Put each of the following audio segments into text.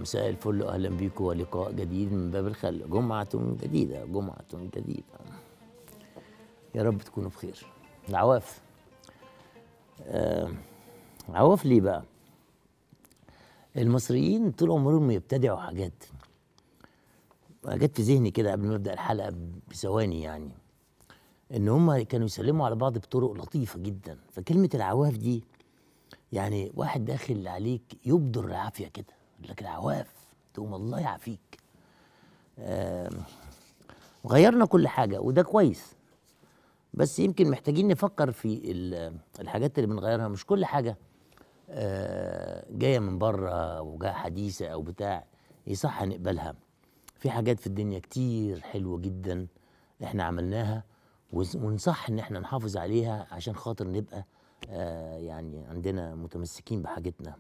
مساء الفل اهلا بيكم ولقاء جديد من باب الخل جمعة جديدة جمعة جديدة يا رب تكونوا بخير العواف آه عواف ليه بقى المصريين طول عمرهم يبتدعوا حاجات جت في ذهني كده قبل ما ابدا الحلقه بثواني يعني ان هم كانوا يسلموا على بعض بطرق لطيفه جدا فكلمه العواف دي يعني واحد داخل عليك يبدر العافيه كده يقول لك العواف تقوم الله يعافيك آه غيرنا كل حاجه وده كويس بس يمكن محتاجين نفكر في الحاجات اللي بنغيرها مش كل حاجه آه جايه من بره او جايه حديثه او بتاع يصح نقبلها في حاجات في الدنيا كتير حلوه جدا احنا عملناها ونصح ان احنا نحافظ عليها عشان خاطر نبقى آه يعني عندنا متمسكين بحاجتنا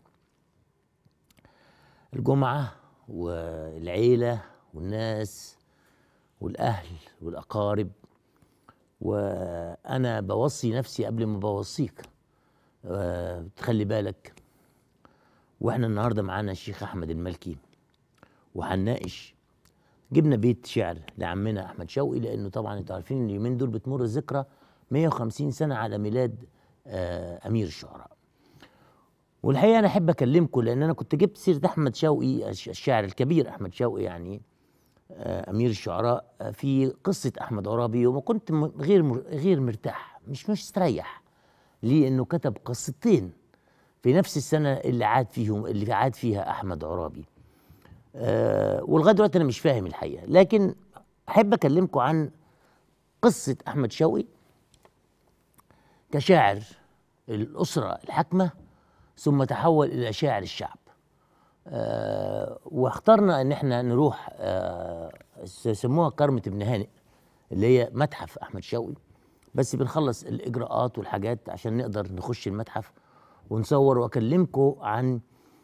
الجمعه والعيله والناس والاهل والاقارب وانا بوصي نفسي قبل ما بوصيك أه تخلي بالك واحنا النهارده معانا الشيخ احمد الملكي وهنناقش جبنا بيت شعر لعمنا احمد شوقي لانه طبعا انتوا عارفين ان اليومين دول بتمر الذكرى 150 سنه على ميلاد أه امير الشعراء والحقيقه انا احب اكلمكم لان انا كنت جبت سيره احمد شوقي الشاعر الكبير احمد شوقي يعني امير الشعراء في قصه احمد عرابي وما كنت غير غير مرتاح مش مش مستريح ليه انه كتب قصتين في نفس السنه اللي عاد فيهم اللي عاد فيها احمد عرابي أه ولغايه دلوقتي انا مش فاهم الحقيقه لكن احب اكلمكم عن قصه احمد شوقي كشاعر الاسره الحاكمه ثم تحول الى شاعر الشعب آه واخترنا ان احنا نروح آه سموها كرمة ابن هانئ اللي هي متحف احمد شوقي بس بنخلص الاجراءات والحاجات عشان نقدر نخش المتحف ونصور واكلمكم عن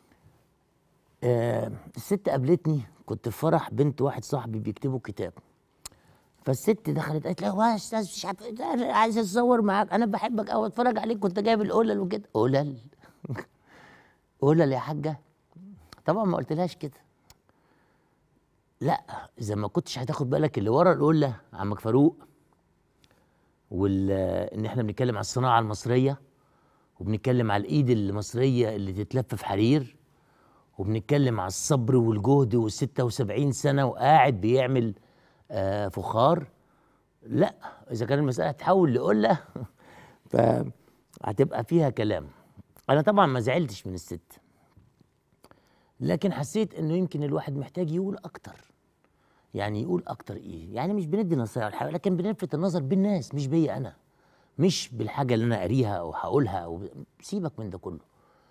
آه الست قابلتني كنت في فرح بنت واحد صاحبي بيكتبوا كتاب فالست دخلت قالت لي يا استاذ مش عارف عايز اتصور معاك انا بحبك قوي اتفرج عليك كنت جايب القلل وكده قلل قلل يا حاجه طبعا ما قلتلهاش كده لا اذا ما كنتش هتاخد بالك اللي ورا القله عمك فاروق وال ان احنا بنتكلم على الصناعه المصريه وبنتكلم على الايد المصريه اللي تتلف في حرير وبنتكلم على الصبر والجهد وال 76 سنه وقاعد بيعمل آه فخار لا اذا كان المساله تحول لقله فهتبقى فيها كلام انا طبعا ما زعلتش من الست لكن حسيت انه يمكن الواحد محتاج يقول اكتر يعني يقول اكتر ايه يعني مش بندي نصايح لكن بنلفت النظر بالناس مش بيا انا مش بالحاجه اللي انا قاريها او هقولها او سيبك من ده كله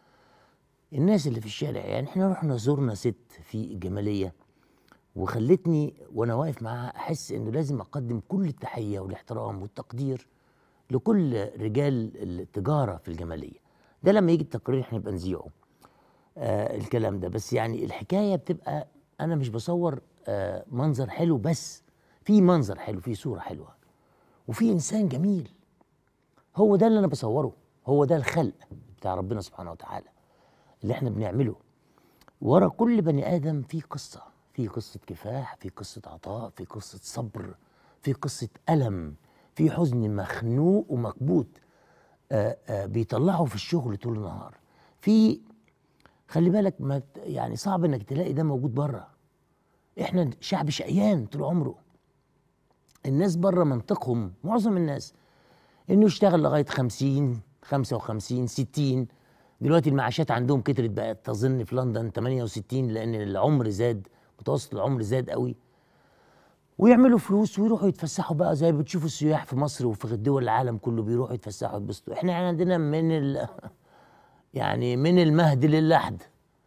الناس اللي في الشارع يعني احنا رحنا زرنا ست في الجماليه وخلتني وانا واقف معاها احس انه لازم اقدم كل التحيه والاحترام والتقدير لكل رجال التجاره في الجماليه ده لما يجي التقرير احنا نبقى نذيعه آه الكلام ده بس يعني الحكايه بتبقى انا مش بصور آه منظر حلو بس في منظر حلو في صوره حلوه وفي انسان جميل هو ده اللي انا بصوره هو ده الخلق بتاع ربنا سبحانه وتعالى اللي احنا بنعمله ورا كل بني ادم في قصه في قصه كفاح في قصه عطاء في قصه صبر في قصه الم في حزن مخنوق ومكبوت آآ آآ بيطلعه في الشغل طول النهار في خلي بالك ما يعني صعب انك تلاقي ده موجود بره احنا شعب شقيان طول عمره الناس بره منطقهم معظم الناس انه يشتغل لغايه 50 55 60 دلوقتي المعاشات عندهم كترت بقت تظن في لندن 68 لان العمر زاد متوسط العمر زاد قوي ويعملوا فلوس ويروحوا يتفسحوا بقى زي بتشوفوا السياح في مصر وفي دول العالم كله بيروحوا يتفسحوا يتبسطوا احنا عندنا من ال يعني من المهد للحد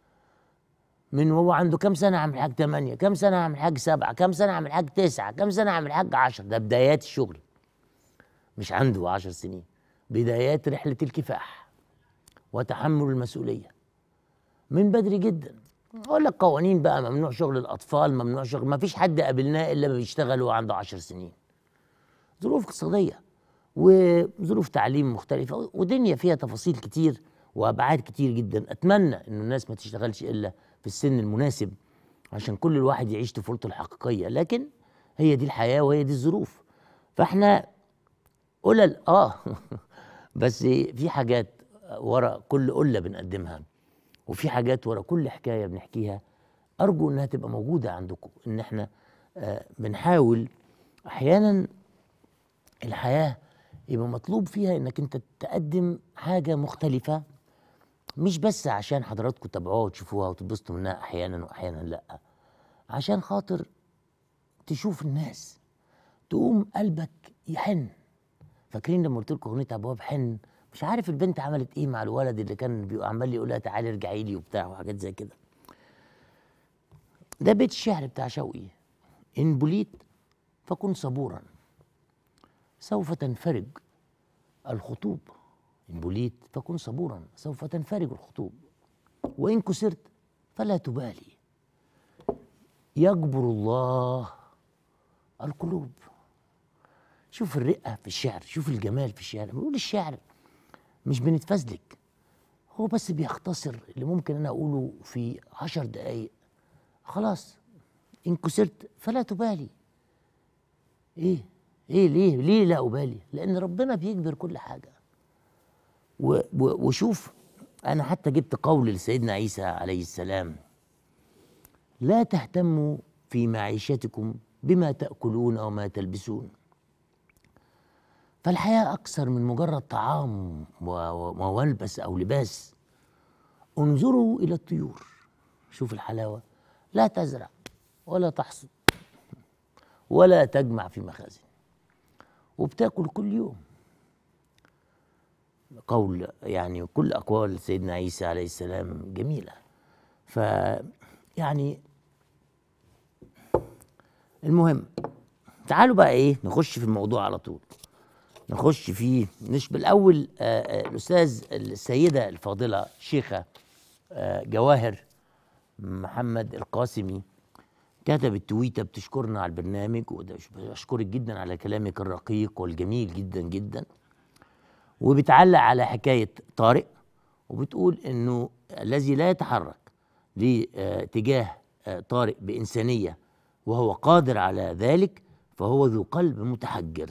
من هو عنده كم سنة عامل حاج ثمانية كم سنة عامل حاج سبعة كم سنة عامل حاج تسعة كم سنة عامل حاج عشر ده بدايات الشغل مش عنده عشر سنين بدايات رحلة الكفاح وتحمل المسؤولية من بدري جدا اقول لك قوانين بقى ممنوع شغل الاطفال ممنوع شغل ما فيش حد قابلناه الا بيشتغل وهو عنده عشر سنين ظروف اقتصاديه وظروف تعليم مختلفه ودنيا فيها تفاصيل كتير وابعاد كتير جدا اتمنى ان الناس ما تشتغلش الا في السن المناسب عشان كل الواحد يعيش طفولته الحقيقيه لكن هي دي الحياه وهي دي الظروف فاحنا قلل اه بس في حاجات ورا كل قله بنقدمها وفي حاجات ورا كل حكايه بنحكيها ارجو انها تبقى موجوده عندكم ان احنا آه بنحاول احيانا الحياه يبقى مطلوب فيها انك انت تقدم حاجه مختلفه مش بس عشان حضراتكم تتابعوها وتشوفوها وتتبسطوا منها احيانا واحيانا لا عشان خاطر تشوف الناس تقوم قلبك يحن فاكرين لما قلت لكم اغنيه ابواب حن مش عارف البنت عملت ايه مع الولد اللي كان بيبقى عمال يقول لها تعالي ارجعي لي وبتاع وحاجات زي كده ده بيت الشعر بتاع شوقي ان بليت فكن صبورا سوف تنفرج الخطوب إن بليت فكن صبورا سوف تنفرج الخطوب وإن كسرت فلا تبالي يجبر الله القلوب شوف الرقة في الشعر شوف الجمال في الشعر بنقول الشعر مش بنتفزلك هو بس بيختصر اللي ممكن أنا أقوله في عشر دقايق خلاص إن كسرت فلا تبالي إيه إيه ليه ليه لا أبالي لأن ربنا بيجبر كل حاجة و و وشوف أنا حتى جبت قول لسيدنا عيسى عليه السلام لا تهتموا في معيشتكم بما تأكلون أو ما تلبسون فالحياة أكثر من مجرد طعام وملبس أو لباس انظروا إلى الطيور شوف الحلاوة لا تزرع ولا تحصد ولا تجمع في مخازن وبتاكل كل يوم قول يعني كل أقوال سيدنا عيسى عليه السلام جميلة ف يعني المهم تعالوا بقى ايه نخش في الموضوع على طول نخش فيه مش بالاول آه الاستاذ السيده الفاضله شيخه آه جواهر محمد القاسمي كتبت تويته بتشكرنا على البرنامج وبشكرك جدا على كلامك الرقيق والجميل جدا جدا وبتعلق على حكايه طارق وبتقول انه الذي لا يتحرك لتجاه طارق بانسانيه وهو قادر على ذلك فهو ذو قلب متحجر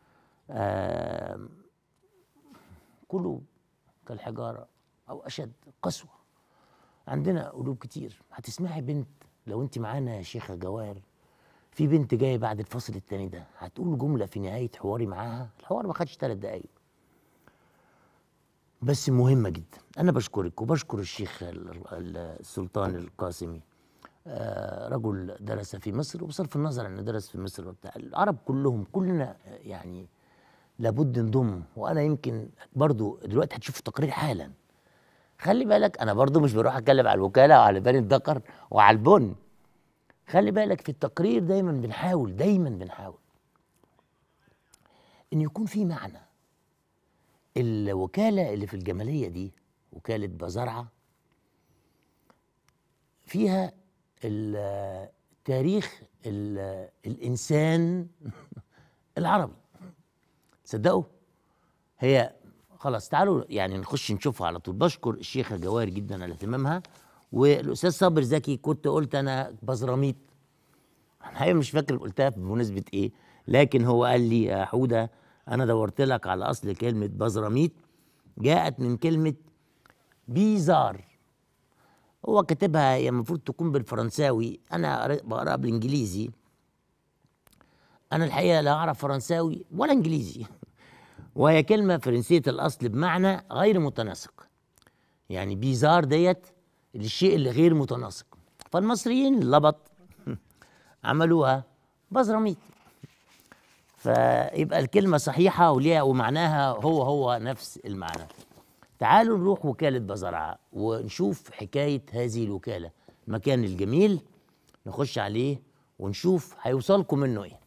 قلوب كالحجاره او اشد قسوه عندنا قلوب كتير هتسمعي بنت لو انت معانا يا شيخه جواهر في بنت جايه بعد الفصل التاني ده هتقول جمله في نهايه حواري معاها الحوار ما خدش ثلاث دقايق بس مهمه جدا انا بشكرك وبشكر الشيخ السلطان القاسمي آه رجل درس في مصر وبصرف النظر انه درس في مصر وبتاع العرب كلهم كلنا يعني لابد نضم وانا يمكن برضو دلوقتي هتشوف التقرير حالا خلي بالك انا برضو مش بروح اتكلم على الوكاله وعلى بني الدقر وعلى البن خلي بالك في التقرير دايما بنحاول دايما بنحاول ان يكون في معنى الوكاله اللي في الجماليه دي وكاله بزرعه فيها تاريخ الانسان العربي تصدقوا هي خلاص تعالوا يعني نخش نشوفها على طول بشكر الشيخه جواهر جدا على اهتمامها والاستاذ صابر زكي كنت قلت انا بزراميط الحقيقه مش فاكر قلتها بمناسبه ايه لكن هو قال لي يا حوده انا دورت لك على اصل كلمه بزراميط جاءت من كلمه بيزار هو كاتبها هي المفروض تكون بالفرنساوي انا بقراها بالانجليزي انا الحقيقه لا اعرف فرنساوي ولا انجليزي وهي كلمه فرنسيه الاصل بمعنى غير متناسق يعني بيزار ديت الشيء اللي غير متناسق فالمصريين اللبط عملوها بزراميط فيبقى الكلمه صحيحه وليها ومعناها هو هو نفس المعنى تعالوا نروح وكالة بزرعة ونشوف حكاية هذه الوكالة المكان الجميل نخش عليه ونشوف هيوصلكم منه ايه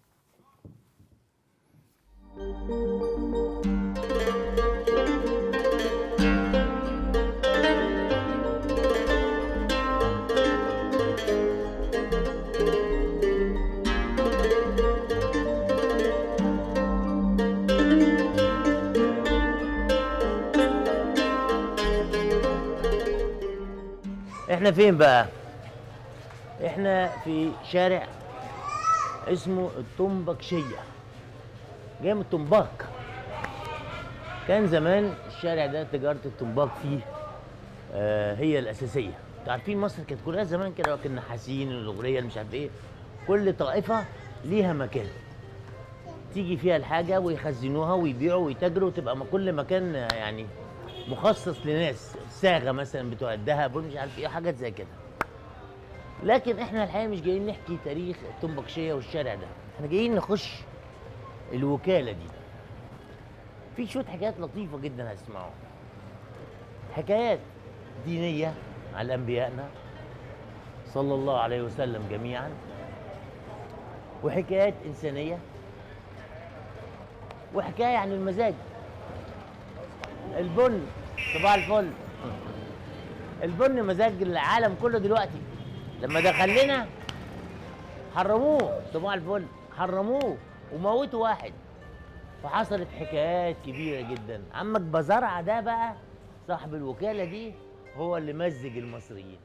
احنا فين بقى احنا في شارع اسمه الطنبكشيه جاي من الطنباك كان زمان الشارع ده تجاره الطنباك فيه آه هي الاساسيه انتوا عارفين مصر كانت كلها زمان كده كنا نحاسين الاغريه مش عارف ايه كل طائفه ليها مكان تيجي فيها الحاجه ويخزنوها ويبيعوا ويتاجروا وتبقى م- كل مكان آه، يعني مخصص لناس صاغه مثلا بتوع الذهب ومش عارف ايه حاجات زي كده لكن احنا الحقيقه مش جايين نحكي تاريخ الطنبكشيه والشارع ده احنا جايين نخش الوكاله دي في شويه حكايات لطيفه جدا هتسمعوها حكايات دينيه على انبيائنا صلى الله عليه وسلم جميعا وحكايات انسانيه وحكايه عن المزاج البن صباح الفل البن مزاج العالم كله دلوقتي لما دخل لنا حرموه صباح الفل حرموه وموتوا واحد فحصلت حكايات كبيره جدا عمك بزرعه ده بقى صاحب الوكاله دي هو اللي مزج المصريين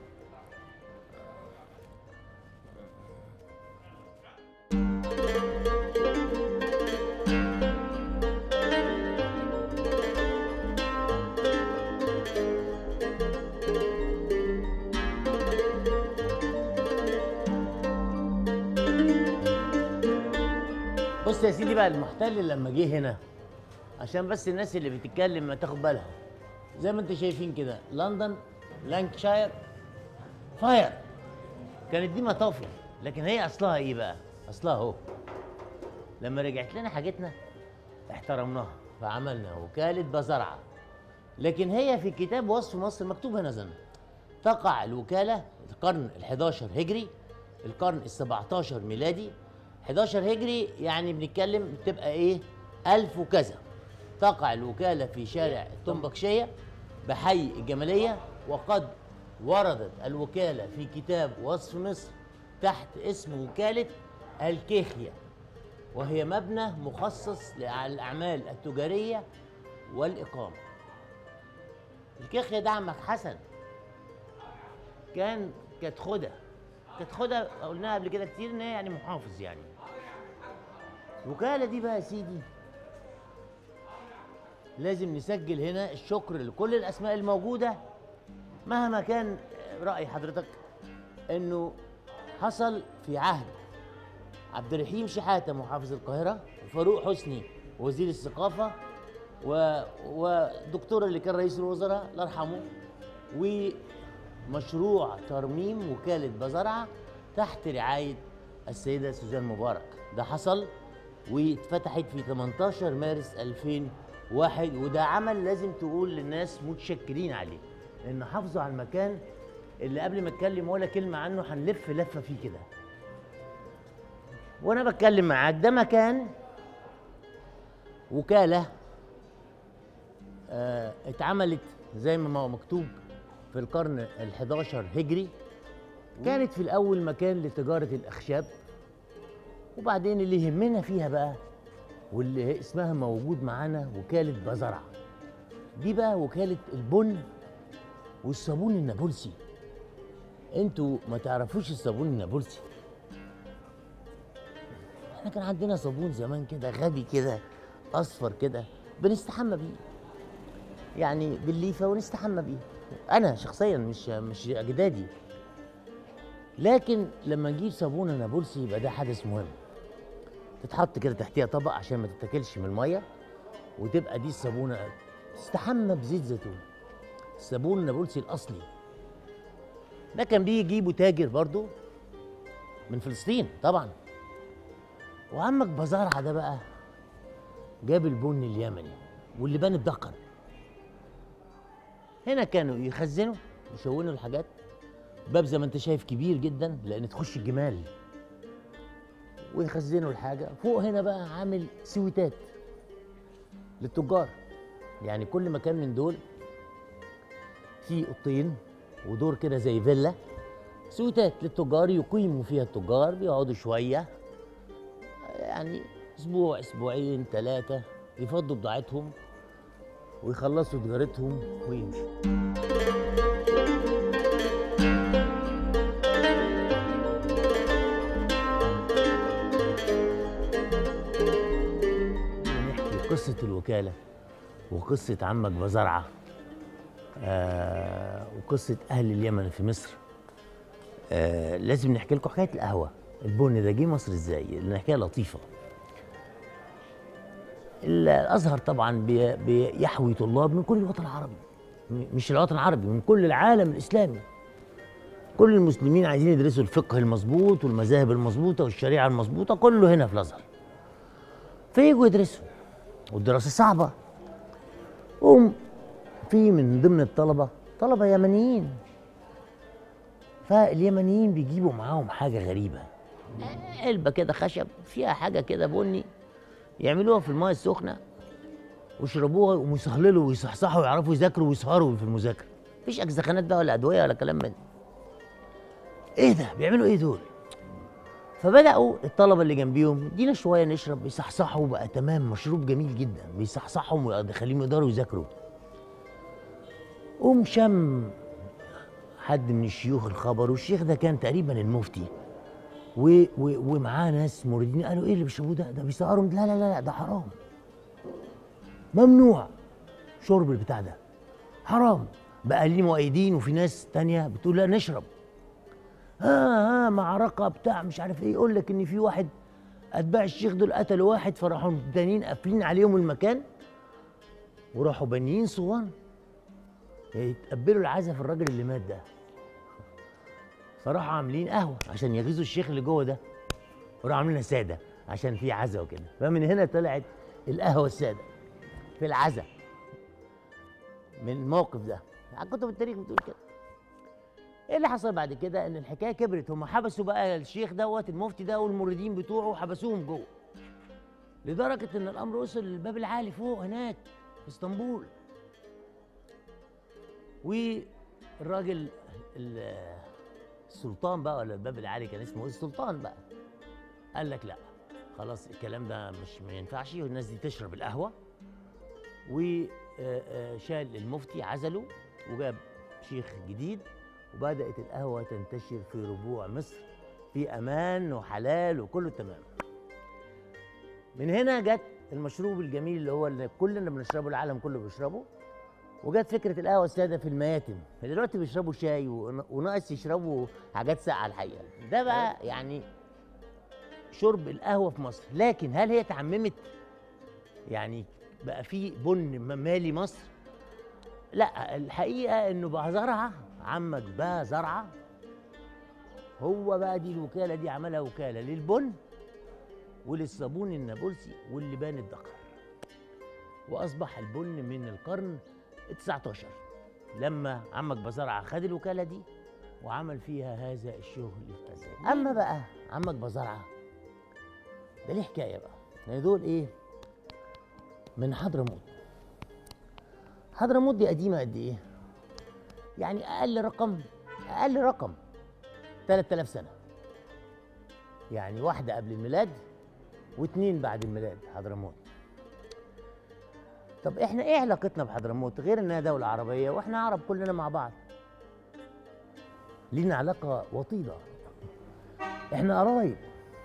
بص يا سيدي بقى المحتل لما جه هنا عشان بس الناس اللي بتتكلم ما تاخد بالها زي ما انتم شايفين كده لندن لانكشاير فاير كانت دي مطافي لكن هي اصلها ايه بقى اصلها اهو لما رجعت لنا حاجتنا احترمناها فعملنا وكالة بزرعة لكن هي في كتاب وصف مصر مكتوب هنا زمان تقع الوكالة القرن ال11 هجري القرن ال17 ميلادي 11 هجري يعني بنتكلم بتبقى ايه 1000 وكذا تقع الوكالة في شارع الطنبكشية بحي الجمالية وقد وردت الوكالة في كتاب وصف مصر تحت اسم وكالة الكيخية وهي مبنى مخصص للأعمال التجارية والإقامة الكيخية ده عمك حسن كان كانت خدة كانت خدة قلناها قبل كده كتير ان هي يعني محافظ يعني الوكالة دي بقى يا سيدي لازم نسجل هنا الشكر لكل الاسماء الموجودة مهما كان رأي حضرتك انه حصل في عهد عبد الرحيم شحاتة محافظ القاهرة وفاروق حسني وزير الثقافة و... ودكتور اللي كان رئيس الوزراء الله يرحمه ومشروع ترميم وكالة بزرعة تحت رعاية السيدة سوزان مبارك ده حصل واتفتحت في 18 مارس 2001 وده عمل لازم تقول للناس متشكرين عليه لان حافظوا على المكان اللي قبل ما اتكلم ولا كلمه عنه هنلف لفه فيه كده وانا بتكلم معاك ده مكان وكاله آه اتعملت زي ما هو مكتوب في القرن ال11 هجري كانت في الاول مكان لتجاره الاخشاب وبعدين اللي يهمنا فيها بقى واللي هي اسمها موجود معانا وكاله بزرع دي بقى وكاله البن والصابون النابلسي انتوا ما تعرفوش الصابون النابلسي احنا كان عندنا صابون زمان كده غبي كده اصفر كده بنستحمى بيه يعني بالليفه ونستحمى بيه انا شخصيا مش مش اجدادي لكن لما نجيب صابونه نابلسي يبقى ده حدث مهم تتحط كده تحتيها طبق عشان ما تتاكلش من الميه وتبقى دي الصابونه تستحمى بزيت زيتون الصابون النابلسي الاصلي ده كان بيجي يجيبه تاجر برضو من فلسطين طبعا وعمك بزارعة ده بقى جاب البن اليمني واللي بان بدقن هنا كانوا يخزنوا يشونوا الحاجات باب زي ما انت شايف كبير جدا لان تخش الجمال ويخزنوا الحاجه فوق هنا بقى عامل سويتات للتجار يعني كل مكان من دول فيه اوضتين ودور كده زي فيلا سويتات للتجار يقيموا فيها التجار بيقعدوا شويه يعني اسبوع اسبوعين ثلاثه يفضوا بضاعتهم ويخلصوا تجارتهم ويمشوا قصة الوكالة وقصة عمك بزرعة آه وقصة أهل اليمن في مصر آه لازم نحكي لكم حكاية القهوة البن ده جه مصر ازاي؟ لأن حكاية لطيفة الأزهر طبعا بي- بيحوي طلاب من كل الوطن العربي م- مش الوطن العربي من كل العالم الإسلامي كل المسلمين عايزين يدرسوا الفقه المظبوط والمذاهب المظبوطة والشريعة المظبوطة كله هنا في الأزهر فيجوا يدرسوا والدراسة صعبة قوم في من ضمن الطلبة طلبة يمنيين فاليمنيين بيجيبوا معاهم حاجة غريبة علبة كده خشب فيها حاجة كده بني يعملوها في الماء السخنة ويشربوها ويقوموا يسهللوا ويصحصحوا ويعرفوا يذاكروا ويسهروا في المذاكرة مفيش أجزخانات بقى ولا أدوية ولا كلام من ده. إيه ده بيعملوا إيه دول فبدأوا الطلبة اللي جنبيهم ادينا شوية نشرب بيصحصحوا بقى تمام مشروب جميل جدا بيصحصحهم ويخليهم يقدروا يذاكروا قوم شم حد من الشيوخ الخبر والشيخ ده كان تقريبا المفتي و و ومعاه ناس موردين قالوا ايه اللي بيشربوه ده ده بيسهروا لا لا لا لا ده حرام ممنوع شرب البتاع ده حرام بقى ليه مؤيدين وفي ناس تانية بتقول لا نشرب ها ها معركه بتاع مش عارف ايه يقول لك ان في واحد اتباع الشيخ دول قتلوا واحد فراحوا التانيين قافلين عليهم المكان وراحوا بانيين صوان يتقبلوا العزا في الراجل اللي مات ده فراحوا عاملين قهوه عشان يغيظوا الشيخ اللي جوه ده وراحوا عاملينها ساده عشان في عزا وكده فمن هنا طلعت القهوه الساده في العزا من الموقف ده كتب التاريخ بتقول كده ايه اللي حصل بعد كده ان الحكايه كبرت هم حبسوا بقى الشيخ دوت المفتي ده والمريدين بتوعه وحبسوهم جوه لدرجه ان الامر وصل للباب العالي فوق هناك في اسطنبول والراجل ال- السلطان بقى ولا الباب العالي كان اسمه ايه السلطان بقى قال لك لا خلاص الكلام ده مش ما ينفعش والناس دي تشرب القهوه وشال المفتي عزله وجاب شيخ جديد وبدأت القهوة تنتشر في ربوع مصر في أمان وحلال وكله تمام من هنا جت المشروب الجميل اللي هو اللي كلنا بنشربه العالم كله بيشربه وجت فكرة القهوة السادة في المياتم دلوقتي بيشربوا شاي ون- وناقص يشربوا حاجات ساقعة الحقيقة ده بقى يعني شرب القهوة في مصر لكن هل هي تعممت يعني بقى في بن مالي مصر لا الحقيقه انه بقى زرعه عمك بقى زرعه هو بقى دي الوكاله دي عملها وكاله للبن وللصابون النابلسي واللبان الدقر واصبح البن من القرن ال 19 لما عمك بزرعه خد الوكاله دي وعمل فيها هذا الشغل الفساد اما بقى عمك بزرعه ده ليه حكايه بقى يعني دول ايه من حضرموت حضرموت دي قديمه قد ايه يعني اقل رقم اقل رقم 3000 سنه يعني واحده قبل الميلاد واثنين بعد الميلاد حضرموت طب احنا ايه علاقتنا بحضرموت غير انها دوله عربيه واحنا عرب كلنا مع بعض لينا علاقه وطيده احنا قرايب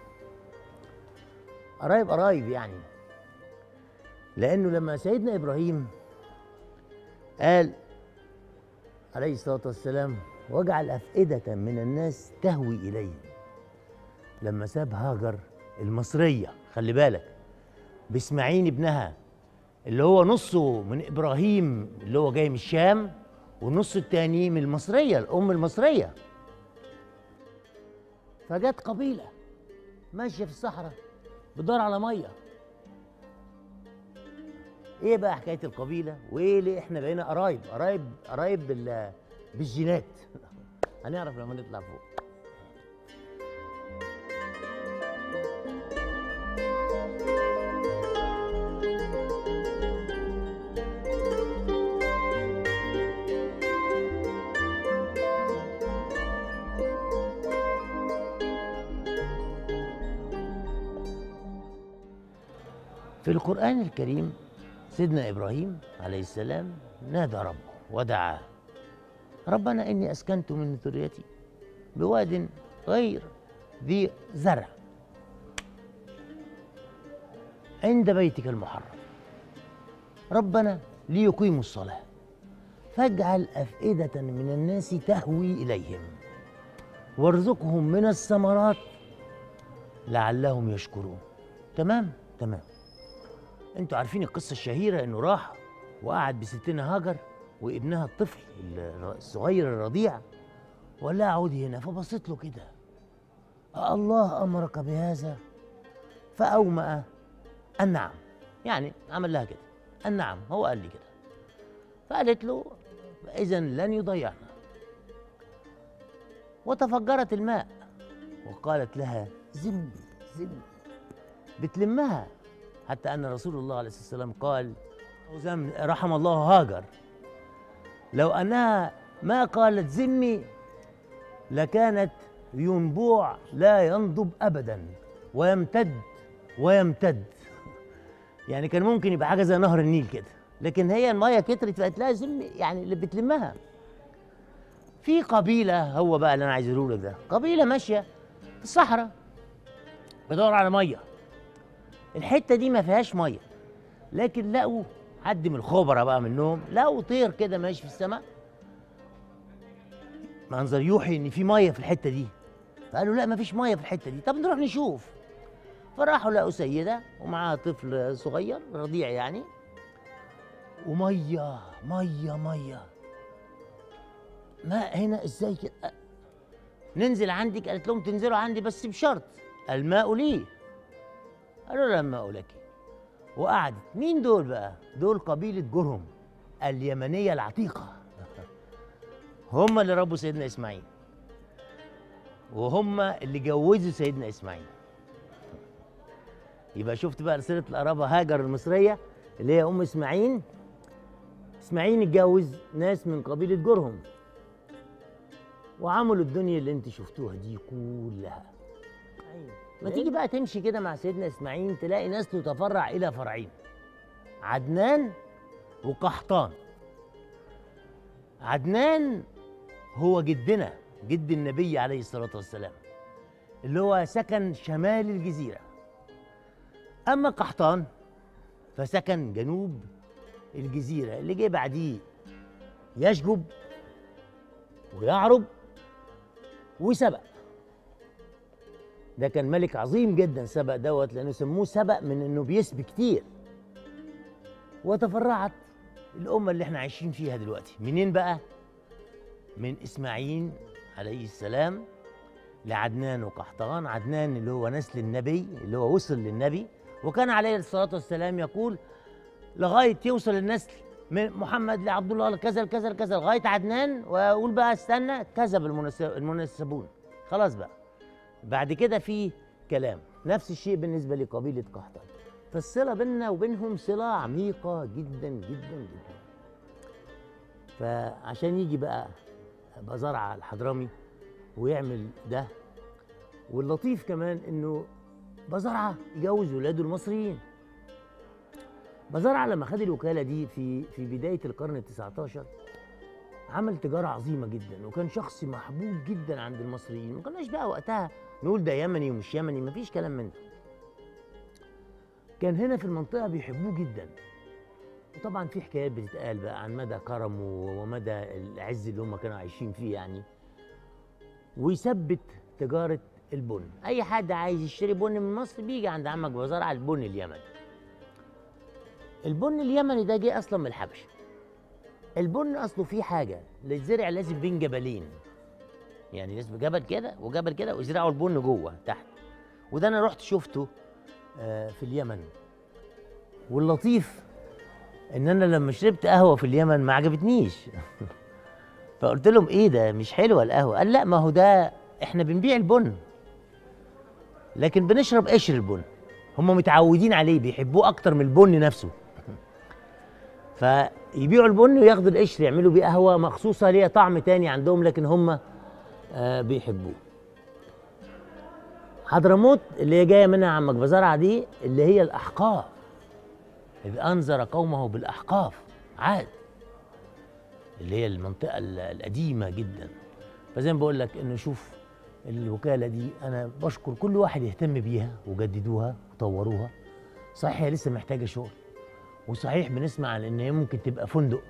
قرايب قرايب يعني لانه لما سيدنا ابراهيم قال عليه الصلاه والسلام واجعل افئده من الناس تهوي اليه لما ساب هاجر المصريه خلي بالك باسماعيل ابنها اللي هو نصه من ابراهيم اللي هو جاي من الشام والنص التاني من المصريه الام المصريه فجت قبيله ماشيه في الصحراء بتدور على ميه ايه بقى حكايه القبيله وايه ليه احنا بقينا قرايب قرايب قرايب بال بالجينات هنعرف لما نطلع فوق في القرآن الكريم سيدنا إبراهيم عليه السلام نادى ربه ودعاه ربنا إني أسكنت من ذريتي بواد غير ذي زرع عند بيتك المحرم ربنا ليقيموا الصلاة فاجعل أفئدة من الناس تهوي إليهم وارزقهم من الثمرات لعلهم يشكرون تمام تمام انتوا عارفين القصة الشهيرة انه راح وقعد بستنا هاجر وابنها الطفل الصغير الرضيع وقال لها اقعدي هنا فبصت له كده الله امرك بهذا فاومأ النعم يعني عمل لها كده النعم هو قال لي كده فقالت له اذا لن يضيعنا وتفجرت الماء وقالت لها زم زم بتلمها حتى ان رسول الله عليه الصلاه والسلام قال رحم الله هاجر لو انها ما قالت زمي لكانت ينبوع لا ينضب ابدا ويمتد ويمتد يعني كان ممكن يبقى حاجه زي نهر النيل كده لكن هي الميه كترت فقالت لها زم يعني اللي بتلمها في قبيله هو بقى اللي انا عايز اقوله لك ده قبيله ماشيه في الصحراء بدور على ميه الحته دي ما فيهاش ميه لكن لقوا حد من الخبراء بقى منهم لقوا طير كده ماشي في السماء منظر يوحي ان في ميه في الحته دي فقالوا لا ما فيش ميه في الحته دي طب نروح نشوف فراحوا لقوا سيده ومعاها طفل صغير رضيع يعني وميه ميه ميه ماء هنا ازاي كده ننزل عندك قالت لهم تنزلوا عندي بس بشرط الماء لي قالوا لا الماء لك وقعدت مين دول بقى دول قبيلة جرهم اليمنية العتيقة هم اللي ربوا سيدنا إسماعيل وهم اللي جوزوا سيدنا إسماعيل يبقى شفت بقى رسالة القرابة هاجر المصرية اللي هي أم إسماعيل إسماعيل اتجوز ناس من قبيلة جرهم وعملوا الدنيا اللي انت شفتوها دي كلها ما تيجي بقى تمشي كده مع سيدنا اسماعيل تلاقي ناس تتفرع الى فرعين عدنان وقحطان عدنان هو جدنا جد النبي عليه الصلاه والسلام اللي هو سكن شمال الجزيره اما قحطان فسكن جنوب الجزيره اللي جه بعديه يشجب ويعرب وسبق ده كان ملك عظيم جدا سبق دوت لانه سموه سبق من انه بيسبي كتير وتفرعت الامه اللي احنا عايشين فيها دلوقتي منين بقى من اسماعيل عليه السلام لعدنان وقحطان عدنان اللي هو نسل النبي اللي هو وصل للنبي وكان عليه الصلاه والسلام يقول لغايه يوصل النسل من محمد لعبد الله كذا كذا كذا لغايه عدنان واقول بقى استنى كذب المنسبون خلاص بقى بعد كده في كلام نفس الشيء بالنسبه لقبيله قحطان فالصله بيننا وبينهم صله عميقه جدا جدا جدا فعشان يجي بقى بزرع الحضرمي ويعمل ده واللطيف كمان انه بزرعه يجوز ولاده المصريين بزرعه لما خد الوكاله دي في في بدايه القرن ال 19 عمل تجاره عظيمه جدا وكان شخص محبوب جدا عند المصريين ما كناش بقى وقتها نقول ده يمني ومش يمني ما فيش كلام من ده كان هنا في المنطقه بيحبوه جدا وطبعا في حكايات بتتقال بقى عن مدى كرمه ومدى العز اللي هم كانوا عايشين فيه يعني ويثبت تجاره البن اي حد عايز يشتري بن من مصر بيجي عند عمك بزار على البن اليمني البن اليمني ده جه اصلا من الحبشه البن اصله فيه حاجه للزرع لازم بين جبلين يعني لازم جبل كده وجبل كده ويزرعوا البن جوه تحت وده انا رحت شفته آه في اليمن واللطيف ان انا لما شربت قهوه في اليمن ما عجبتنيش فقلت لهم ايه ده مش حلوه القهوه قال لا ما هو ده احنا بنبيع البن لكن بنشرب قشر البن هم متعودين عليه بيحبوه اكتر من البن نفسه فيبيعوا البن وياخدوا القشر يعملوا بيه قهوه مخصوصه ليها طعم تاني عندهم لكن هم آه بيحبوه حضرموت اللي هي جايه منها عمك بزرعه دي اللي هي الاحقاف اذ انذر قومه بالاحقاف عاد اللي هي المنطقه القديمه جدا فزي ما بقول لك انه شوف الوكاله دي انا بشكر كل واحد يهتم بيها وجددوها وطوروها صحيح هي لسه محتاجه شغل وصحيح بنسمع عن ان هي ممكن تبقى فندق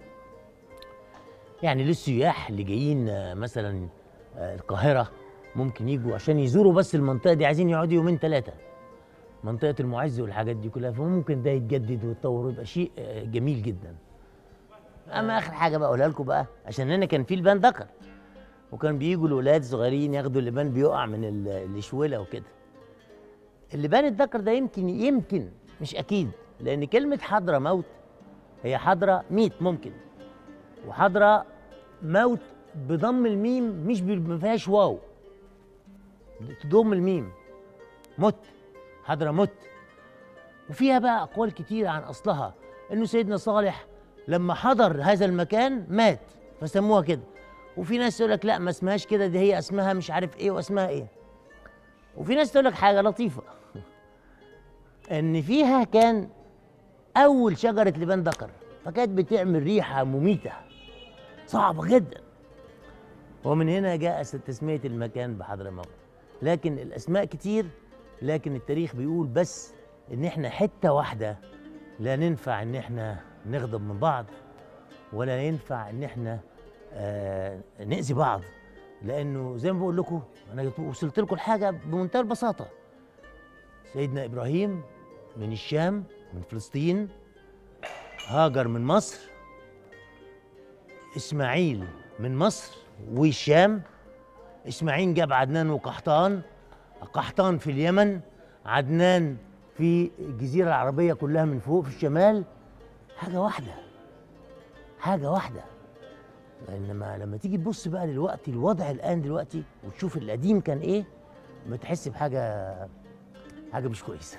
يعني للسياح اللي جايين آه، مثلا آه، القاهره ممكن يجوا عشان يزوروا بس المنطقه دي عايزين يقعدوا يومين ثلاثه منطقه المعز والحاجات دي كلها فممكن ده يتجدد ويتطور ويبقى شيء آه، جميل جدا اما اخر حاجه بقى اقولها لكم بقى عشان هنا كان في لبان ذكر وكان بيجوا الاولاد صغيرين ياخدوا اللبان بيقع من ال- الشويله وكده اللبان الذكر ده يمكن يمكن مش اكيد لان كلمه حضره موت هي حضره ميت ممكن وحضره موت بضم الميم مش بي- ما فيهاش واو تضم الميم مت حضره مت وفيها بقى اقوال كتير عن اصلها انه سيدنا صالح لما حضر هذا المكان مات فسموها كده وفي ناس يقول لك لا ما اسمهاش كده دي هي اسمها مش عارف ايه واسمها ايه وفي ناس تقول لك حاجه لطيفه ان فيها كان اول شجره لبان ذكر فكانت بتعمل ريحه مميته صعبه جدا ومن هنا جاء تسميه المكان بحضرموت لكن الاسماء كتير لكن التاريخ بيقول بس ان احنا حته واحده لا ننفع ان احنا نغضب من بعض ولا ينفع ان احنا آه نأذي بعض لانه زي ما بقول لكم انا وصلت لكم الحاجه بمنتهى البساطه سيدنا ابراهيم من الشام من فلسطين هاجر من مصر اسماعيل من مصر والشام اسماعيل جاب عدنان وقحطان قحطان في اليمن عدنان في الجزيرة العربية كلها من فوق في الشمال حاجة واحدة حاجة واحدة انما لما تيجي تبص بقى دلوقتي الوضع الان دلوقتي وتشوف القديم كان ايه بتحس بحاجة حاجة مش كويسة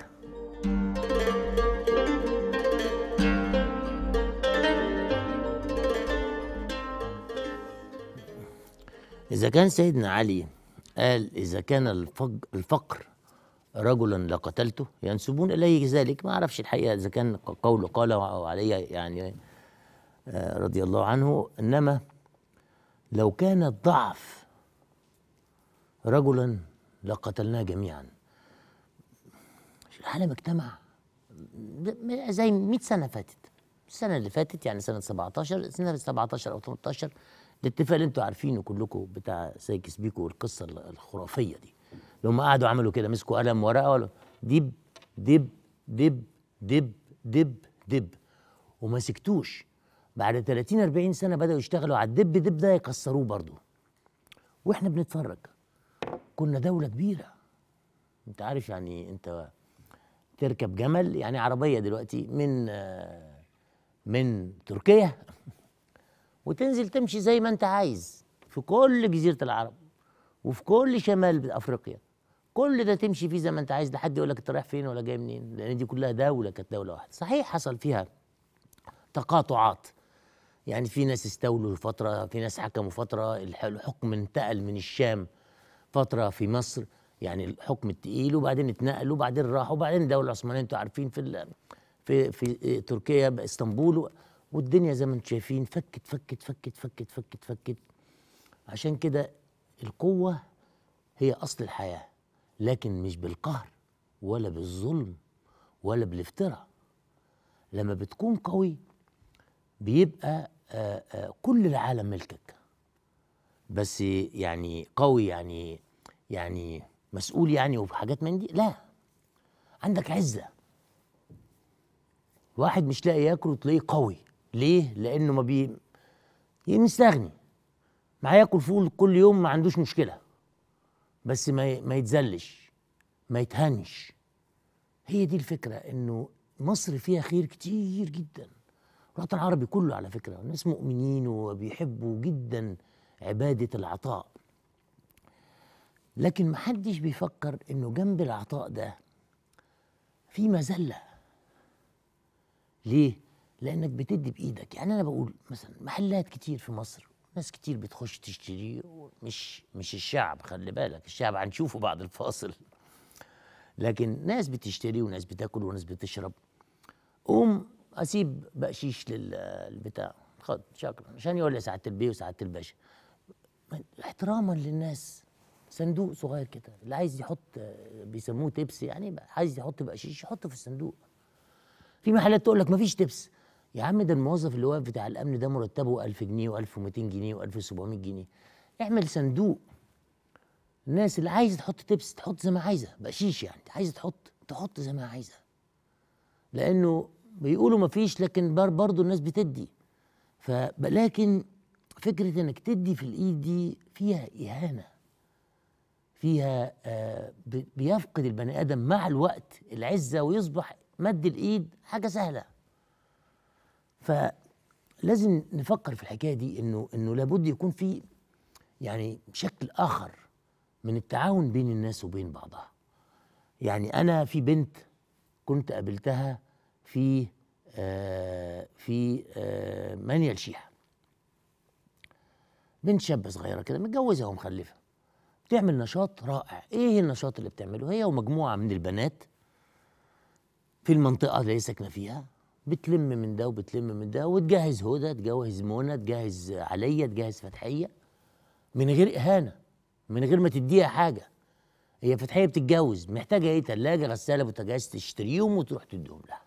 إذا كان سيدنا علي قال إذا كان الفج الفقر رجلا لقتلته ينسبون إليه ذلك ما أعرفش الحقيقة إذا كان قول قاله علي يعني آه، رضي الله عنه إنما لو كان الضعف رجلا لقتلناه جميعا العالم اجتمع ب- زي 100 سنة فاتت السنة اللي فاتت يعني سنة 17 سنة 17 أو 18 الاتفاق اللي انتوا عارفينه كلكم بتاع سايكس بيكو والقصة ال- الخرافية دي اللي هم قعدوا عملوا كده مسكوا قلم ورقة ولا دب دب دب دب دب دب وما سكتوش بعد 30 40 سنة بدأوا يشتغلوا على الدب دب ده يكسروه برضه واحنا بنتفرج كنا دولة كبيرة انت عارف يعني انت تركب جمل يعني عربية دلوقتي من آه، من تركيا وتنزل تمشي زي ما انت عايز في كل جزيرة العرب وفي كل شمال افريقيا كل ده تمشي فيه زي ما انت عايز لحد يقول لك انت رايح فين ولا جاي منين لان دي كلها دولة كانت دولة واحدة صحيح حصل فيها تقاطعات يعني في ناس استولوا فترة في ناس حكموا فترة الح- الحكم انتقل من الشام فترة في مصر يعني الحكم التقيل وبعدين اتنقلوا وبعدين راحوا وبعدين الدولة العثمانية انتوا عارفين في ال- في في تركيا باسطنبول و- والدنيا زي ما انتم شايفين فكت فكت فكت فكت فكت فكت عشان كده القوة هي أصل الحياة لكن مش بالقهر ولا بالظلم ولا بالافتراء لما بتكون قوي بيبقى آه، آه، كل العالم ملكك بس يعني قوي يعني يعني مسؤول يعني وفي حاجات من دي لا عندك عزة واحد مش لاقي ياكل وتلاقيه قوي ليه لانه ما بي مستغني معاه ياكل فول كل يوم ما عندوش مشكله بس ما ي- ما يتذلش ما يتهنش هي دي الفكره انه مصر فيها خير كتير جدا الوطن العربي كله على فكره ناس مؤمنين وبيحبوا جدا عباده العطاء لكن محدش بيفكر انه جنب العطاء ده في مذله ليه؟ لانك بتدي بايدك يعني انا بقول مثلا محلات كتير في مصر ناس كتير بتخش تشتري مش مش الشعب خلي بالك الشعب هنشوفه بعد الفاصل لكن ناس بتشتري وناس بتاكل وناس بتشرب قوم اسيب بقشيش للبتاع خد شكرا عشان يقول لي سعاده البيه وسعاده الباشا احتراما للناس صندوق صغير كده اللي عايز يحط بيسموه تبس يعني عايز يحط بقشيش يحطه في الصندوق في محلات تقول لك مفيش تبس يا عم ده الموظف اللي واقف بتاع الامن ده مرتبه 1000 جنيه و1200 جنيه و1700 جنيه اعمل صندوق الناس اللي عايزه تحط تبس تحط زي ما عايزه بقشيش يعني عايزه تحط تحط زي ما عايزه لانه بيقولوا مفيش لكن بر برضه الناس بتدي فلكن فكره انك تدي في الايد دي فيها اهانه فيها آه بيفقد البني ادم مع الوقت العزه ويصبح مد الايد حاجه سهله فلازم نفكر في الحكايه دي انه انه لابد يكون في يعني شكل اخر من التعاون بين الناس وبين بعضها يعني انا في بنت كنت قابلتها في آه في آه منيا الشيحه بنت شابه صغيره كده متجوزه ومخلفه بتعمل نشاط رائع ايه النشاط اللي بتعمله هي ومجموعه من البنات في المنطقه اللي هي ساكنه فيها بتلم من ده وبتلم من ده وتجهز هدى تجهز منى تجهز عليا تجهز فتحيه من غير اهانه من غير ما تديها حاجه هي فتحيه بتتجوز محتاجه ايه ثلاجه غساله بوتاجاز تشتريهم وتروح تديهم لها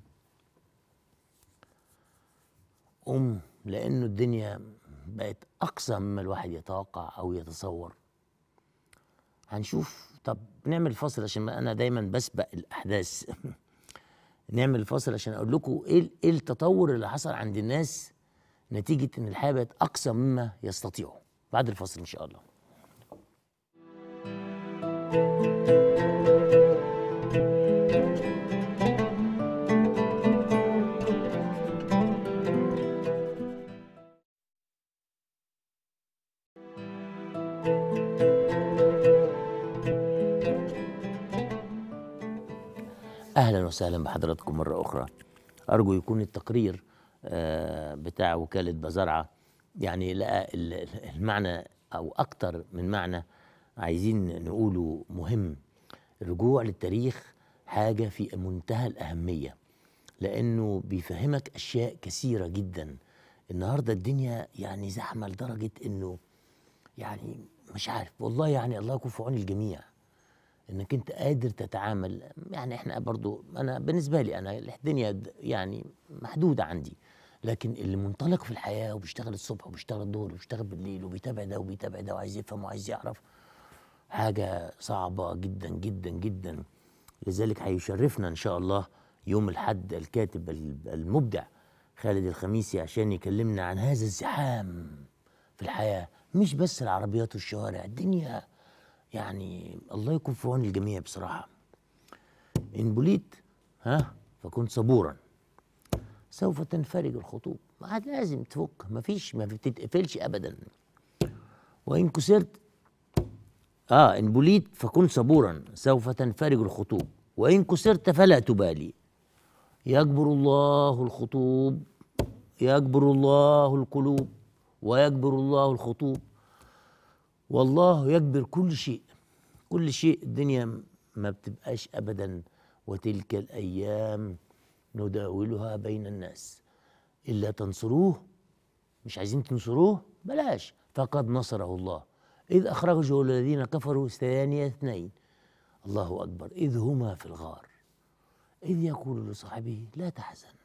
ام لانه الدنيا بقت اقصى مما الواحد يتوقع او يتصور هنشوف طب نعمل فاصل عشان انا دايما بسبق الاحداث نعمل فاصل عشان اقول لكم ايه ايه التطور اللي حصل عند الناس نتيجه ان الحياه بقت اقصى مما يستطيعوا بعد الفاصل ان شاء الله اهلا وسهلا بحضراتكم مره اخرى ارجو يكون التقرير آه، بتاع وكاله بزرعه يعني لقى المعنى او اكتر من معنى عايزين نقوله مهم الرجوع للتاريخ حاجه في منتهى الاهميه لانه بيفهمك اشياء كثيره جدا النهارده الدنيا يعني زحمه لدرجه انه يعني مش عارف والله يعني الله يكون في عون الجميع انك انت قادر تتعامل يعني احنا برضو انا بالنسبه لي انا الدنيا يعني محدوده عندي لكن اللي منطلق في الحياه وبيشتغل الصبح وبيشتغل الظهر وبيشتغل بالليل وبيتابع ده وبيتابع ده وعايز يفهم وعايز يعرف حاجه صعبه جدا جدا جدا لذلك هيشرفنا ان شاء الله يوم الحد الكاتب المبدع خالد الخميسي عشان يكلمنا عن هذا الزحام في الحياه مش بس العربيات والشوارع الدنيا يعني الله يكون في عون الجميع بصراحة إن بليت ها فكنت صبورا سوف تنفرج الخطوب ما عاد لازم تفك ما فيش ما بتتقفلش أبدا وإن كسرت آه إن بليت فكن صبورا سوف تنفرج الخطوب وإن كسرت فلا تبالي يجبر الله الخطوب يجبر الله القلوب ويجبر الله الخطوب والله يجبر كل شيء كل شيء الدنيا ما بتبقاش ابدا وتلك الايام نداولها بين الناس الا تنصروه مش عايزين تنصروه بلاش فقد نصره الله اذ اخرجه الذين كفروا ثاني اثنين الله اكبر اذ هما في الغار اذ يقول لصاحبه لا تحزن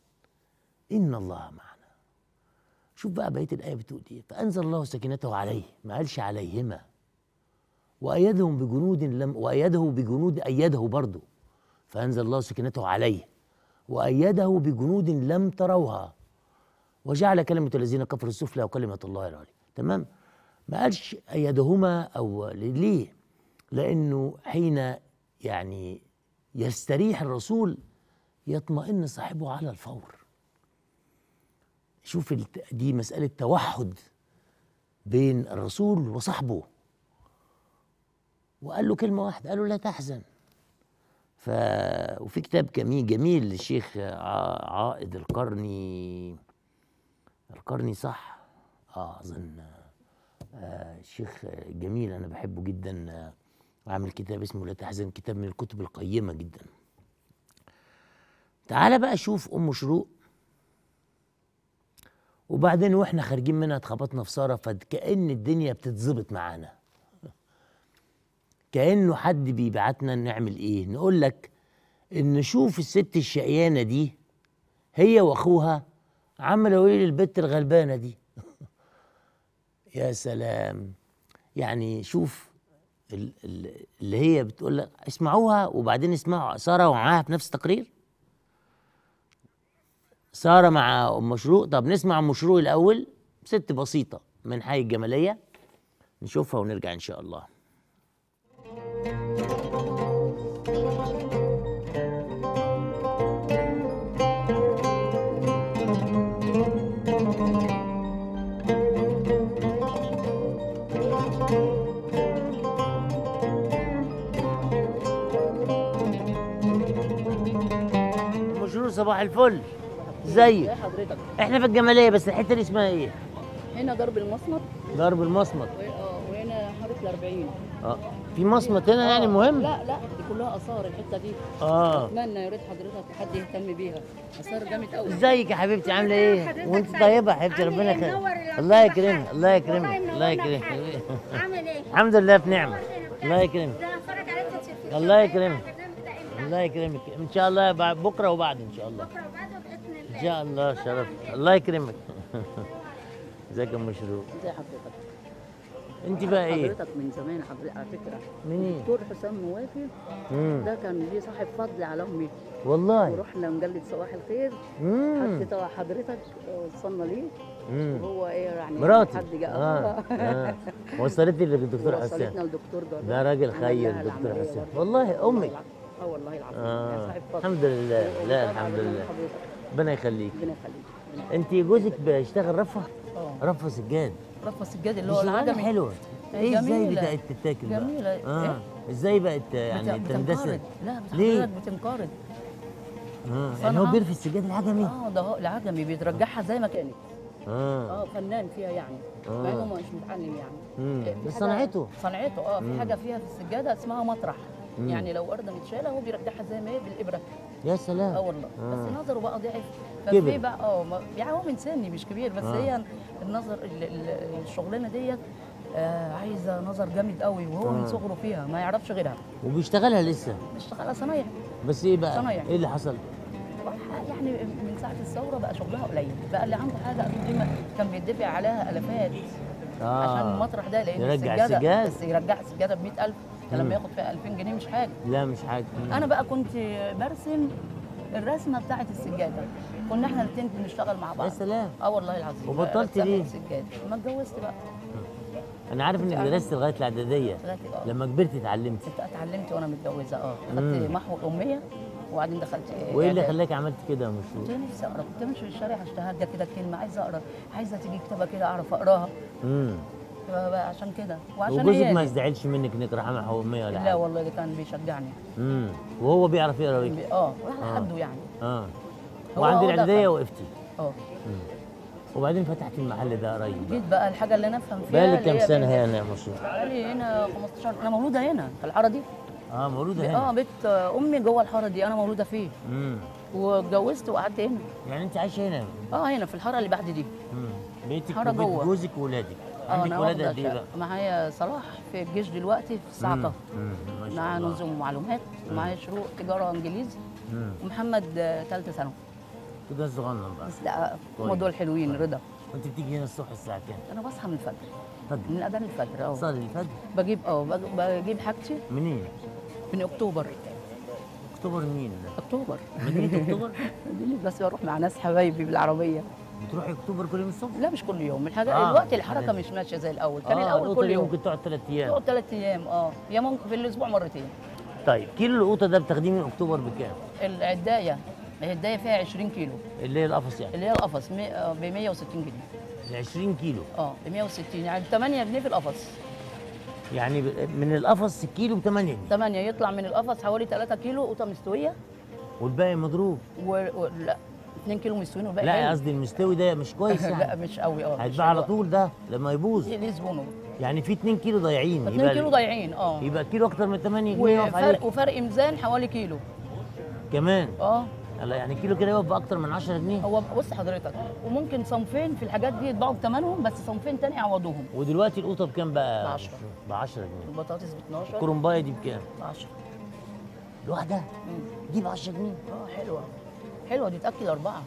ان الله معنا شوف بقى بقيه الايه بتقول ايه فانزل الله سكينته عليه ما قالش عليهما وايدهم بجنود لم وايده بجنود ايده برضه فانزل الله سكينته عليه وايده بجنود لم تروها وجعل كلمه الذين كفروا السفلى وكلمه الله العليا تمام ما قالش ايدهما او ليه لانه حين يعني يستريح الرسول يطمئن صاحبه على الفور شوف دي مسألة توحد بين الرسول وصحبه وقال له كلمة واحدة قال له لا تحزن ف وفي كتاب جميل جميل للشيخ عائد القرني القرني صح اه اظن آه الشيخ جميل انا بحبه جدا آه عامل كتاب اسمه لا تحزن كتاب من الكتب القيمه جدا تعال بقى شوف ام شروق وبعدين واحنا خارجين منها اتخبطنا في ساره فكأن الدنيا بتتظبط معانا كأنه حد بيبعتنا نعمل ايه نقول لك ان نشوف الست الشقيانه دي هي واخوها عملوا ايه للبت الغلبانه دي يا سلام يعني شوف ال- ال- اللي هي بتقول لك اسمعوها وبعدين اسمعوا ساره ومعاها في نفس التقرير ساره مع ام مشروق طب نسمع ام مشروق الاول ست بسيطه من حي الجماليه نشوفها ونرجع ان شاء الله ام مشروق صباح الفل ازيك حضرتك احنا في الجماليه بس الحته دي اسمها ايه هنا ضرب المصمت ضرب المصمت و- آه، وهنا حاره الأربعين اه في مصمت هنا يعني آه، مهم لا لا دي كلها اثار الحته دي اه اتمنى يا ريت حضرتك حد يهتم بيها اثار جامد قوي ازيك يا حبيبتي عامله ايه وانت طيبه يا حبيبتي ربنا يخليك الله يكرمك الله يكرمك الله يكرمك عامل ايه؟ الحمد لله في نعمه الله يكرمك ده اتفرج عليك في التلفزيون. الله يكرمك. البرنامج بتاع إمتى؟ الله يكرمك ان شاء الله بعد بكره وبعد ان شاء الله بكره وبعده باذن ان الله شاء الله شرف الله يكرمك ازيك يا ام مشروق ازي حضرتك انت بقى ايه حضرتك من زمان حضرتك على فكره منين دكتور حسام موافي امم ده كان ليه صاحب فضل على امي والله ورحنا مجله صباح الخير امم حد تبع حضرتك آه، وصلنا ليه امم وهو ايه يعني مراتي حد جاء اه اه وصلتني للدكتور حسان وصلتنا لدكتور جراح ده راجل عمل خير لها دكتور العملية حسان برضه. والله امك اه والله العظيم يا اه صاحب فضل الحمد لله لا وطبعاً الحمد ربنا لله يحفظك. ربنا يخليك ربنا يخليك ربنا انت جوزك بيشتغل رفه اه رفه سجاد رفع السجاد اللي دي هو شغلانه العجمي حلوه ايه ازاي جميلة. بقت تتاكل بقى جميلة. اه إيه؟ ازاي بقت يعني بت- تندثر بتنقرض لا بس ليه؟ حضرتك بتنقرض اه يعني هو صنعة. بيرفي السجاد العجمي اه ده هو العجمي بيترجعها زي ما كانت اه اه فنان فيها يعني آه. مع انه مش متعلم يعني مم. إيه، في بس حاجة- صنعته. صنعته اه مم. في حاجه فيها في السجاده اسمها مطرح مم. يعني لو ارضه متشاله هو بيرجعها زي ما هي بالابره يا سلام اه والله آه. بس نظره بقى ضعف كبر. ففي بقى اه ما- يعني هو من سني مش كبير بس آه. هي النظر ال- ال- الشغلانه ديت آه عايزه نظر جامد قوي وهو آه. من صغره فيها ما يعرفش غيرها وبيشتغلها لسه بيشتغل صنايع بس ايه بقى صنايع. ايه اللي حصل يعني من ساعه الثوره بقى شغلها قليل بقى اللي عنده حاجه قيمه كان بيدفع عليها الافات اه عشان المطرح ده لان يرجع السجاده السجاد. بس يرجع السجاده ب 100000 مم. لما ياخد فيها 2000 جنيه مش حاجه لا مش حاجه مم. انا بقى كنت برسم الرسمه بتاعت السجاده كنا احنا الاثنين بنشتغل مع يا بعض سلام اه والله العظيم وبطلت رسمت ليه؟ السجاده ما اتجوزت بقى انا عارف انك كنت درست لغايه الاعداديه لغايه اه لما كبرت اتعلمت كنت اتعلمت وانا متجوزه اه مم. خدت محو الاميه وبعدين دخلت وايه اللي إعدادي. خلاك عملت كده يا مشروع كنت نفسي اقرا كنت امشي في الشارع اشتهى كده كلمه عايزه اقرا عايزه تيجي كتابه كده اعرف اقراها امم فبقى عشان كده وعشان وجوزك هي ما دي. يزعلش منك انك رايحه مع حوميه ولا لا حاجه والله ده كان بيشجعني امم وهو بيعرف يقرا ويكتب بي- اه راح آه. لحده يعني اه هو- وعند هو ده الاعداديه كان. وقفتي اه وبعدين فتحت المحل ده قريب جيت بقى بقى الحاجه اللي انا افهم فيها بقالك اللي كام هي سنه بين- هنا يا مشروع بقالي هنا 15 انا مولوده هنا في الحاره دي اه مولوده اه هنا بيت امي جوه الحاره دي انا مولوده فيه امم واتجوزت وقعدت هنا يعني انت عايشه هنا اه هنا في الحاره اللي بعد دي امم بيتك حارة وبيت جوه. جوزك وولادك اه عندك انا ولاد واخده قد ايه بقى؟ شقة. معايا صلاح في الجيش دلوقتي في الصعقه مم. ما شاء معاه الله. نظم ومعلومات ومعايا شروق تجاره انجليزي مم. ومحمد ثالثه ثانوي كده صغنن بقى بس لا طيب. هم دول حلوين رضا وانت بتيجي هنا الصبح الساعه كام؟ انا بصحى من الفجر فجر من اذان الفجر اه صلي الفجر بجيب اه بج- بجيب حاجتي منين؟ من اكتوبر اكتوبر مين؟ اكتوبر مدينه اكتوبر؟ بس بروح مع ناس حبايبي بالعربيه بتروحي اكتوبر كل يوم الصبح؟ لا مش كل يوم الحاجه آه، الوقت الحركه حاجات. مش ماشيه زي الاول كان آه، الاول القطة كل دي يوم ممكن تقعد ثلاث ايام تقعد ثلاث ايام اه يا ممكن في الاسبوع مرتين طيب كيلو القوطه ده بتاخديه من اكتوبر بكام؟ العدايه العدايه فيها 20 كيلو اللي هي القفص يعني اللي هي القفص ب 160 جنيه ال 20 كيلو اه ب 160 يعني 8 جنيه في القفص يعني ب- من القفص كيلو ب 8 جنيه 8 يطلع من القفص حوالي 3 كيلو قطه مستويه والباقي مضروب و... و... لا 2 كيلو مستويين والباقي لا حلو. قصدي المستوي ده مش كويس لا يعني مش قوي اه مش هيتباع على حلو. طول ده لما يبوظ ليه ليه زبونه يعني في 2 كيلو ضايعين 2 كيلو ضايعين اه يبقى كيلو اكتر من 8 جنيه يقف وفرق عليك وفرق ميزان حوالي كيلو كمان اه لا يعني كيلو كده يقف باكتر من 10 جنيه هو بص حضرتك وممكن صنفين في الحاجات دي يتباعوا بثمنهم بس صنفين تاني يعوضوهم ودلوقتي القوطه بكام بقى؟ ب 10. ب 10 جنيه البطاطس ب 12 الكرومبايه دي بكام؟ ب 10 لوحدها مم. دي ب 10 جنيه اه حلوه حلوه دي تاكل اربعه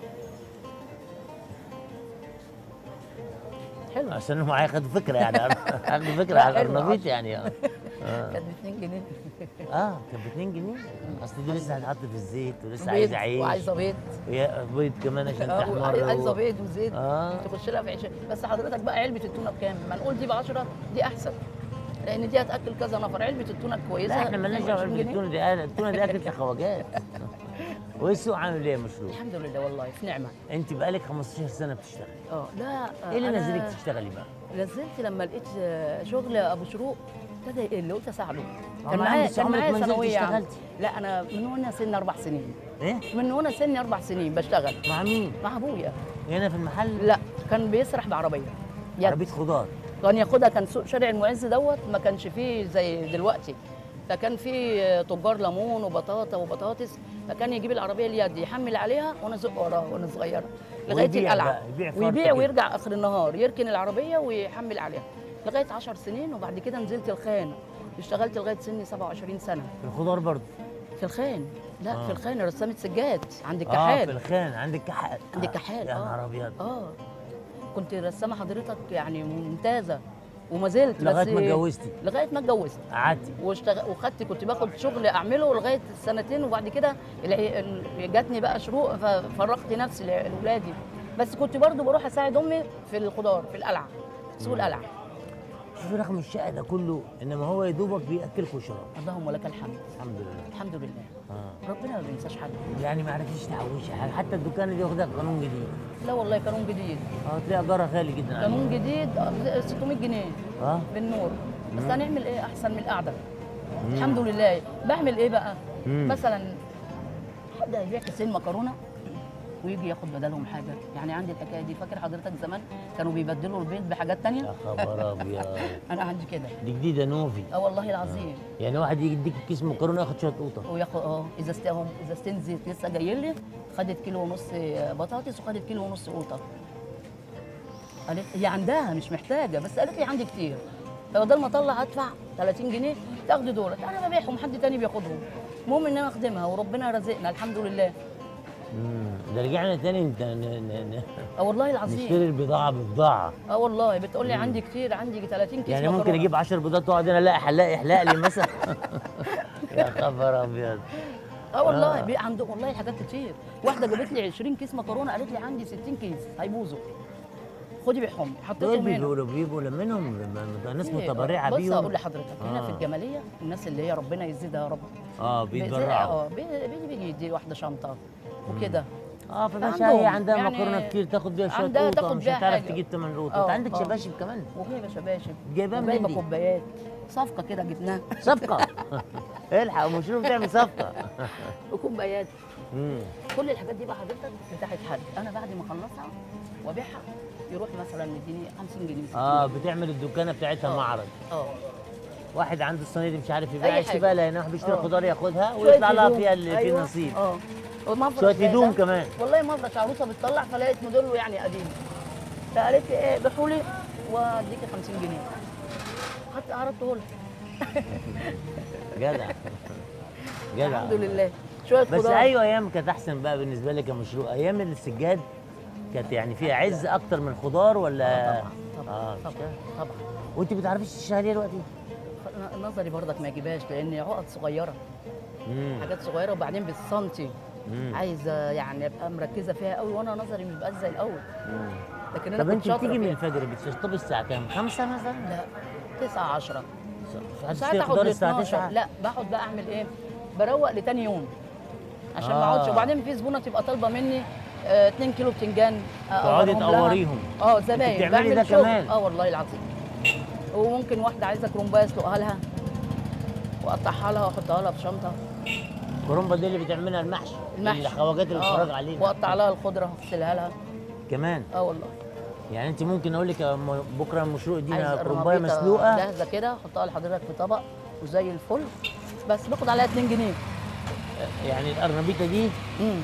حلوه عشان هم هياخدوا فكره يعني هياخدوا فكره لا، على حلوة. الارنبيط يعني اه اه كانت ب 2 جنيه اه كان ب 2 جنيه اصل دي لسه هتحط في الزيت ولسه بيض عايزه عيش وعايزه بيض ويا- بيض كمان عشان آه، تحمر وعايزه و- عايزة بيض وزيت اه تخش لها في عيش بس حضرتك بقى علبه التونه بكام؟ ما نقول دي ب 10 دي احسن لان دي هتاكل كذا نفر علبه التونه الكويسه لا احنا مالناش دعوه 22 جنيه. بالتونه دي التونه دي اكلت الخواجات وايه السوق عامل ايه يا مشروع؟ الحمد لله والله في نعمه انت بقالك 15 سنه بتشتغلي اه لا ايه اللي أنا نزلك تشتغلي بقى؟ نزلت لما لقيت آه، شغل ابو شروق ابتدى يقل قلت اساعده ما كان عندك معايا كان عمرك معايا ما نزلت ثانويه عامة. اشتغلتي؟ لا انا من وانا سن اربع سنين ايه؟ من وانا سني اربع سنين بشتغل مع مين؟ مع ابويا هنا في المحل؟ لا كان بيسرح بعربيه يد. عربيه خضار كان ياخدها كان سوق شارع المعز دوت ما كانش فيه زي دلوقتي فكان فيه تجار ليمون وبطاطا وبطاطس فكان يجيب العربيه اليد يحمل عليها وانا ازق وراه وانا صغيره لغايه ويبيع القلعه بقى، يبيع فرطة ويبيع كده. ويرجع اخر النهار يركن العربيه ويحمل عليها لغايه 10 سنين وبعد كده نزلت الخان اشتغلت لغايه سني 27 سنه في الخضار برضه في الخان لا آه. في الخان رسامه سجاد عند اه في الكحال الخان عندك كحال عند الكحال يا آه. نهار ابيض اه كنت رسامه حضرتك يعني ممتازه وما زلت لغايه بس ما اتجوزتي لغايه ما اتجوزت قعدتي واشتغل وخدت كنت باخد شغل اعمله لغايه السنتين وبعد كده العي- ال- جاتني بقى شروق ففرغت نفسي ل- لاولادي بس كنت برضو بروح اساعد امي في الخضار في القلعه سوق القلعه شوفي رقم الشقه ده كله انما هو يا دوبك بياكلك ويشرب اللهم لك الحمد الحمد لله الحمد لله اه ربنا ما بينساش حد يعني ما عرفتيش تحوشي حاجه حتى الدكان دي واخدها قانون جديد لا والله قانون جديد اه تلاقي ايجارها غالي جدا عليك. قانون جديد آه، 600 جنيه اه بالنور بس مم. هنعمل ايه احسن من القعده مم. الحمد لله بعمل ايه بقى مم. مثلا حد يبيع كيسين مكرونه ويجي ياخد بدلهم حاجه يعني عندي الحكايه دي فاكر حضرتك زمان كانوا بيبدلوا البيض بحاجات تانية يا خبر ابيض انا عندي كده دي جديده نوفي اه والله العظيم يعني واحد يجي يديك كيس مكرونه ياخد شويه قوطه وياخد اه ازازتين ازازتين زيت لسه جاي لي خدت كيلو ونص بطاطس وخدت كيلو ونص قوطه قالت هي عندها مش محتاجه بس قالت لي عندي كتير فبدل ما اطلع ادفع 30 جنيه تاخدي دولت انا ببيعهم حد تاني بياخدهم المهم ان انا اخدمها وربنا رزقنا الحمد لله امم ده رجعنا تاني انت ن- ن- ن- اه والله العظيم نشتري البضاعه ببضاعه اه والله بتقول لي عندي كتير عندي 30 كيس يعني ممكن مكرونة. اجيب 10 بيضات واقعد انا الاقي حلاق يحلق لي مثلا يا خبر ابيض اه والله آه. بي عنده والله حاجات كتير واحده جابت لي 20 كيس مكرونه قالت لي عندي 60 كيس هيبوظوا خدي بيعهم دول حطيتهم هنا بيقولوا بيبقوا منهم ده ناس إيه، متبرعه بص بيهم اقول لحضرتك هنا آه. في الجماليه الناس اللي هي ربنا يزيدها يا رب اه بيزرع- بيتبرعوا اه بي- بيجي بيجي يدي واحده شنطه وكده اه فباشا عندهم هي عندها يعني مكرونه كتير تاخد بيها شويه عندها قوطه تاخد مش بيها هتعرف حاجة. تجيب ثمن قوطه آه، انت عندك آه. شباشب كمان وجايبه شباشب جايباها وجايبه منين دي؟ كوبايات صفقه كده جبناها صفقه الحق مشروع بتعمل صفقه وكوبايات امم كل الحاجات دي بقى حضرتك بتاعت حد انا بعد ما اخلصها وابيعها يروح مثلا مديني 50 جنيه 60 اه جنيه. بتعمل الدكانه بتاعتها آه. معرض اه واحد عنده الصينيه دي مش عارف يبيع أي يشتري حاجة. بقى لان واحد بيشتري آه. خضار ياخدها شوية ويطلع لها هدوم. فيها اللي فيه أيوة. نصيب اه ومفرش شويه هدوم هذا. كمان والله مفرش عروسه بتطلع فلقيت موديله يعني قديم فقالت لي ايه بيحوا لي واديكي 50 جنيه حتى عرضته لها جدع جدع الحمد لله شويه بس خضار ايوه ايام كانت احسن بقى بالنسبه لي كمشروع ايام السجاد كانت يعني فيها عز اكتر من الخضار ولا طبعا طبعا اه طبعا طبعا وانت بتعرفيش تشتغلي دلوقتي ن- نظري برضك ما يجيبهاش لان عقد صغيره امم حاجات صغيره وبعدين بالسنتي مم. عايزه يعني ابقى مركزه فيها قوي وانا نظري مش بقى زي الاول مم. لكن انا طب كنت انت شاطره بتيجي من فيها. الفجر بتشطبي الساعه كام؟ خمسة مثلا؟ لا 9 10 ساعات ساعات تشتري اخد خضار ل الساعه 12 9 لا بقعد بقى اعمل ايه بروق لتاني يوم عشان ما آه. اقعدش وبعدين في زبونه تبقى طالبه مني 2 كيلو بتنجان آه، تقعدي أقورهم لها. تقوريهم. اه أنت زباين بتعملي بعمل ده شغل. كمان؟ اه والله العظيم وممكن واحده عايزه كرومبايه اسلقها لها واقطعها لها واحطها لها في شنطه كرومبا دي اللي بتعملها المحشي المحشي الخواجات اللي آه. بتتفرج علينا واقطع لها الخضره واغسلها لها كمان اه والله يعني انت ممكن اقول لك يا م- بكره المشروع دي عايزه كرومبايه الرمابيطة مسلوقه جاهزه كده احطها لحضرتك في طبق وزي الفل بس باخد عليها 2 جنيه يعني القرنبيطه دي امم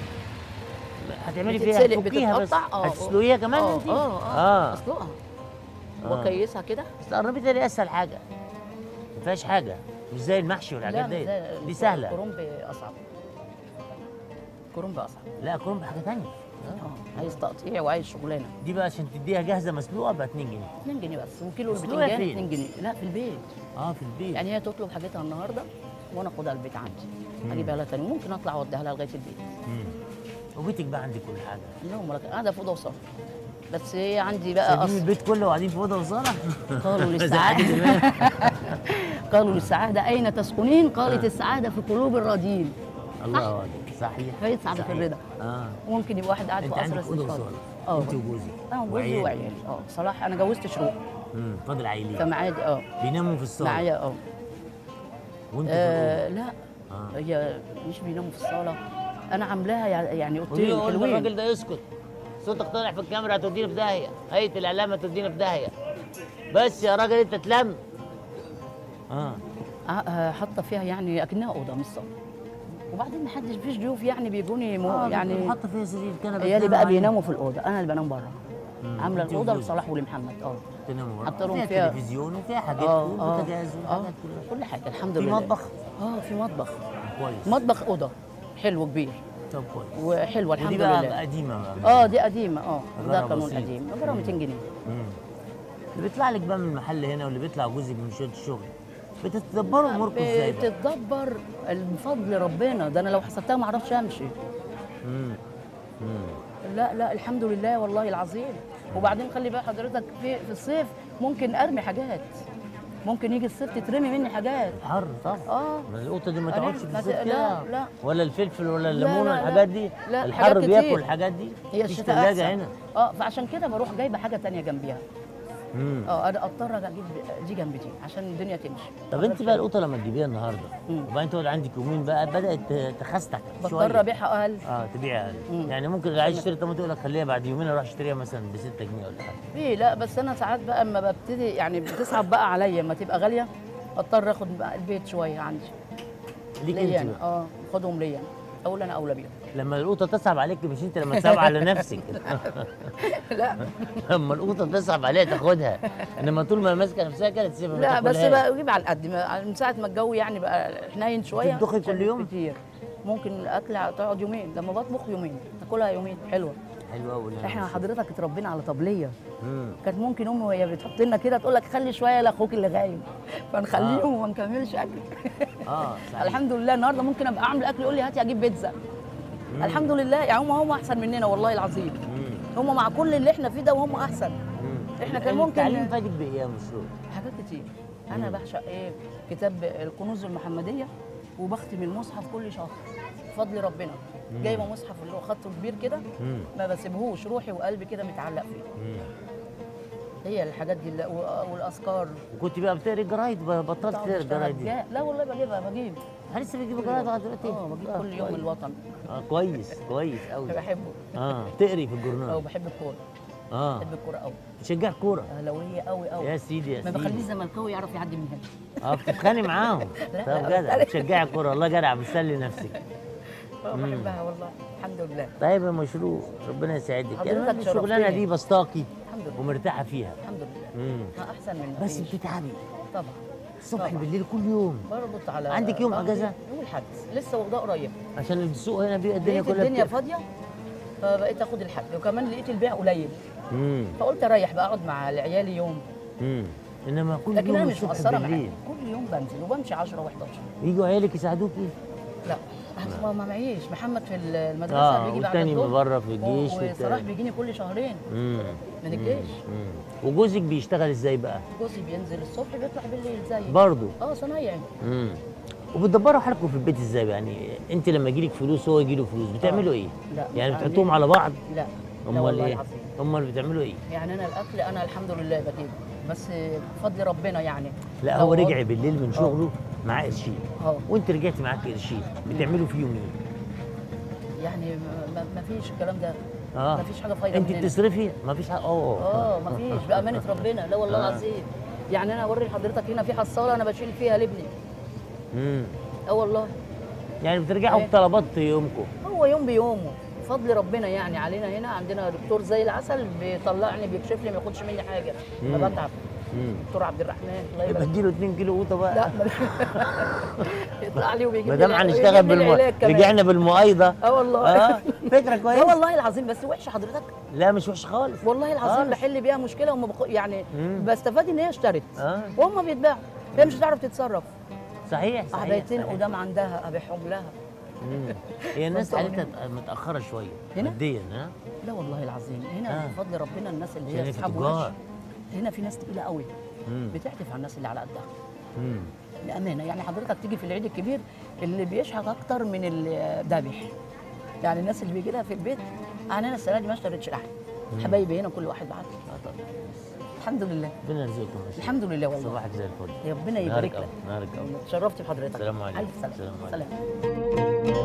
هتعملي فيها بتتسلق تفكيها بس بتتقطع اه هتسلقيها كمان اه انت اه اه اه اسلقها آه. واكيسها كده بس القرنبيطه دي اسهل حاجه ما فيهاش حاجه مش زي المحشي والحاجات لا دي زي دي سهله الكرنب اصعب الكرنب اصعب لا كرنب حاجه ثانيه اه عايز تقطيع وعايز شغلانه دي بقى عشان تديها جاهزه مسلوقه ب 2 جنيه 2 جنيه بس وكيلو مسلوقة البتنجان فين؟ 2 جنيه لا في البيت اه في البيت يعني هي تطلب حاجتها النهارده وانا اخدها البيت عندي اجيبها لها تاني ممكن اطلع اوديها لها لغايه البيت مم. وبيتك بقى عندك كل حاجه اللهم لك قاعده في اوضه وصاله بس هي عندي بقى سايبين اصل البيت كله وقاعدين في اوضه وصاله قالوا زي للسعاده عادل إمام. قالوا للسعاده اين تسكنين قالت السعاده في قلوب الراضين الله اكبر صحيح فيسعد في صحيح. الرضا. اه وممكن يبقى واحد قاعد انت في عندك قصر اوضه استشفاء وصاله اه انت وجوزك انا وجوزي وعيالك. وعيالي اه صلاح انا جوزت شروق امم فاضل عائلين فمعادي اه بيناموا في الصاله معايا اه وانت في آه، الأوضة. لا آه. هي مش بيناموا في الصاله انا عاملاها يع- يعني قولي اوضتين له قول حلوين الراجل ده يسكت صوتك طالع في الكاميرا هتودينا في داهيه هيئه الاعلام هتودينا في داهيه بس يا راجل انت تلم اه ع- آه، حاطه فيها يعني اكنها اوضه مش صاله وبعدين ما حدش فيش ضيوف يعني بيجوني مو يعني حاطه فيها سرير كنبه عيالي تنام بقى عليه. بيناموا في الاوضه انا اللي بنام بره مم. عامله انت الاوضه وجوزك. لصلاح ولمحمد اه تناموا حاطه بره لهم فيها فيها- تلفزيون وفيها حاجات اه وبوتاجاز اه وحاجات كلها كل حاجه الحمد في لله مطبخ اه في مطبخ كويس مطبخ اوضه حلو كبير طب كويس وحلوه الحمد ودي بقى لله قديمه بقى اه دي قديمه اه ده إيجارها قانون بسيط. قديم اجرها 200 جنيه مم. اللي بيطلع لك بقى من المحل هنا واللي بيطلع جوزك من شويه الشغل بتتدبروا اموركم ازاي بقى؟ بتتدبر بفضل ربنا ده انا لو حسبتها ما اعرفش امشي مم. مم. لا لا الحمد لله والله العظيم وبعدين خلي بقى حضرتك في في الصيف ممكن ارمي حاجات ممكن يجي الصيف تترمي مني حاجات حر طبعا اه ما القطه دي ما أنا- تقعدش في ما ت- الصيف لا، كده لا. ولا الفلفل ولا لا، الليمون لا، والحاجات لا. دي لا، الحر حاجات بياكل كتير. الحاجات دي هي مفيش الشتاء تلاجة احسن هنا اه فعشان كده بروح جايبه حاجه تانية جنبيها مم. اه انا اضطر اجيب دي جنب دي عشان الدنيا تمشي طب انت بقى القطه لما تجيبيها النهارده مم. وبعدين تقعد عندك يومين بقى بدات تخستك بضطر شويه ابيعها اقل اه تبيعها اقل مم. يعني ممكن اللي عايز يشتري طماطم يقول لك خليها بعد يومين اروح اشتريها مثلا ب 6 جنيه ولا حاجه في لا بس انا ساعات بقى اما ببتدي يعني بتصعب بقى عليا اما تبقى غاليه اضطر اخد بقى البيت شويه عندي ليك ليا انت انا بقى اه خدهم ليا أنا. اقول انا اولى بيهم لما القطه تصعب عليك مش انت لما تصعب على نفسك لا لما القطه تصعب عليها تاخدها انما طول ما ماسكه نفسها كده تسيبها ما لا بس تاكلهاش. بقى بجيب على القد ما- من ساعه ما الجو يعني بقى حنين شويه بتطبخي كل عشان يوم؟ كتير ممكن الاكل تقعد يومين لما بطبخ يومين تاكلها يومين حلوه حلوه قوي احنا حضرتك اتربينا على طبليه امم كانت ممكن امي وهي بتحط لنا كده تقول لك خلي شويه لاخوك اللي غايب فنخليهم وما نكملش اكل اه صحيح. الحمد لله النهارده ممكن ابقى اعمل اكل يقول لي هاتي اجيب بيتزا الحمد لله يعني هم هم احسن مننا والله العظيم مم. هم مع كل اللي احنا فيه ده وهم احسن مم. إحنا كان ممكن- التعليم فادك بايه يا مشروع؟ حاجات كتير انا بعشق ايه كتاب الكنوز المحمديه وبختم المصحف كل شهر بفضل ربنا جايبه مصحف اللي هو خطه كبير كده مم. ما بسيبهوش روحي وقلبي كده متعلق فيه مم. هي الحاجات دي اللي- و- والاذكار وكنت بقى بتقري الجرايد ب- بطلت طبعاً تقري بشتغل الجرايد دي جا- لا والله بجيبها بجيب هل لسه بتجيب الجرايد لغايه دلوقتي؟ اه بجيب كل يوم كويس. الوطن اه كويس كويس قوي بحبه اه تقري في اه الجورنال بحب الكوره اه بحب الكوره قوي تشجع كوره اهلاويه قوي قوي يا سيدي يا ما بخليش سيدي زملكاوي يعرف يعدي من هنا اه بتتخانق معاهم لا، طب لا، جدع لا. بتشجعي الكوره والله جدع بتسلي نفسك اه بحبها والله الحمد لله طيب يا مشروع ربنا يسعدك حضرتك يعني الشغلانه شرفتني. دي بسطاكي الحمد لله ومرتاحه فيها الحمد لله امم ما احسن من بس مفيش. بتتعبي طبعا الصبح طبعا. بالليل كل يوم بربط على عندك يوم ظهري أجازة؟ يوم الاحد لسه واخداه قريب عشان السوق هنا بيبقى الدنيا لقيت كلها الدنيا بت- فاضيه فبقيت اخد الحد وكمان لقيت البيع قليل امم فقلت اريح بقى اقعد مع عيالي يوم امم انما كل لكن يوم انا مش الصبح مقصره بالليل معاهم كل يوم بنزل وبمشي 10 و11 يجوا عيالك يساعدوكي لا ما ما معيش محمد في المدرسه اه بيجي بعد والتاني الظهر بره في الجيش و- وصلاح والتاني- بيجيني كل شهرين امم من الجيش امم وجوزك بيشتغل ازاي بقى؟ جوزي بينزل الصبح بيطلع بالليل زيي برضه اه صنايعي امم وبتدبروا حالكم في البيت ازاي بقى؟ يعني انت لما يجيلك فلوس هو يجيله فلوس بتعملوا ايه؟ لا، يعني مش بتحطوهم عاملين- على بعض؟ لا لا امال والله ايه؟ العظيم امال بتعملوا ايه؟ يعني انا الاكل انا الحمد لله بجيبه بس بفضل ربنا يعني لا لو هو عض- رجع بالليل من آه. شغله معاه قرشين اه وانت رجعتي معاك قرشين بتعملوا فيهم ايه؟ يعني ما- ما ما فيش الكلام ده اه ما فيش حاجه فايده انت مننا بتصرفي؟ ما فيش حاجه اه اه ما فيش بامانه ربنا لا والله آه. العظيم يعني انا اوري لحضرتك هنا في حصاله انا بشيل فيها لابني امم اه والله يعني بترجعوا إيه؟ بطلبات يومكم هو يوم بيومه بفضل ربنا يعني علينا هنا عندنا دكتور زي العسل بيطلعني بيكشف لي ما ياخدش مني حاجه مم. ما بتعب دكتور عبد الرحمن الله يبقى يبارك اديله 2 كيلو قوطه بقى لا ما- يطلع لي وبيجيب ما لي دام الع- هنشتغل ويجيب لي بالم... العلاج كمان. رجعنا بالمؤايده اه والله اه فكره اه كويسه والله العظيم بس وحشه حضرتك لا مش وحش خالص والله العظيم خالص. بحل بيها مشكله وما بخ... يعني مم. بستفاد ان هي اشترت اه وهم بيتباعوا هي مش هتعرف تتصرف صحيح صحيح عبايتين صحيح. قدام عندها ابيعهم لها مم. هي الناس بنطلون. حالتها متاخره شويه هنا؟ ماديا ها لا والله العظيم هنا آه. بفضل ربنا الناس اللي عشان هي هي في اصحاب تجار. وش هنا في ناس تقيله قوي مم. بتعتف على الناس اللي على قدها مم. بامانه يعني حضرتك تيجي في العيد الكبير اللي بيشحت اكتر من الذابح يعني الناس اللي بيجي لها في البيت انا السنه دي ما اشتريتش لحم حبايبي هنا كل واحد بعت آه طبعا. الحمد لله ربنا يرزقكم يا شيخ. الحمد لله والله صباحك زي الفل ربنا يبارك نهارك لك أبيض، نهارك أبيض. تشرفت بحضرتك السلام عليكم. الف سلام السلام عليكم. سلام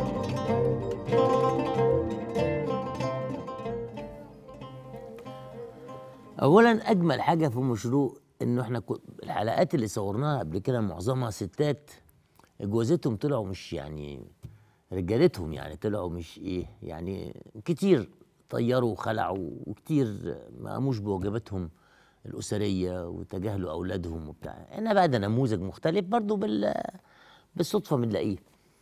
اولا اجمل حاجه في مشروع انه احنا كو- الحلقات اللي صورناها قبل كده معظمها ستات جوازتهم طلعوا مش يعني رجالتهم يعني طلعوا مش ايه يعني كتير طيروا وخلعوا وكتير ما قاموش بواجباتهم الاسريه وتجاهلوا اولادهم وبتاع انا بقى ده نموذج مختلف برضو بال بالصدفه بنلاقيه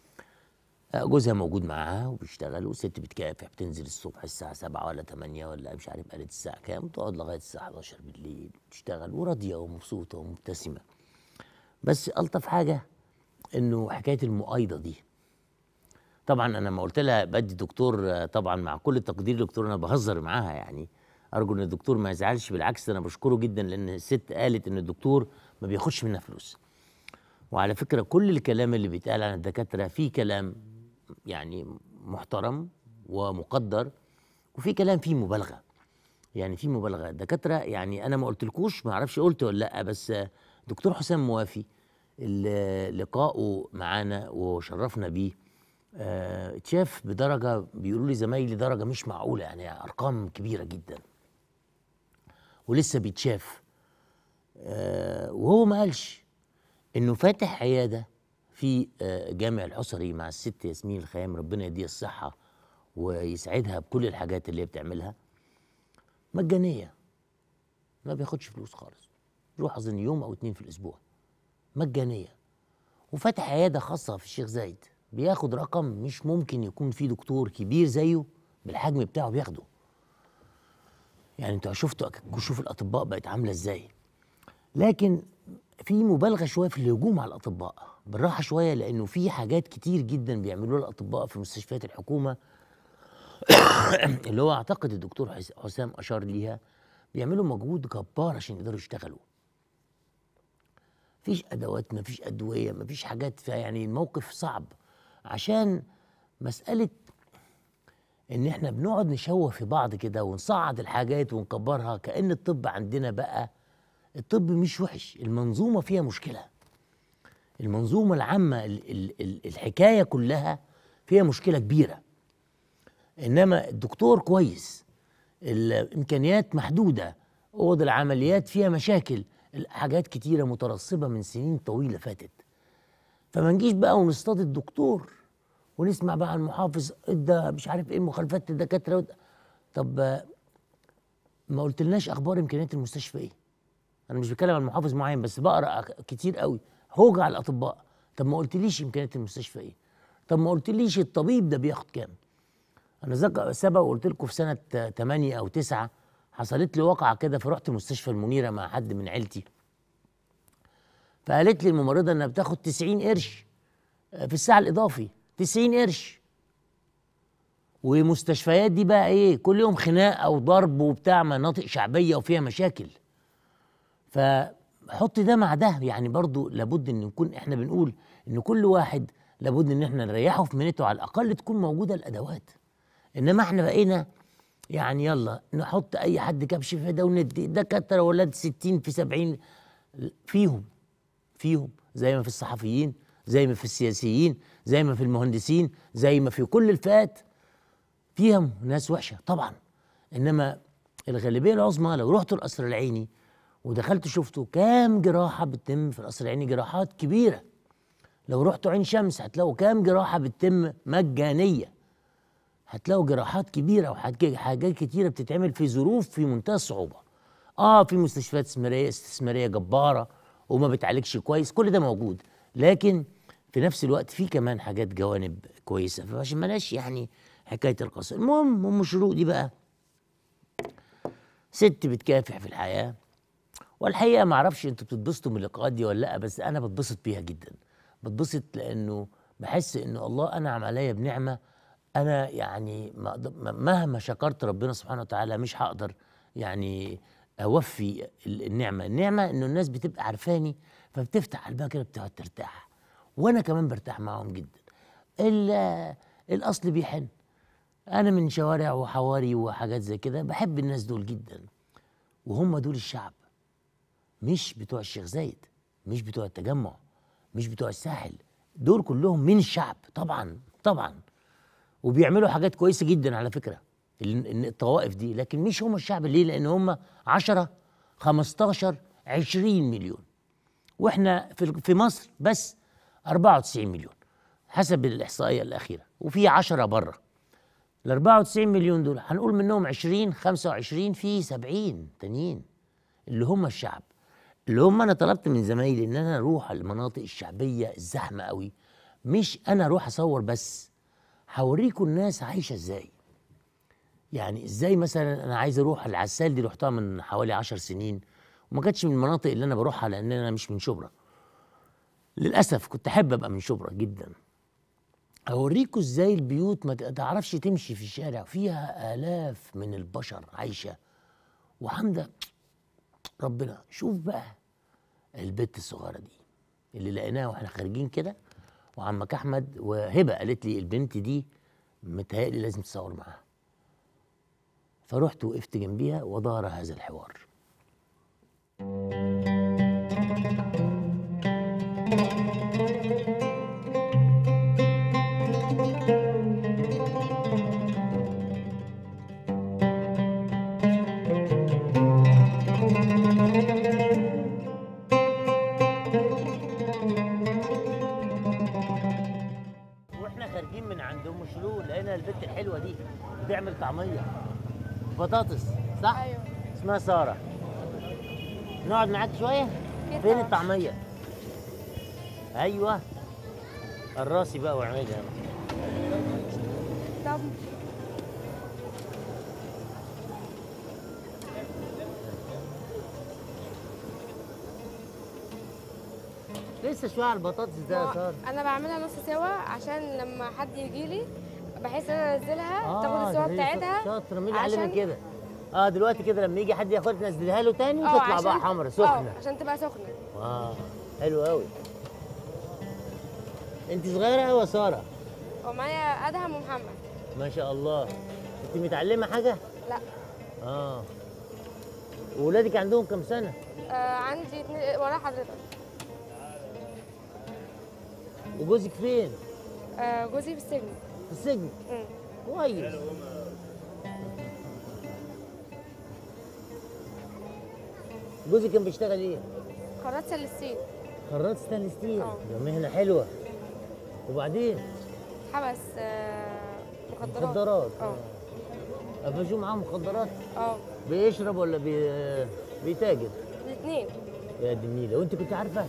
جوزها موجود معاها وبيشتغل والست بتكافح بتنزل الصبح الساعة 7 ولا 8 ولا مش عارف قالت الساعة كام تقعد لغاية الساعة 11 بالليل تشتغل وراضية ومبسوطة ومبتسمة بس ألطف حاجة إنه حكاية المؤايضة دي طبعا أنا ما قلت لها بدي دكتور آه، طبعا مع كل التقدير دكتور أنا بهزر معاها يعني أرجو إن الدكتور ما يزعلش بالعكس أنا بشكره جدا لأن الست قالت إن الدكتور ما بياخدش منها فلوس وعلى فكرة كل الكلام اللي بيتقال عن الدكاترة فيه كلام يعني محترم ومقدر وفي كلام فيه مبالغه يعني في مبالغه الدكاتره يعني انا ما قلتلكوش ما اعرفش قلت ولا لا بس دكتور حسام موافي اللي لقائه معانا وشرفنا بيه آه، اتشاف بدرجه بيقولوا لي زمايلي درجه مش معقوله يعني ارقام كبيره جدا ولسه بيتشاف آه، وهو ما قالش انه فاتح عياده في آه، جامع الحصري مع الست ياسمين الخيام ربنا يديها الصحه ويسعدها بكل الحاجات اللي هي بتعملها مجانيه ما بياخدش فلوس خالص يروح اظن يوم او اتنين في الاسبوع مجانيه وفتح عياده خاصه في الشيخ زايد بياخد رقم مش ممكن يكون فيه دكتور كبير زيه بالحجم بتاعه بياخده يعني انتوا شفتوا شوفوا الاطباء بقت عامله ازاي لكن في مبالغه شويه في الهجوم على الاطباء بالراحه شويه لانه في حاجات كتير جدا بيعملوها الاطباء في مستشفيات الحكومه اللي هو اعتقد الدكتور حس- حسام اشار ليها بيعملوا مجهود جبار عشان يقدروا يشتغلوا مفيش ادوات مفيش ادويه مفيش حاجات فيها يعني الموقف صعب عشان مساله ان احنا بنقعد نشوه في بعض كده ونصعد الحاجات ونكبرها كان الطب عندنا بقى الطب مش وحش المنظومه فيها مشكله المنظومه العامه ال- ال- ال- الحكايه كلها فيها مشكله كبيره انما الدكتور كويس الامكانيات محدوده اوض العمليات فيها مشاكل حاجات كتيره مترسبه من سنين طويله فاتت فما نجيش بقى ونصطاد الدكتور ونسمع بقى عن المحافظ ادى مش عارف ايه المخالفات الدكاتره ود- طب آه، ما قلتلناش اخبار امكانيات المستشفى ايه انا مش بتكلم عن محافظ معين بس بقرا أك- كتير قوي هوج على الاطباء طب ما قلتليش امكانيات المستشفى ايه طب ما قلتليش الطبيب ده بياخد كام انا ذكر سبق وقلت لكم في سنه 8 او 9 حصلت لي واقعه كده فرحت مستشفى المنيره مع حد من عيلتي فقالت لي الممرضه انها بتاخد 90 قرش آه، في الساعه الاضافي 90 قرش ومستشفيات دي بقى ايه كل يوم خناقه وضرب وبتاع مناطق شعبيه وفيها مشاكل فحط ده مع ده يعني برضو لابد ان نكون احنا بنقول ان كل واحد لابد ان احنا نريحه في منته على الاقل تكون موجوده الادوات انما احنا بقينا يعني يلا نحط اي حد كبش في ده وندي دكاتره ولاد 60 في 70 فيهم فيهم زي ما في الصحفيين زي ما في السياسيين زي ما في المهندسين زي ما في كل الفئات فيها ناس وحشه طبعا انما الغالبيه العظمى لو رحتوا القصر العيني ودخلت شفتوا كام جراحه بتتم في القصر العيني جراحات كبيره لو رحتوا عين شمس هتلاقوا كام جراحه بتتم مجانيه هتلاقوا جراحات كبيره وحاجات كتيره بتتعمل في ظروف في منتهى الصعوبه اه في مستشفيات استثماريه استثماريه جباره وما بتعالجش كويس كل ده موجود لكن في نفس الوقت في كمان حاجات جوانب كويسه فعشان ملاش يعني حكايه القصر المهم ام شروق دي بقى ست بتكافح في الحياه والحقيقه ما اعرفش انتوا بتتبسطوا من اللقاءات دي ولا لا بس انا بتبسط بيها جدا بتبسط لانه بحس ان الله انعم عليا بنعمه انا يعني ما أقدر- م- مهما شكرت ربنا سبحانه وتعالى مش هقدر يعني اوفي ال- النعمه النعمه انه الناس بتبقى عارفاني فبتفتح قلبها كده بتقعد ترتاح وانا كمان برتاح معاهم جدا ال- الاصل بيحن انا من شوارع وحواري وحاجات زي كده بحب الناس دول جدا وهم دول الشعب مش بتوع الشيخ زايد مش بتوع التجمع مش بتوع الساحل دول كلهم من الشعب طبعا طبعا وبيعملوا حاجات كويسه جدا على فكره ال- ال- الطوائف دي لكن مش هم الشعب ليه لان هم 10 15 20 مليون واحنا في في مصر بس 94 مليون حسب الاحصائيه الاخيره وفي 10 بره ال 94 مليون دول هنقول منهم 20 25 في 70 تانيين اللي هم الشعب اللي هم انا طلبت من زمايلي ان انا اروح المناطق الشعبيه الزحمه قوي مش انا اروح اصور بس هوريكم الناس عايشه ازاي يعني ازاي مثلا انا عايز اروح العسال دي رحتها من حوالي عشر سنين وما كانتش من المناطق اللي انا بروحها لان انا مش من شبرا للاسف كنت احب ابقى من شبرا جدا اوريكم ازاي البيوت ما تعرفش تمشي في الشارع فيها الاف من البشر عايشه وحمده ربنا شوف بقى البت الصغيره دي اللي لقيناها واحنا خارجين كده وعمك احمد وهبه قالت لي البنت دي متهيألي لازم تصور معاها فرحت وقفت جنبيها ودار هذا الحوار واحنا خارجين من عند ام شلول لقينا البنت الحلوه دي بتعمل طعميه بطاطس صح؟ ايوه اسمها ساره نقعد معاك شويه أكيد فين طبعاً. الطعميه ايوه الراسي بقى واعملها طب لسه شويه على البطاطس ده يا ما- ساره انا بعملها نص سوا عشان لما حد يجي لي بحيث ان انا انزلها تاخد السوا ده هي بتاعتها شاطره مين اللي علمك عشان- كده اه دلوقتي كده لما يجي حد ياخد تنزلها له تاني اه وتطلع عشان بقى حمرا اه سخنه عشان تبقى سخنه اه حلو قوي انت صغيره قوي يا ساره ومعايا ادهم ومحمد ما شاء الله انت متعلمه حاجه لا اه وولادك عندهم كام سنه آه عندي اتنين ورا حضرتك وجوزك فين آه جوزي في السجن في السجن مم. كويس جوزك كان بيشتغل ايه قررت سلسين خراط ستانلس ستيل اه. ده مهنه حلوه وبعدين حبس آه مخدرات مخدرات اه قفشوه معاه مخدرات اه بيشرب ولا بي... بيتاجر الاثنين يا دي النيله وانت كنت عارفه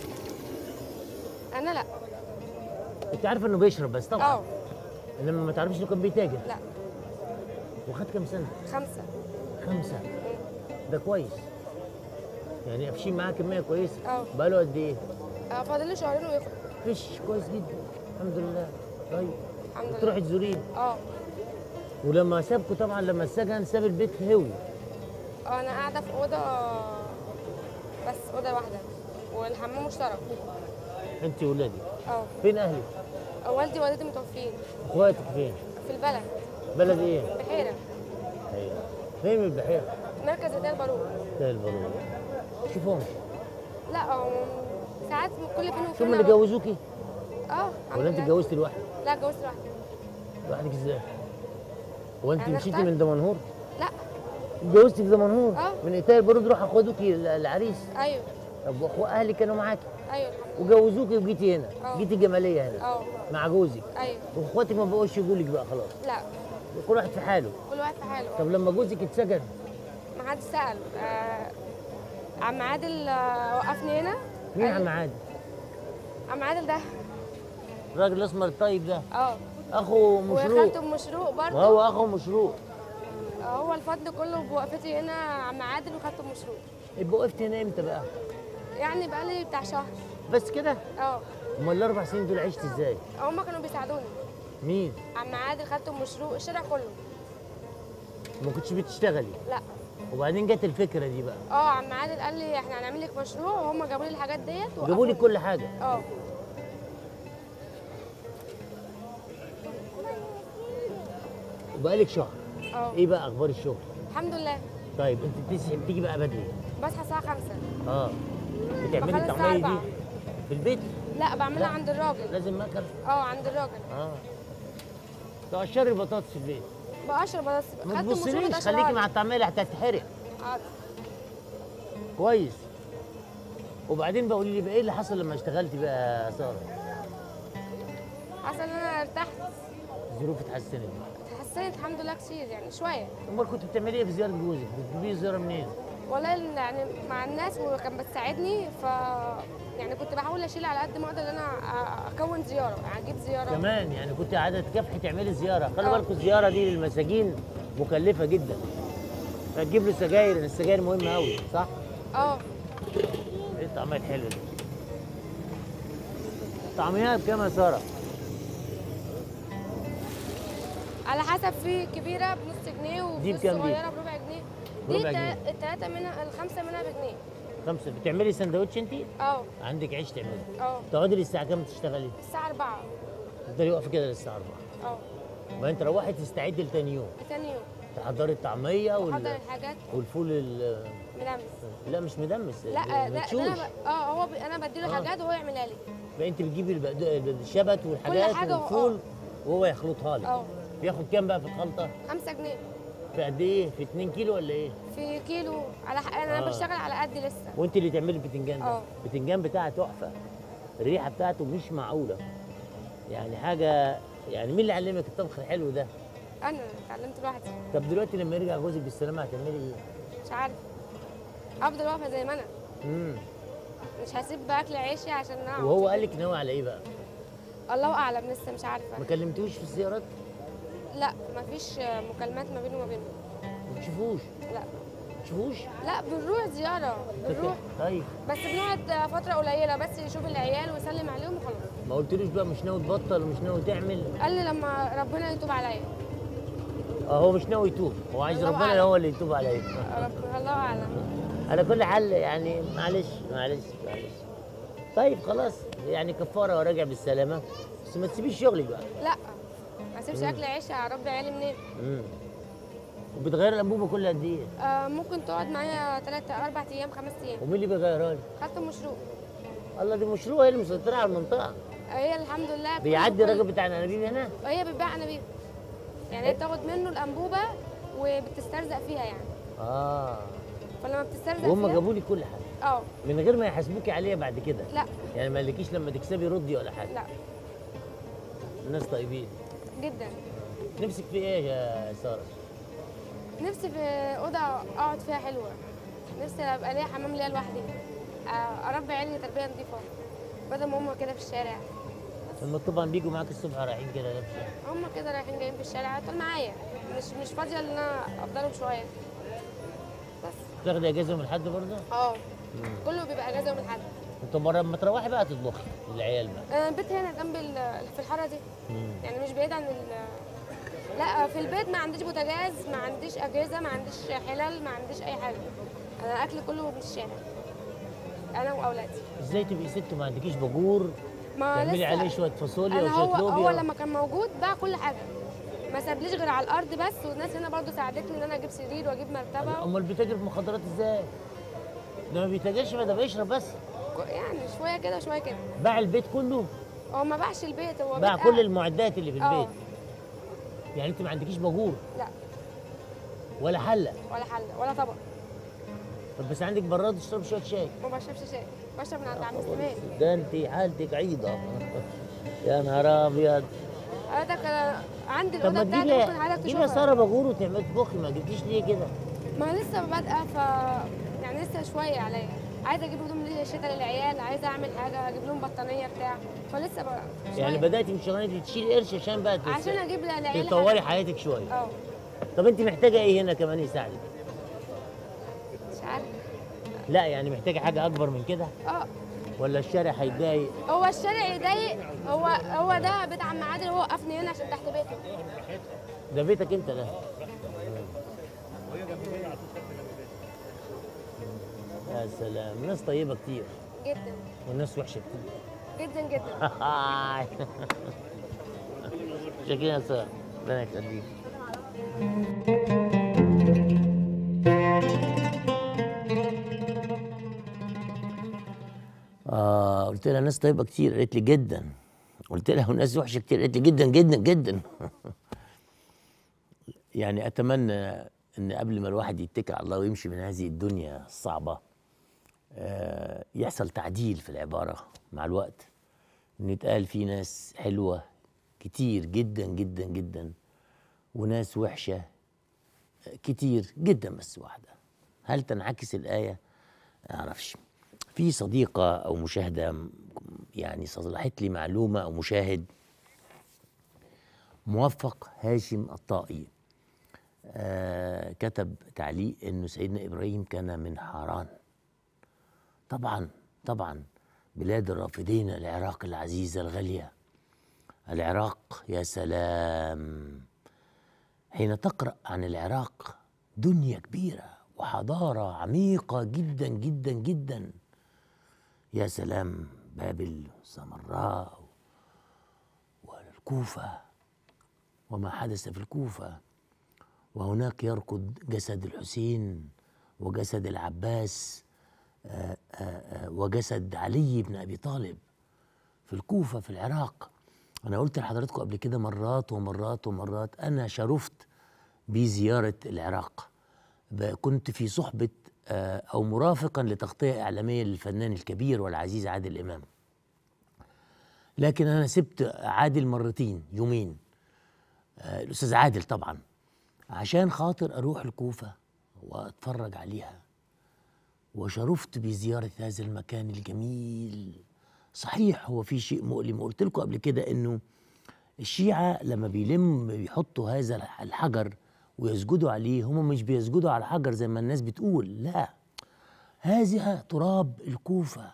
انا لا كنت عارفه انه بيشرب بس طبعا اه انما ما تعرفيش انه كان بيتاجر لا وخد كام سنه خمسه خمسه ده كويس يعني قافشين معاه كميه كويسه اه. بقاله قد ايه آه فاضل له شهرين ويخرج فيش كويس جدا الحمد لله طيب الحمد تروحي لله تزوريه اه ولما سابكوا طبعا لما السجن ساب البيت هو اه انا قاعده في اوضه بس اوضه واحده والحمام مشترك انت وولادك اه فين اهلك والدي ووالدتي متوفين اخواتك فين في البلد بلد ايه بحيره ايوه فين من البحيره مركز هدايا البارود تل البارود شوفهم لا آه، ساعات كل فين وفين شو اللي أبقى- جوزوكي اه الحمد ولا انت لله. اتجوزتي لوحدك لا اتجوزت لوحدي لوحدك ازاي هو انت أنا مشيتي اخترت. من دمنهور لا اتجوزتي في دمنهور اه. من ايتال البارود راحوا خدوكي ال- العريس ايوه طب واخو اهلك كانوا معاكي ايوه الحمد لله وجوزوكي وجيتي هنا اه. جيتي جماليه هنا اه مع جوزك ايوه واخواتك ما بقوش يقولوا لك بقى خلاص لا كل واحد في حاله كل واحد في حاله طب لما جوزك اتسجن ما حدش سال آه عم عادل آه وقفني هنا مين قال- عم عادل؟ عم عادل ده الراجل الاسمر الطيب ده اه اخو مشروق وخالته ام مشروق برضه وهو اخو مشروق هو الفضل كله بوقفتي هنا عم عادل وخالته ام مشروق يبقى وقفت هنا امتى بقى؟ يعني بقالي بتاع شهر بس كده؟ اه امال الاربع سنين دول عشت ازاي؟ هما كانوا بيساعدوني مين؟ عم عادل خالته ام مشروق الشارع كله ما كنتش بتشتغلي لا وبعدين جت الفكره دي بقى اه عم عادل قال لي احنا هنعمل لك مشروع وهم جابوا لي الحاجات ديت جابوا لي وقفوني. كل حاجه اه وبقالك شهر اه ايه بقى اخبار الشغل؟ الحمد لله طيب انت بتصحي بتيجي بقى بدري بصحى الساعه 5 اه بتعملي بخلص الطعميه دي أربعة. في البيت؟ لا بعملها لا. عند الراجل لازم مكر اه عند الراجل اه تقشري بطاطس في البيت بقشر بس ما خدت المشروع تبصليش ده خليكي شرايط. مع الطعميه اللي هتتحرق حاضر. كويس وبعدين بقى قولي لي بقى ايه اللي حصل لما اشتغلتي بقى يا ساره؟ حاسه ان انا ارتحت الظروف اتحسنت اتحسنت الحمد لله كتير يعني شويه امال كنت بتعملي ايه في زياره جوزك؟ بتجيبيه زياره منين؟ والله يعني مع الناس وكان بتساعدني ف يعني كنت بحاول اشيل على قد ما اقدر ان انا أ- اكون زياره يعني اجيب زياره كمان يعني كنت قاعده تكافحي تعملي زياره خلي آه. بالكم الزياره دي للمساجين مكلفه جدا فتجيب له سجاير لان السجاير مهمه قوي صح؟ اه ايه الطعميه الحلوه دي؟ طعميها بكام يا ساره؟ على حسب في كبيره بنص جنيه دي وفي بكام دي؟ صغيره بربع جنيه دي بربع التا- جنيه. التلاته منها الخمسه منها بجنيه خمسه بتعملي سندوتش انت؟ اه عندك عيش تعملي اه تقعدي للساعه كام تشتغلي؟ الساعه 4 تفضلي واقفه كده للساعه 4 اه وبعدين تروحي تستعدي لتاني يوم تاني يوم تحضري الطعميه احضر وال... الحاجات والفول ال... ملمس لا مش مدمس لا لا ده مدشوش. انا ب... اه هو ب... انا بديله آه. حاجات وهو يعملها لي يبقى انت بتجيبي البقد- الشبت والحاجات حاجة و- والفول وهو يخلطها لك اه بياخد كام بقى في الخلطه؟ 5 جنيه في قد ايه؟ في 2 كيلو ولا ايه؟ في كيلو على ح... انا آه. بشتغل على قد لسه وانت اللي تعملي البتنجان ده اه. البتنجان بتاعها تحفه الريحه بتاعته مش معقوله يعني حاجه يعني مين اللي علمك الطبخ الحلو ده؟ انا اتعلمت لوحدي طب دلوقتي لما يرجع جوزك بالسلامه هتعملي ايه؟ مش عارف افضل واقفه زي ما انا امم مش هسيب اكل عيشي عشان اقعد وهو قال لك ناوي على ايه بقى؟ الله اعلم لسه مش عارفه ما كلمتوش في الزيارات؟ لا مفيش مكالمات ما بينه وما بينه ما تشوفوش لا ما تشوفوش؟ لا بنروح زياره بنروح طيب بس بنقعد فتره قليله بس يشوف العيال ويسلم عليهم وخلاص ما قلتلوش بقى مش ناوي تبطل ومش ناوي تعمل قال لي لما ربنا يتوب عليا اه هو مش ناوي يتوب هو عايز الله ربنا أعلم. هو اللي يتوب عليه رب الله اعلم على كل حال يعني معلش معلش معلش طيب خلاص يعني كفاره وراجع بالسلامه بس ما تسيبيش شغلك بقى لا ما اسيبش اكل عيش اربي عيالي منين امم وبتغير الانبوبه كل قد ايه؟ آه ممكن تقعد معايا ثلاثة أربع أيام خمس أيام ومين اللي بيغيرها لي؟ خدت مشروع الله دي مشروع هي اللي مسيطره على المنطقه هي الحمد لله كل- بيعدي كل- الراجل بتاع الانابيب هنا هي بتبيع أنابيب يعني هي بتاخد منه الأنبوبة وبتسترزق فيها يعني اه فلما بتسترزق وهم فيها جابوا لي كل حاجه اه من غير ما يحاسبوكي عليها بعد كده لا يعني ما قالكيش لما تكسبي ردي ولا حاجه لا الناس طيبين جدا نفسك في ايه يا ساره؟ نفسي في أوضة أقعد فيها حلوة نفسي أبقى ليا حمام ليا لوحدي آه، أربي عيالي تربية نظيفة بدل ما هما كده في الشارع لما طبعا بيجوا معاك الصبح رايحين كده لابسه هما كده رايحين جايين في الشارع طول معايا مش مش فاضية إن أنا أفضلهم شوية بس تاخدي اجازه من حد برضه؟ اه كله بيبقى اجازه يوم الاحد انت مره لما تروحي بقى تطبخي للعيال بقى انا البيت هنا جنب ال- في الحاره دي مم. يعني مش بعيد عن ال لا في البيت ما عنديش بوتاجاز ما عنديش اجهزه ما عنديش حلال ما عنديش اي حاجه انا اكل كله من الشارع انا واولادي ازاي تبقي ست وما عندكيش باجور ما تعملي لسه عليه شويه فاصوليا انا هو وشويه هو لوبيا لما كان موجود باع كل حاجه ما سابليش غير على الارض بس والناس هنا برضو ساعدتني ان انا اجيب سرير واجيب مرتبه امال بيتاجر في مخدرات ازاي؟ ده ما بيتاجرش ده بيشرب بس يعني شويه كده وشويه كده باع البيت كله هو ما باعش البيت هو باع بيت كل أهل. المعدات اللي في اه البيت يعني انت ما عندكيش باجور لا ولا حله ولا حله ولا طبق طب بس عندك براد تشرب شويه شاي ما بشربش شاي بشرب من عند عم سليمان ده انت حالتك عيضه يا نهار ابيض حضرتك أنا عندي طب ما الاوضه بتاعتي تجيبي ممكن حضرتك تجيبي يا تشوفها ساره باجور وتعملي تطبخي ما جبتيش ليه كده؟ ما أنا لسه بادئه ف يعني لسه شويه عليا عايزه اجيب هدوم للشتاء للعيال عايزه اعمل حاجه اجيب لهم بطانيه بتاع فلسه بقى يعني شوية. بداتي من شغلانه تشيل قرش عشان بقى تس- عشان اجيب للعيال تطوري حاجة. حياتك شويه اه طب انت محتاجه ايه هنا كمان يساعدك مش عارفه لا يعني محتاجه حاجه اكبر من كده اه ولا الشارع هيتضايق هو الشارع يضايق هو هو ده بيت عم عادل هو وقفني هنا عشان تحت بيته ده بيتك انت ده يا سلام ناس طيبه كتير جدا والناس وحشه كتير جدا جدا شكرا يا ساره ربنا يخليك آه قلت لها ناس طيبة كتير قالت لي جدا قلت لها وناس وحشة كتير قالت لي جدا جدا جدا يعني أتمنى إن قبل ما الواحد يتكل على الله ويمشي من هذه الدنيا الصعبة آه يحصل تعديل في العبارة مع الوقت إن يتقال في ناس حلوة كتير جدا جدا جدا وناس وحشة كتير جدا بس واحدة هل تنعكس الآية؟ أعرفش في صديقة أو مشاهدة م- يعني صلحت لي معلومة أو مشاهد موفق هاشم الطائي آه كتب تعليق انه سيدنا ابراهيم كان من حاران طبعا طبعا بلاد الرافدين العراق العزيزه الغاليه العراق يا سلام حين تقرا عن العراق دنيا كبيره وحضاره عميقه جدا جدا جدا يا سلام بابل سمراء والكوفه وما حدث في الكوفه وهناك يركض جسد الحسين وجسد العباس آه، آه، آه، وجسد علي بن ابي طالب في الكوفه في العراق انا قلت لحضراتكم قبل كده مرات ومرات ومرات انا شرفت بزياره العراق ب- كنت في صحبه آه، او مرافقا لتغطيه اعلاميه للفنان الكبير والعزيز عادل امام لكن انا سبت عادل مرتين يومين آه، الاستاذ عادل طبعا عشان خاطر اروح الكوفه واتفرج عليها وشرفت بزياره هذا المكان الجميل صحيح هو في شيء مؤلم قلت لكم قبل كده انه الشيعة لما بيلم بيحطوا هذا الحجر ويسجدوا عليه هم مش بيسجدوا على الحجر زي ما الناس بتقول لا هذا تراب الكوفة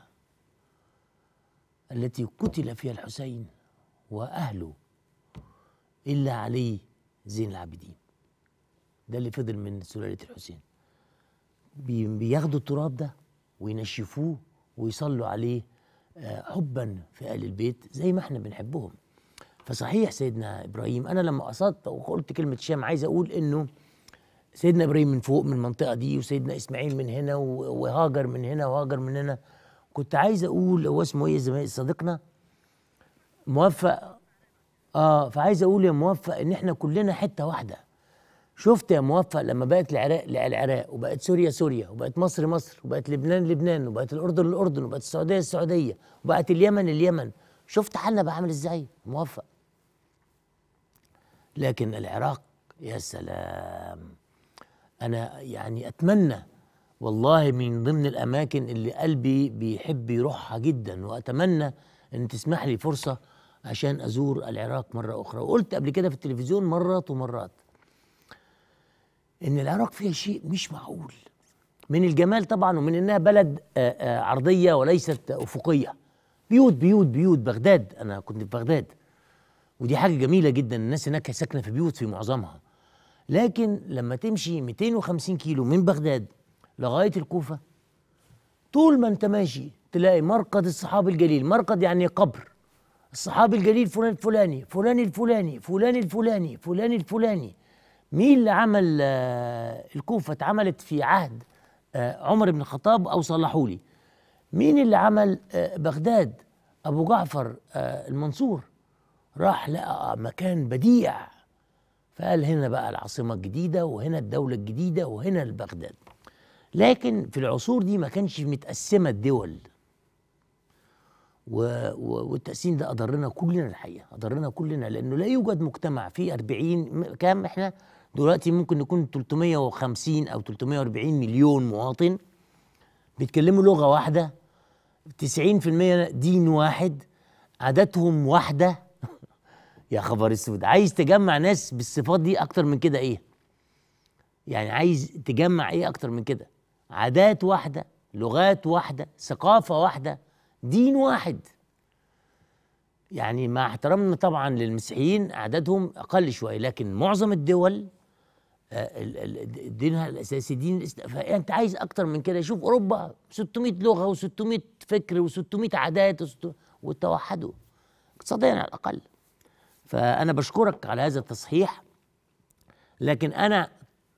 التي قتل فيها الحسين وأهله إلا علي زين العابدين ده اللي فضل من سلالة الحسين بي- بياخدوا التراب ده وينشفوه ويصلوا عليه آه، حبا في آل البيت زي ما احنا بنحبهم فصحيح سيدنا إبراهيم أنا لما قصدت وقلت كلمة شام عايز أقول إنه سيدنا إبراهيم من فوق من المنطقة دي وسيدنا إسماعيل من هنا و- وهاجر من هنا وهاجر من هنا كنت عايز أقول هو اسمه إيه زميل صديقنا موفق اه فعايز اقول يا موفق ان احنا كلنا حته واحده شفت يا موفق لما بقت العراق العراق وبقت سوريا سوريا وبقت مصر مصر وبقت لبنان لبنان وبقت الاردن الاردن وبقت السعوديه السعوديه وبقت اليمن اليمن شفت حالنا بقى عامل ازاي موفق لكن العراق يا سلام انا يعني اتمنى والله من ضمن الاماكن اللي قلبي بيحب يروحها جدا واتمنى ان تسمح لي فرصه عشان ازور العراق مره اخرى وقلت قبل كده في التلفزيون مرات ومرات ان العراق فيها شيء مش معقول من الجمال طبعا ومن انها بلد آه، آه، عرضيه وليست افقيه بيوت بيوت بيوت بغداد انا كنت في بغداد ودي حاجه جميله جدا الناس هناك ساكنه في بيوت في معظمها لكن لما تمشي 250 كيلو من بغداد لغايه الكوفه طول ما انت ماشي تلاقي مرقد الصحابي الجليل مرقد يعني قبر الصحابي الجليل فلان الفلاني فلان الفلاني فلان الفلاني فلان الفلاني مين اللي عمل آه، الكوفة اتعملت في عهد آه، عمر بن الخطاب أو صلحوا لي مين اللي عمل آه، بغداد أبو جعفر آه، المنصور راح لقى مكان بديع فقال هنا بقى العاصمة الجديدة وهنا الدولة الجديدة وهنا بغداد لكن في العصور دي ما كانش متقسمة الدول و... و... والتقسيم ده أضرنا كلنا الحقيقة أضرنا كلنا لأنه لا يوجد مجتمع فيه 40 م- كام إحنا دلوقتي ممكن نكون 350 او 340 مليون مواطن بيتكلموا لغه واحده 90% دين واحد عاداتهم واحده يا خبر اسود عايز تجمع ناس بالصفات دي اكتر من كده ايه يعني عايز تجمع ايه اكتر من كده عادات واحده لغات واحده ثقافه واحده دين واحد يعني مع احترامنا طبعا للمسيحيين اعدادهم اقل شويه لكن معظم الدول آه، ال- ال- دينها الاساسي دين الاسلام فانت عايز اكتر من كده شوف اوروبا 600 لغه و600 فكر و600 عادات وست- وتوحدوا اقتصاديا على الاقل فانا بشكرك على هذا التصحيح لكن انا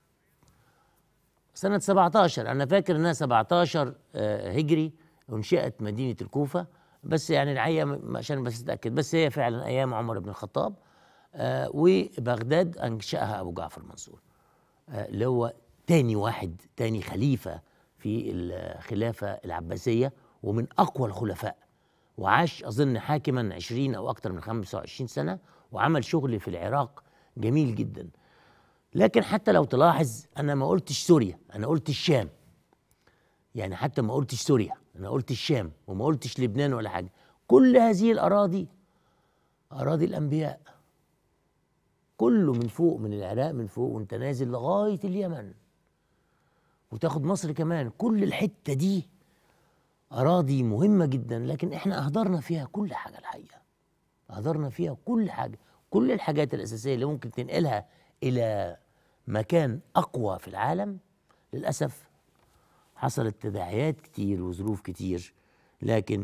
سنة 17 أنا فاكر إنها 17 آه، هجري أنشئت مدينة الكوفة بس يعني الحقيقة م- عشان بس أتأكد بس هي فعلا أيام عمر بن الخطاب آه، وبغداد أنشأها أبو جعفر منصور آه، اللي هو تاني واحد تاني خليفة في الخلافة العباسية ومن أقوى الخلفاء وعاش أظن حاكما 20 أو أكثر من 25 سنة وعمل شغل في العراق جميل جدا لكن حتى لو تلاحظ انا ما قلتش سوريا انا قلت الشام يعني حتى ما قلتش سوريا انا قلت الشام وما قلتش لبنان ولا حاجه كل هذه الاراضي اراضي الانبياء كله من فوق من العراق من فوق وانت نازل لغايه اليمن وتاخد مصر كمان كل الحته دي اراضي مهمه جدا لكن احنا اهدرنا فيها كل حاجه الحقيقه اهدرنا فيها كل حاجه كل الحاجات الاساسيه اللي ممكن تنقلها الى مكان اقوى في العالم للاسف حصلت تداعيات كتير وظروف كتير لكن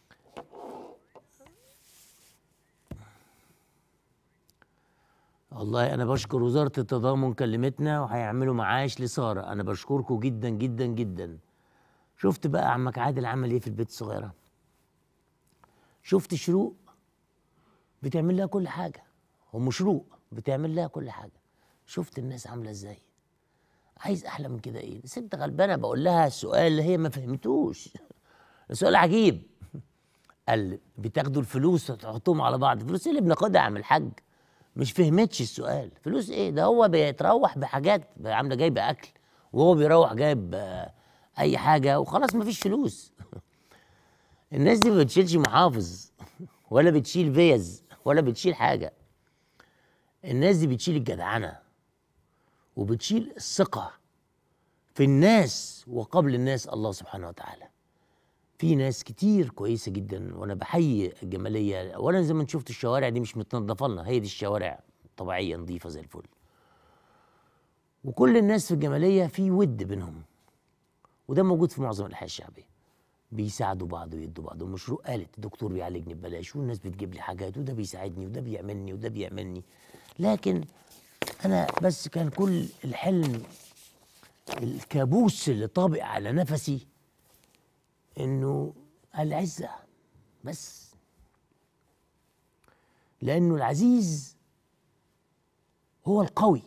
والله انا بشكر وزاره التضامن كلمتنا وهيعملوا معاش لساره انا بشكركم جدا جدا جدا شفت بقى عمك عادل عمل ايه في البيت الصغيره شفت شروق بتعمل لها كل حاجه ام شروق بتعمل لها كل حاجه شفت الناس عامله ازاي عايز احلى من كده ايه ست غلبانه بقول لها السؤال اللي هي ما فهمتوش السؤال عجيب قال بتاخدوا الفلوس وتحطوهم على بعض الفلوس إيه اللي بناخدها يا عم الحاج مش فهمتش السؤال فلوس ايه ده هو بيتروح بحاجات عامله جايبه اكل وهو بيروح جايب آه، اي حاجه وخلاص مفيش فلوس الناس دي ما بتشيلش محافظ ولا بتشيل فيز ولا بتشيل حاجه الناس دي بتشيل الجدعنه وبتشيل الثقه في الناس وقبل الناس الله سبحانه وتعالى في ناس كتير كويسه جدا وانا بحيي الجماليه اولا زي ما انت شفت الشوارع دي مش متنضفه لنا هي دي الشوارع طبيعيه نظيفه زي الفل وكل الناس في الجماليه في ود بينهم وده موجود في معظم الحياه الشعبيه بيساعدوا بعض ويدوا بعض ومشروع قالت الدكتور بيعالجني ببلاش والناس بتجيب لي حاجات وده بيساعدني وده بيعملني وده بيعملني لكن انا بس كان كل الحلم الكابوس اللي طابق على نفسي انه العزه بس لانه العزيز هو القوي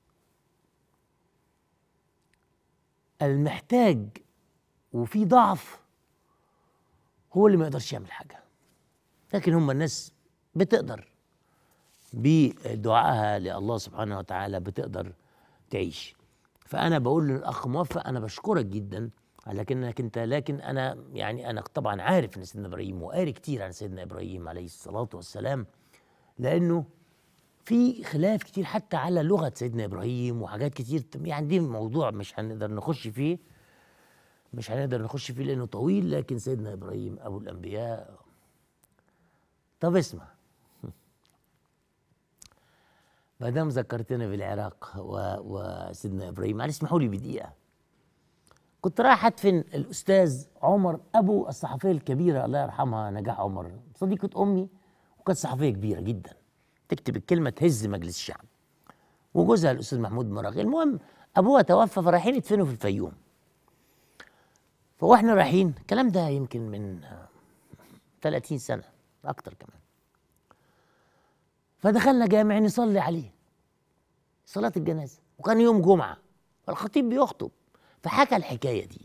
المحتاج وفي ضعف هو اللي ما يقدرش يعمل حاجه لكن هم الناس بتقدر بدعائها لله سبحانه وتعالى بتقدر تعيش فانا بقول للاخ موفق انا بشكرك جدا على انك انت لكن انا يعني انا طبعا عارف ان سيدنا ابراهيم وقاري كتير عن سيدنا ابراهيم عليه الصلاه والسلام لانه في خلاف كتير حتى على لغه سيدنا ابراهيم وحاجات كتير يعني دي موضوع مش هنقدر نخش فيه مش هنقدر نخش فيه لانه طويل لكن سيدنا ابراهيم ابو الانبياء طب اسمع ما دام ذكرتنا بالعراق و... وسيدنا ابراهيم معلش اسمحوا لي بدقيقه كنت رايح ادفن الاستاذ عمر ابو الصحفيه الكبيره الله يرحمها نجاح عمر صديقه امي وكانت صحفيه كبيره جدا تكتب الكلمه تهز مجلس الشعب وجوزها الاستاذ محمود مراغي المهم ابوها توفى فرايحين يدفنوا في الفيوم فواحنا رايحين الكلام ده يمكن من آه، 30 سنه اكتر كمان فدخلنا جامع نصلي عليه صلاة الجنازة وكان يوم جمعة فالخطيب بيخطب فحكى الحكاية دي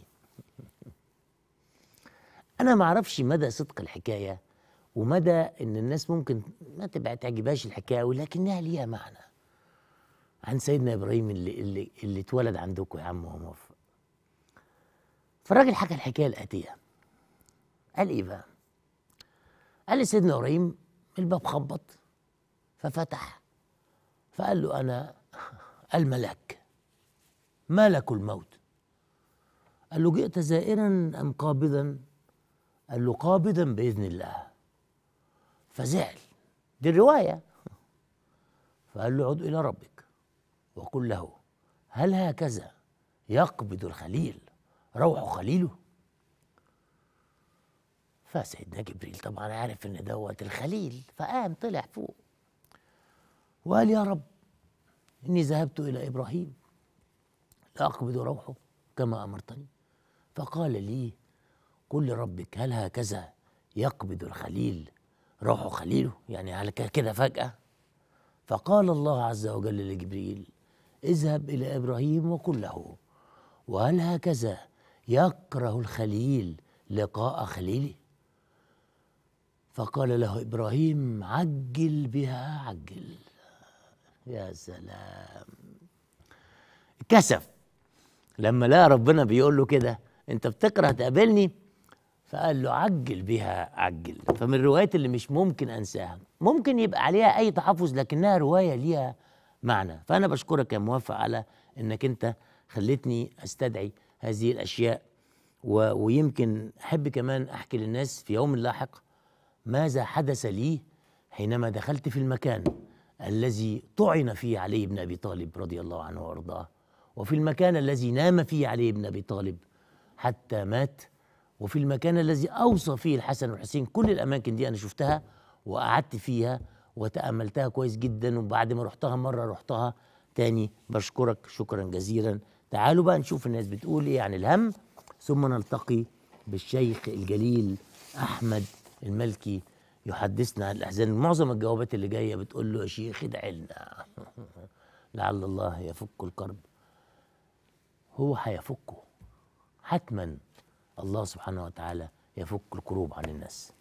أنا ما أعرفش مدى صدق الحكاية ومدى إن الناس ممكن ما تبقى تعجبهاش الحكاية ولكنها ليها معنى عن سيدنا ابراهيم اللي اللي اللي اتولد عندكم يا عم وموفق فالراجل حكى الحكايه الاتيه قال ايه بقى قال لي سيدنا ابراهيم الباب خبط ففتح فقال له انا الملك ملك الموت قال له جئت زائرا ام قابضا قال له قابضا باذن الله فزعل دي الروايه فقال له عد الى ربك وقل له هل هكذا يقبض الخليل روح خليله فسيدنا جبريل طبعا عارف ان دوت الخليل فقام طلع فوق وقال يا رب اني ذهبت الى ابراهيم لاقبض روحه كما امرتني فقال لي قل لربك هل هكذا يقبض الخليل روح خليله يعني على ك- كده فجاه فقال الله عز وجل لجبريل اذهب الى ابراهيم وقل له وهل هكذا يكره الخليل لقاء خليله فقال له ابراهيم عجل بها عجل يا سلام كسف لما لقى ربنا بيقول له كده انت بتكره تقابلني فقال له عجل بها عجل فمن الروايات اللي مش ممكن انساها ممكن يبقى عليها اي تحفظ لكنها روايه ليها معنى فانا بشكرك يا موفق على انك انت خلتني استدعي هذه الاشياء و... ويمكن احب كمان احكي للناس في يوم لاحق ماذا حدث لي حينما دخلت في المكان الذي طعن فيه علي بن ابي طالب رضي الله عنه وارضاه وفي المكان الذي نام فيه علي بن ابي طالب حتى مات وفي المكان الذي اوصى فيه الحسن والحسين كل الاماكن دي انا شفتها وقعدت فيها وتاملتها كويس جدا وبعد ما رحتها مره رحتها تاني بشكرك شكرا جزيلا تعالوا بقى نشوف الناس بتقول ايه عن الهم ثم نلتقي بالشيخ الجليل احمد الملكي يحدثنا عن الاحزان معظم الجوابات اللي جايه بتقول له يا شيخ ادعي لنا لعل الله يفك الكرب هو هيفكه حتما الله سبحانه وتعالى يفك الكروب عن الناس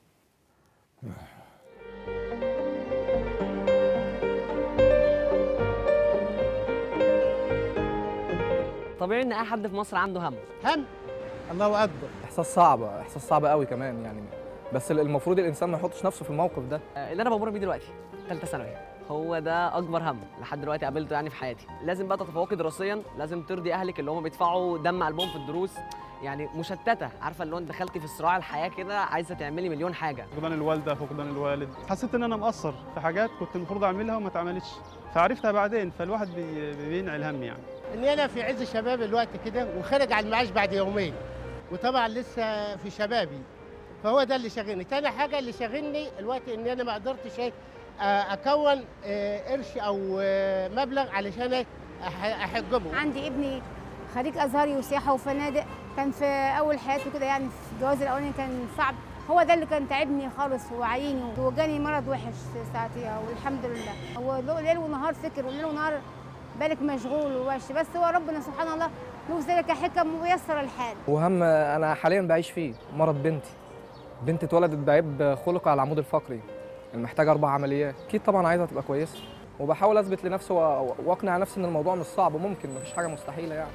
طبيعي ان اي حد في مصر عنده هم هم الله اكبر احساس صعب احساس صعب قوي كمان يعني بس المفروض الانسان ما يحطش نفسه في الموقف ده آه، اللي انا بمر بيه دلوقتي ثالثه ثانوي هو ده اكبر هم لحد دلوقتي قابلته يعني في حياتي لازم بقى تتفوقي دراسيا لازم ترضي اهلك اللي هم بيدفعوا دم قلبهم في الدروس يعني مشتته عارفه اللي هو انت دخلتي في صراع الحياه كده عايزه تعملي مليون حاجه فقدان الوالده فقدان الوالد حسيت ان انا مقصر في حاجات كنت المفروض اعملها وما اتعملتش فعرفتها بعدين فالواحد بي- بينعي الهم يعني اني انا في عز شباب الوقت كده وخارج على المعاش بعد يومين وطبعا لسه في شبابي فهو ده اللي شاغلني تاني حاجه اللي شاغلني الوقت ان انا ما قدرتش إيه، آه، اكون آه، قرش او آه، مبلغ علشان أح- احجبه عندي ابني خريج ازهري وسياحه وفنادق كان في اول حياته كده يعني في الجواز الاولاني كان صعب هو ده اللي كان تعبني خالص وعيني وجاني مرض وحش ساعتها والحمد لله هو له- ليل ونهار فكر وليل ونهار بالك مشغول ووش بس هو ربنا سبحان الله له ذلك حكم ويسر الحال وهم انا حاليا بعيش فيه مرض بنتي بنتي اتولدت بعيب خلق على العمود الفقري محتاجه اربع عمليات اكيد طبعا عايزها تبقى كويسه وبحاول اثبت لنفسي و- واقنع نفسي ان الموضوع مش صعب ممكن مفيش حاجه مستحيله يعني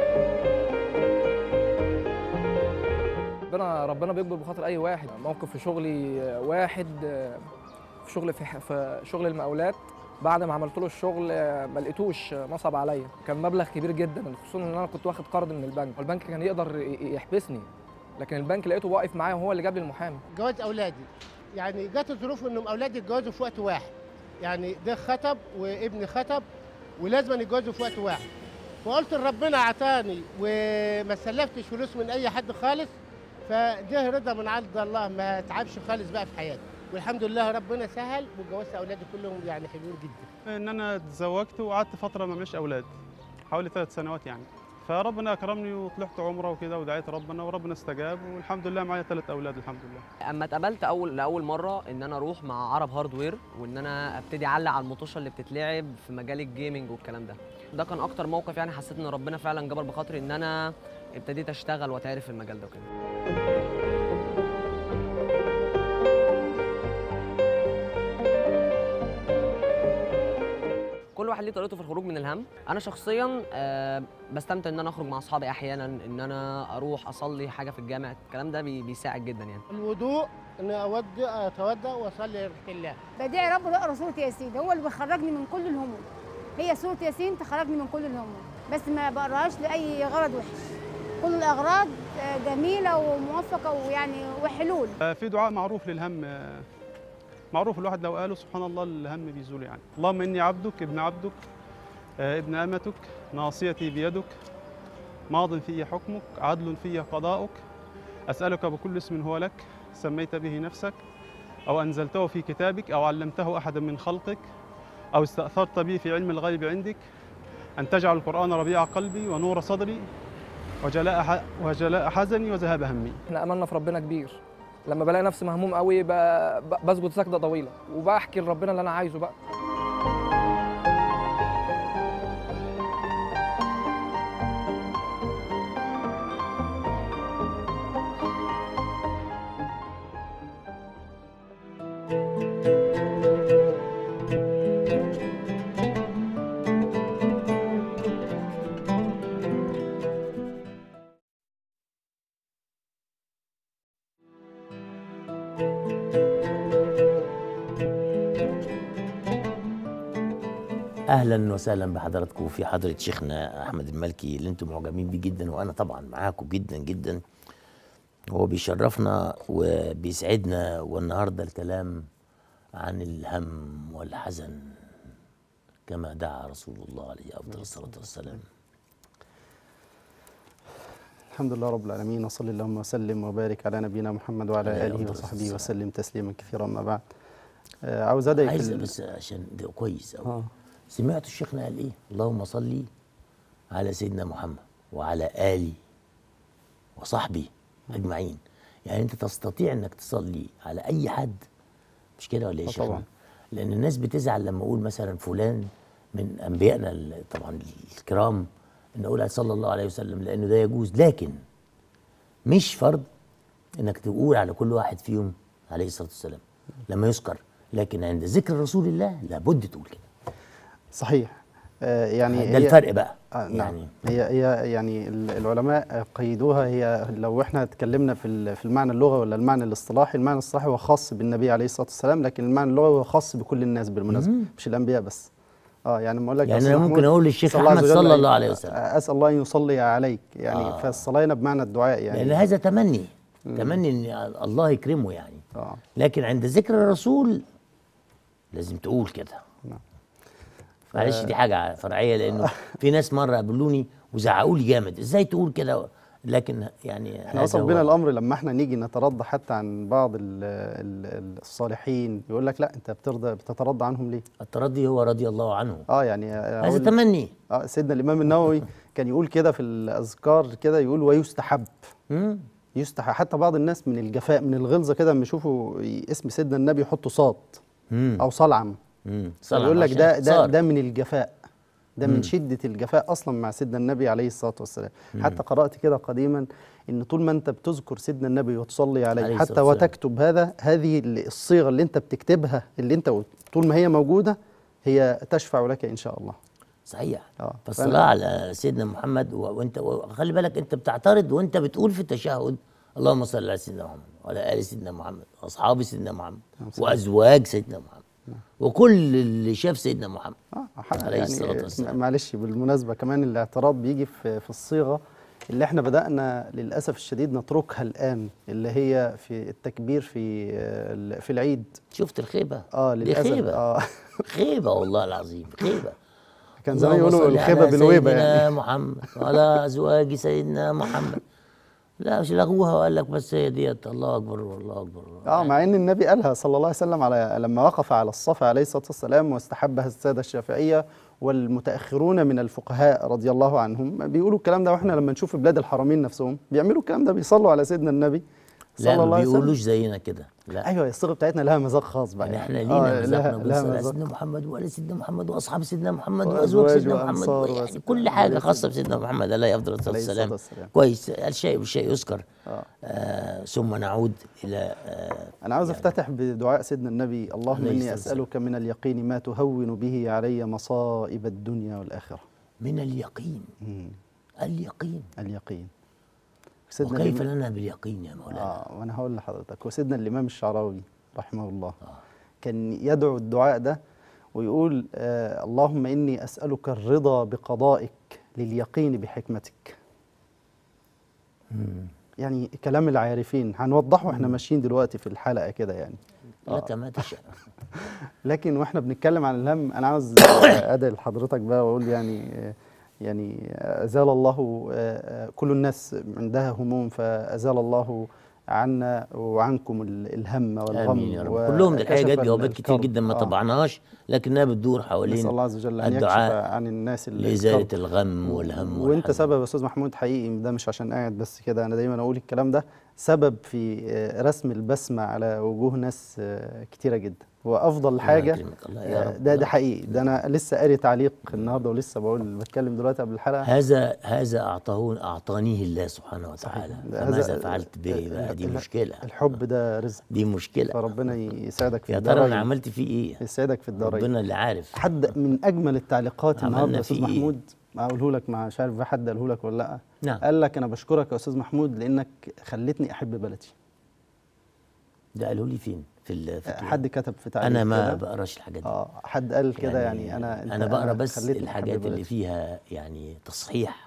ربنا ربنا بيكبر بخاطر اي واحد موقف في شغلي واحد في شغل في ح- في شغل المقاولات بعد ما عملت له الشغل ما لقيتوش نصب عليا كان مبلغ كبير جدا خصوصا ان انا كنت واخد قرض من البنك والبنك كان يقدر ي- يحبسني لكن البنك لقيته واقف معايا وهو اللي جاب لي المحامي جواز اولادي يعني جت الظروف انهم اولادي اتجوزوا في وقت واحد يعني ده خطب وابني خطب ولازم يتجوزوا في وقت واحد فقلت ربنا عطاني وما سلفتش فلوس من اي حد خالص فده رضا من عند الله ما تعبش خالص بقى في حياتي والحمد لله ربنا سهل وجوزت اولادي كلهم يعني حلوين جدا ان انا اتزوجت وقعدت فتره ما معيش اولاد حوالي ثلاث سنوات يعني فربنا اكرمني وطلعت عمره وكده ودعيت ربنا وربنا استجاب والحمد لله معايا ثلاث اولاد الحمد لله اما اتقابلت اول لاول مره ان انا اروح مع عرب هاردوير وان انا ابتدي اعلق على المطوشه اللي بتتلعب في مجال الجيمنج والكلام ده ده كان اكتر موقف يعني حسيت ان ربنا فعلا جبر بخاطري ان انا ابتديت اشتغل واتعرف في المجال ده وكده كل واحد ليه طريقته في الخروج من الهم انا شخصيا آه بستمتع ان انا اخرج مع اصحابي احيانا ان انا اروح اصلي حاجه في الجامع الكلام ده بي بيساعد جدا يعني الوضوء ان اود اتوضا واصلي لرحمه الله بدعي رب اقرا سوره ياسين هو اللي بيخرجني من كل الهموم هي سوره ياسين تخرجني من كل الهموم بس ما بقراهاش لاي غرض وحش كل الاغراض آه، جميله وموفقه ويعني وحلول آه، في دعاء معروف للهم آه، معروف الواحد لو قاله سبحان الله الهم بيزول يعني اللهم اني عبدك ابن عبدك آه، ابن امتك ناصيتي بيدك ماض في حكمك عدل في قضاؤك اسالك بكل اسم هو لك سميت به نفسك او انزلته في كتابك او علمته احدا من خلقك او استاثرت به في علم الغيب عندك ان تجعل القران ربيع قلبي ونور صدري وجلاء ح- وجلاء حزني وذهاب همي احنا املنا في ربنا كبير لما بلاقي نفسي مهموم قوي ب- ب- بسجد سجده طويله وبحكي لربنا اللي انا عايزه بقى اهلا وسهلا بحضراتكم في حضره شيخنا احمد المالكي اللي انتم معجبين بيه جدا وانا طبعا معاكم جدا جدا هو بيشرفنا وبيسعدنا والنهارده الكلام عن الهم والحزن كما دعا رسول الله عليه افضل الصلاه والسلام الحمد لله رب العالمين وصلى اللهم وسلم وبارك على نبينا محمد وعلى عليه اله أفضل وصحبه الصلاة وسلم تسليما كثيرا ما بعد آه، عاوز ادعي في عايز ال- بس عشان ده كويس قوي آه. سمعتوا الشيخنا قال ايه اللهم صل على سيدنا محمد وعلى آله وصحبه أجمعين يعني أنت تستطيع أنك تصلي على أي حد مش كده ولا إيه يا آه شيخنا؟ طبعاً. لأن الناس بتزعل لما أقول مثلا فلان من أنبيائنا ال- طبعا الكرام أن أقول صلى الله عليه وسلم لأنه ده يجوز لكن مش فرض انك تقول على كل واحد فيهم عليه الصلاه والسلام لما يذكر لكن عند ذكر رسول الله لابد تقول كده صحيح آه، يعني ده هي- الفرق بقى آه نعم يعني هي هي يعني ال- العلماء قيدوها هي لو احنا اتكلمنا في ال- في المعنى اللغوي ولا المعنى الاصطلاحي المعنى الاصطلاحي هو خاص بالنبي عليه الصلاه والسلام لكن المعنى اللغوي هو خاص بكل الناس بالمناسبه مش الانبياء بس اه يعني لما اقول لك يعني أصل أنا محمود ممكن أقول للشيخ صلى الله أحمد عز وجل صلى أن- الله عليه وسلم. اسال الله ان يصلي عليك يعني آه. آه. فالصلاه هنا بمعنى الدعاء يعني لان هذا تمني تمني ان الله يكرمه يعني اه لكن عند ذكر الرسول لازم تقول كده نعم. معلش دي حاجه فرعيه لانه في ناس مره قابلوني وزعقوا لي جامد ازاي تقول كده لكن يعني احنا هذا وصل هو- بنا الامر لما احنا نيجي نترضى حتى عن بعض ال ال الصالحين يقول لك لا انت بترضى بتترضى عنهم ليه؟ الترضي هو رضي الله عنه اه يعني هذا أقول- تمني اه سيدنا الامام النووي كان يقول كده في الاذكار كده يقول ويستحب مم. يستحب حتى بعض الناس من الجفاء من الغلظه كده لما يشوفوا ي- اسم سيدنا النبي يحطوا صاد مم. او صلعم مم. صلى يقول لك عشان ده ده صار. ده من الجفاء ده مم. من شده الجفاء اصلا مع سيدنا النبي عليه الصلاه والسلام حتى قرات كده قديما ان طول ما انت بتذكر سيدنا النبي وتصلي عليه عليه حتى الصلاة والسلام. وتكتب هذا هذه ال- الصيغه اللي انت بتكتبها اللي انت طول ما هي موجوده هي تشفع لك ان شاء الله صحيح اه فالصلاة على سيدنا محمد و- وانت وخلي بالك انت بتعترض وانت بتقول في التشهد اللهم صل على سيدنا محمد وعلى ال سيدنا محمد واصحاب سيدنا محمد وازواج سيدنا محمد وكل اللي شاف سيدنا محمد آه ح- عليه الصلاة والسلام. معلش بالمناسبة كمان الاعتراض بيجي في, في الصيغة اللي احنا بدأنا للأسف الشديد نتركها الآن اللي هي في التكبير في آه، ال- في العيد شفت الخيبة اه دي للأسف خيبة اه خيبة والله العظيم خيبة كان زمان اللهم يقولوا صل الخيبة على بالويبة سيدنا يعني محمد وعلى ازواج سيدنا محمد لا مش لغوها وقال لك بس هي ديت الله اكبر والله اكبر اه مع ان النبي قالها صلى الله عليه وسلم على لما وقف على الصفا عليه الصلاه والسلام واستحبها الساده الشافعيه والمتاخرون من الفقهاء رضي الله عنهم بيقولوا الكلام ده واحنا لما نشوف بلاد الحرمين نفسهم بيعملوا الكلام ده بيصلوا على سيدنا النبي صلى لا الله ما عليه وسلم بيقولوش زينا كده لا ايوه الصيغه بتاعتنا لها مذاق خاص بقى يعني احنا آه، لينا مذاقنا لها, بنصلي لها على مذاق سيدنا محمد وعلى سيدنا محمد واصحاب سيدنا محمد وأزواج وازواج سيدنا محمد وأنصار يعني وأس- كل حاجه خاصه بسيدنا محمد عليه افضل الصلاه عليه الصلاة والسلام والسلام. كويس الشيء بالشيء يذكر آه. آه ثم نعود الى آه انا عاوز افتتح بدعاء سيدنا النبي اللهم عليه اني الصلاة والسلام. اسالك من اليقين ما تهون به علي مصائب الدنيا والاخره من اليقين مم. اليقين اليقين وكيف الإمام- لنا باليقين يا مولانا اه وانا هقول لحضرتك وسيدنا الامام الشعراوي رحمه الله كان يدعو الدعاء ده ويقول آه اللهم اني اسالك الرضا بقضائك لليقين بحكمتك يعني كلام العارفين هنوضحه احنا ماشيين دلوقتي في الحلقه كده يعني لك ما تشاء لكن واحنا بنتكلم عن الهم انا عاوز ادعي لحضرتك بقى واقول يعني يعني ازال الله كل الناس عندها هموم فازال الله عنا وعنكم ال- الهم والغم امين يا رب كلهم دي الحقيقه وكشف جت جوابات كتير الكرب. جدا ما آه. طبعناش لكنها بتدور حوالين نسال الله عز وجل ان يكشف الدعاء عن الناس ال- لازاله الكرب. الغم والهم وانت والحزن. سبب يا استاذ محمود حقيقي ده مش عشان قاعد بس كده انا دايما اقول الكلام ده سبب في آه، رسم البسمه على وجوه ناس آه، كتيره جدا وافضل الله حاجه يكرمك، الله يا آه، رب، ده يا ده رب. حقيقي ده انا لسه قاري تعليق النهارده ولسه بقول بتكلم دلوقتي قبل الحلقه هذا هذا اعطاه اعطانيه الله سبحانه وتعالى ده فماذا هذا- فعلت به بقى دي ال- مشكله الحب ده رزق دي مشكله فربنا يساعدك في يا ترى الدارين انا عملت فيه ايه يسعدك في الدارين ربنا اللي عارف حد من اجمل التعليقات عملنا النهارده يا استاذ فيه إيه؟ محمود اقوله لك مع مش عارف حد قاله لك ولا لا نعم. قال لك انا بشكرك يا استاذ محمود لانك خلتني احب بلدي ده قالوا لي فين في, ال- في الكلام. حد كتب في تعليق انا ما كده. بقراش الحاجات دي اه حد قال كده يعني, انا انا بقرا بس خليتني أحب الحاجات اللي بلدي. فيها يعني تصحيح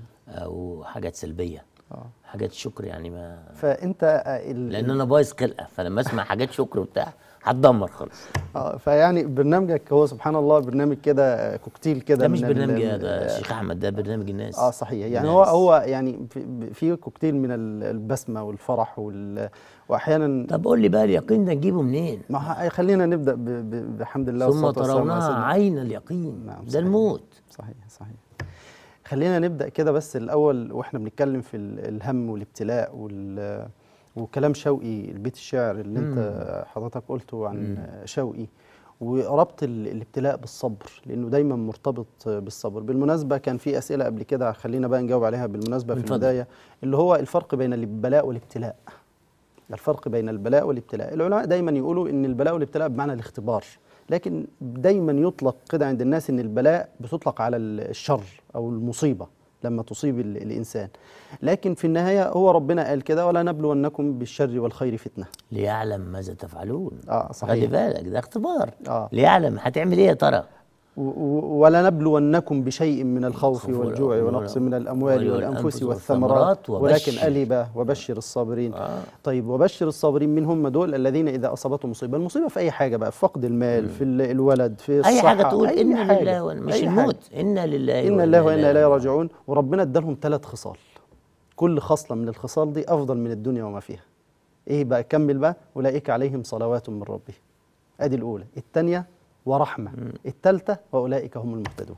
او حاجات سلبيه آه. حاجات شكر يعني ما فانت آه، ال- لان انا بايظ خلقه فلما اسمع حاجات شكر وبتاع هتدمر خالص اه فيعني برنامجك هو سبحان الله برنامج كده آه، كوكتيل كده ده مش من ال- برنامج يا ال- ده آه، الشيخ احمد ده برنامج الناس اه صحيح يعني الناس. هو هو يعني في, في كوكتيل من ال- البسمه والفرح وال واحيانا طب قول لي بقى اليقين ده نجيبه منين ما ه- خلينا نبدا ب- ب- بحمد الله ثم والصلاة والسلام على ترونها سيدنا- عين اليقين نعم، ده صحيح. الموت صحيح صحيح خلينا نبدا كده بس الاول واحنا بنتكلم في ال- الهم والابتلاء وال وكلام شوقي البيت الشعر اللي انت حضرتك قلته عن شوقي وربط ال- الابتلاء بالصبر لانه دايما مرتبط بالصبر بالمناسبه كان في اسئله قبل كده خلينا بقى نجاوب عليها بالمناسبه في اتفضل. البدايه اللي هو الفرق بين البلاء والابتلاء الفرق بين البلاء والابتلاء العلماء دايما يقولوا ان البلاء والابتلاء بمعنى الاختبار لكن دايما يطلق كده عند الناس ان البلاء بتطلق على الشر او المصيبه لما تصيب ال- الانسان لكن في النهايه هو ربنا قال كده ولا نبلونكم بالشر والخير فتنه ليعلم ماذا تفعلون اه خلي صحيح بالك ده اختبار اه ليعلم هتعمل ايه يا ترى و- و- ولنبلونكم بشيء من الخوف الخوف والجوع وال- ونقص من الاموال والأنفس والانفس والثمرات والثمرات ولكن وبشر. ألبة وبشر الصابرين آه. طيب وبشر الصابرين من هم دول الذين اذا اصابتهم مصيبه المصيبه في اي حاجه بقى في فقد المال في ال- الولد في الصحه اي حاجه تقول أي انا حاجة. لله وإنا- مش أي حاجة. الموت انا لله إن الله وإنا إليه راجعون وربنا ادالهم ثلاث خصال كل خصلة من الخصال دي أفضل من الدنيا وما فيها إيه بقى كمل بقى أولئك عليهم صلوات من ربهم أدي الأولى الثانية ورحمة الثالثة وأولئك هم المهتدون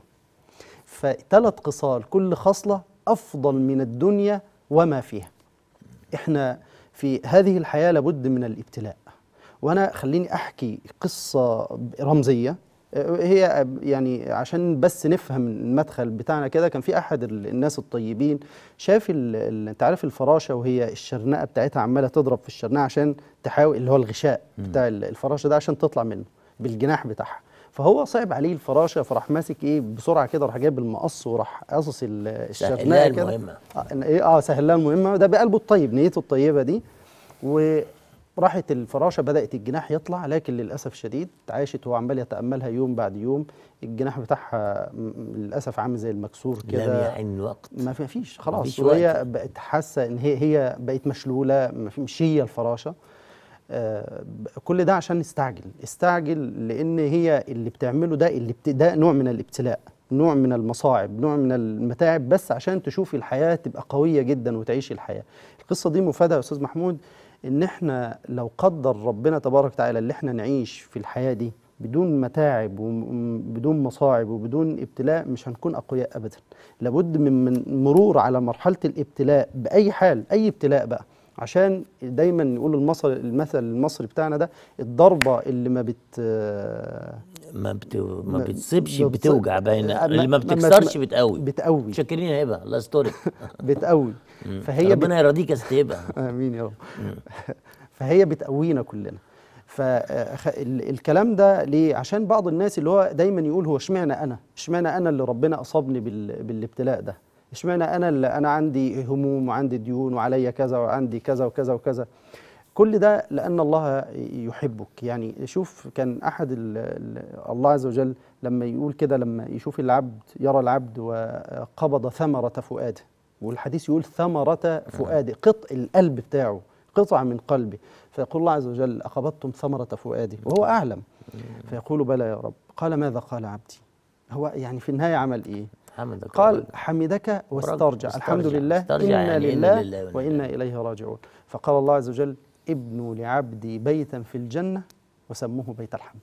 فثلاث خصال كل خصلة أفضل من الدنيا وما فيها إحنا في هذه الحياة لابد من الابتلاء وأنا خليني أحكي قصة رمزية هي يعني عشان بس نفهم المدخل بتاعنا كده كان في احد ال- الناس الطيبين شاف ال- ال- انت عارف الفراشه وهي الشرنقه بتاعتها عماله تضرب في الشرنقه عشان تحاول اللي هو الغشاء بتاع ال- الفراشه ده عشان تطلع منه بالجناح بتاعها فهو صعب عليه الفراشه فراح ماسك ايه بسرعه كده راح جايب المقص وراح قاصص ال- سهل الشرنقه لها كده المهمة. اه إن ايه اه سهل لها المهمه ده بقلبه الطيب نيته الطيبه دي وراحت الفراشه بدات الجناح يطلع لكن للاسف شديد عاشت وهو عمال يتاملها يوم بعد يوم الجناح بتاعها م- للاسف عامل زي المكسور لم كده يحن الوقت ما في- فيش خلاص مفيش وهي وقت. بقت حاسه ان هي هي بقت مشلوله ما في- مش هي الفراشه آه، ب- كل ده عشان استعجل استعجل لان هي اللي بتعمله ده اللي بت... ده نوع من الابتلاء نوع من المصاعب نوع من المتاعب بس عشان تشوفي الحياه تبقى قويه جدا وتعيشي الحياه القصه دي مفاده يا استاذ محمود ان احنا لو قدر ربنا تبارك وتعالى اللي احنا نعيش في الحياه دي بدون متاعب وبدون مصاعب وبدون ابتلاء مش هنكون اقوياء ابدا لابد من من مرور على مرحله الابتلاء باي حال اي ابتلاء بقى عشان دايما نقول المصر المثل المصري بتاعنا ده الضربه اللي ما بت ما بت... ما ما- بتصيبش ما بتص- بتوجع باين آه، اللي ما- ما ما- ما- بتكسرش بتقوي بتقوي شاكرين يا هبه الله يسترك بتقوي فهي بت... ربنا يرضيك يا ست هبه امين يا رب فهي بتقوينا كلنا فالكلام ده ليه عشان بعض الناس اللي هو دايما يقول هو اشمعنى انا اشمعنى انا اللي ربنا اصابني بال... بالابتلاء ده اشمعنى انا اللي انا عندي هموم وعندي ديون وعليا كذا وعندي كذا وكذا وكذا كل ده لان الله يحبك يعني شوف كان احد ال... ال... الله عز وجل لما يقول كده لما يشوف العبد يرى العبد وقبض ثمرة فؤاده والحديث يقول ثمرة فؤاده قط القلب بتاعه قطعة من قلبي فيقول الله عز وجل أقبضتم ثمرة فؤادي وهو أعلم فيقول بلى يا رب قال ماذا قال عبدي هو يعني في النهاية عمل إيه حمدك قال ربنا. حمدك واسترجع واسترجع. الحمد لله استرجع إنا يعني إنا لله لله وإنا وإنا إليه راجعون فقال الله عز وجل ابنوا لعبدي بيتا في الجنة وسموه بيت الحمد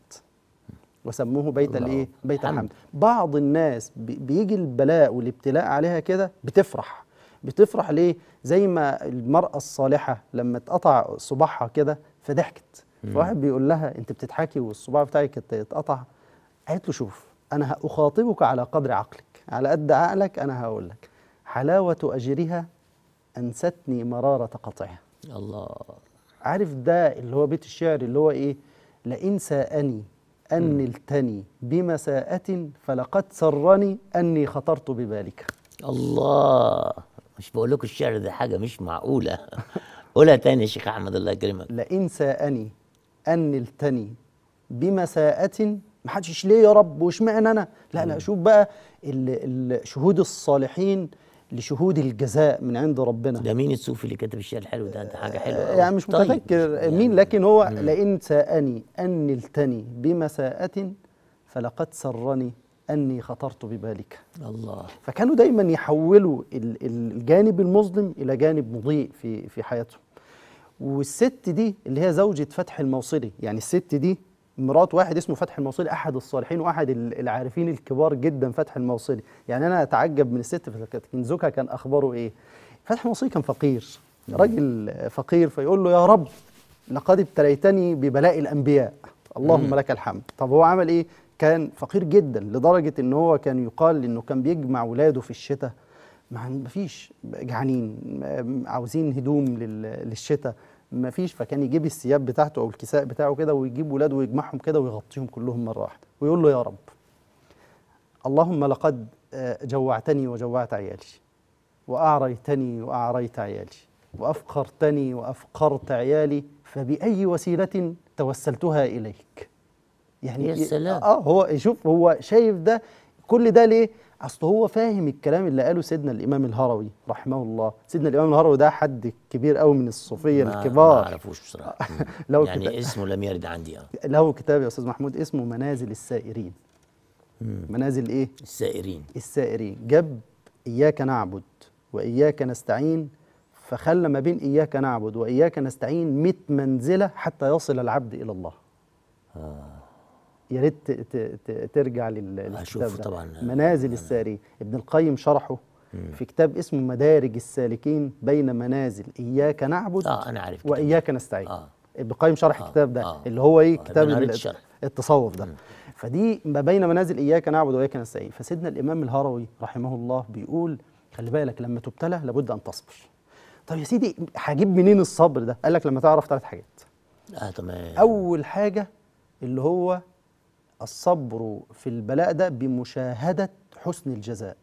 وسموه بيت الله. الايه بيت حمد. الحمد بعض الناس بي- بيجي البلاء والابتلاء عليها كده بتفرح بتفرح ليه زي ما المرأة الصالحة لما اتقطع صباعها كده فضحكت فواحد بيقول لها انت بتضحكي والصباع بتاعك ات- اتقطع قالت له شوف انا اخاطبك على قدر عقلك على قد عقلك انا هقول لك حلاوة اجرها انستني مرارة قطعها الله عارف ده اللي هو بيت الشعر اللي هو ايه لئن ساءني أن نلتني بمساءة فلقد سرني أني خطرت ببالك الله مش بقول لكم الشعر ده حاجه مش معقوله قولها تاني يا شيخ احمد الله يكرمك لئن ساءني أن نلتني بمساءة ما حدش ليه يا رب واشمعنى أنا لا لا شوف بقى ال- ال- شهود الصالحين لشهود الجزاء من عند ربنا ده مين الصوفي اللي كتب الشعر الحلو ده ده حاجه حلوه أوي. يعني مش طيب. متذكر مين لكن هو لئن ساءني أن نلتني بمساءة فلقد سرني أني خطرت ببالك الله فكانوا دايما يحولوا ال- ال- الجانب المظلم إلى جانب مضيء في في حياتهم والست دي اللي هي زوجة فتح الموصلي يعني الست دي مرات واحد اسمه فتح الموصلي أحد الصالحين وأحد ال- العارفين الكبار جدا فتح الموصلي يعني أنا أتعجب من الست لكن زوجها كان أخباره إيه فتح الموصلي كان فقير راجل فقير فيقول له يا رب لقد ابتليتني ببلاء الأنبياء اللهم لك الحمد طب هو عمل إيه كان فقير جدا لدرجة إن هو كان يقال إنه كان بيجمع ولاده في الشتاء ما مفيش جعانين م- عاوزين هدوم لل- للشتاء مفيش فكان يجيب الثياب بتاعته او الكساء بتاعه كده ويجيب ولاده ويجمعهم كده ويغطيهم كلهم مره واحده ويقول له يا رب اللهم لقد آه، جوعتني وجوعت عيالي واعريتني واعريت عيالي وافقرتني وافقرت عيالي فباي وسيله توسلتها اليك يعني يا سلام. اه هو شوف هو شايف ده كل ده ليه اصل هو فاهم الكلام اللي قاله سيدنا الامام الهروي رحمه الله سيدنا الامام الهروي ده حد كبير قوي من الصوفيه ما- ما الكبار اعرفوش بصراحه لو يعني كتاب- اسمه لم يرد عندي اه له كتاب يا استاذ محمود اسمه منازل السائرين منازل ايه السائرين السائرين جاب اياك نعبد واياك نستعين فخلى ما بين اياك نعبد واياك نستعين 100 منزله حتى يصل العبد الى الله يا ريت ت- ت- ت- ترجع لل- للكتاب هشوفه ده طبعاً. منازل السائرين ابن القيم شرحه في كتاب اسمه مدارج السالكين بين منازل اياك نعبد اه انا عارف كده. واياك نستعين اه ابن القيم شرح آه، الكتاب ده آه. اللي هو ايه آه، كتاب أنا قريت ال- الشرح. التصوف ده فدي ما بين منازل اياك نعبد واياك نستعين فسيدنا الامام الهروي رحمه الله بيقول خلي بالك لما تبتلى لابد ان تصبر طب يا سيدي هجيب منين الصبر ده قال لك لما تعرف ثلاث حاجات اه تمام اول حاجه اللي هو الصبر في البلاء ده بمشاهده حسن الجزاء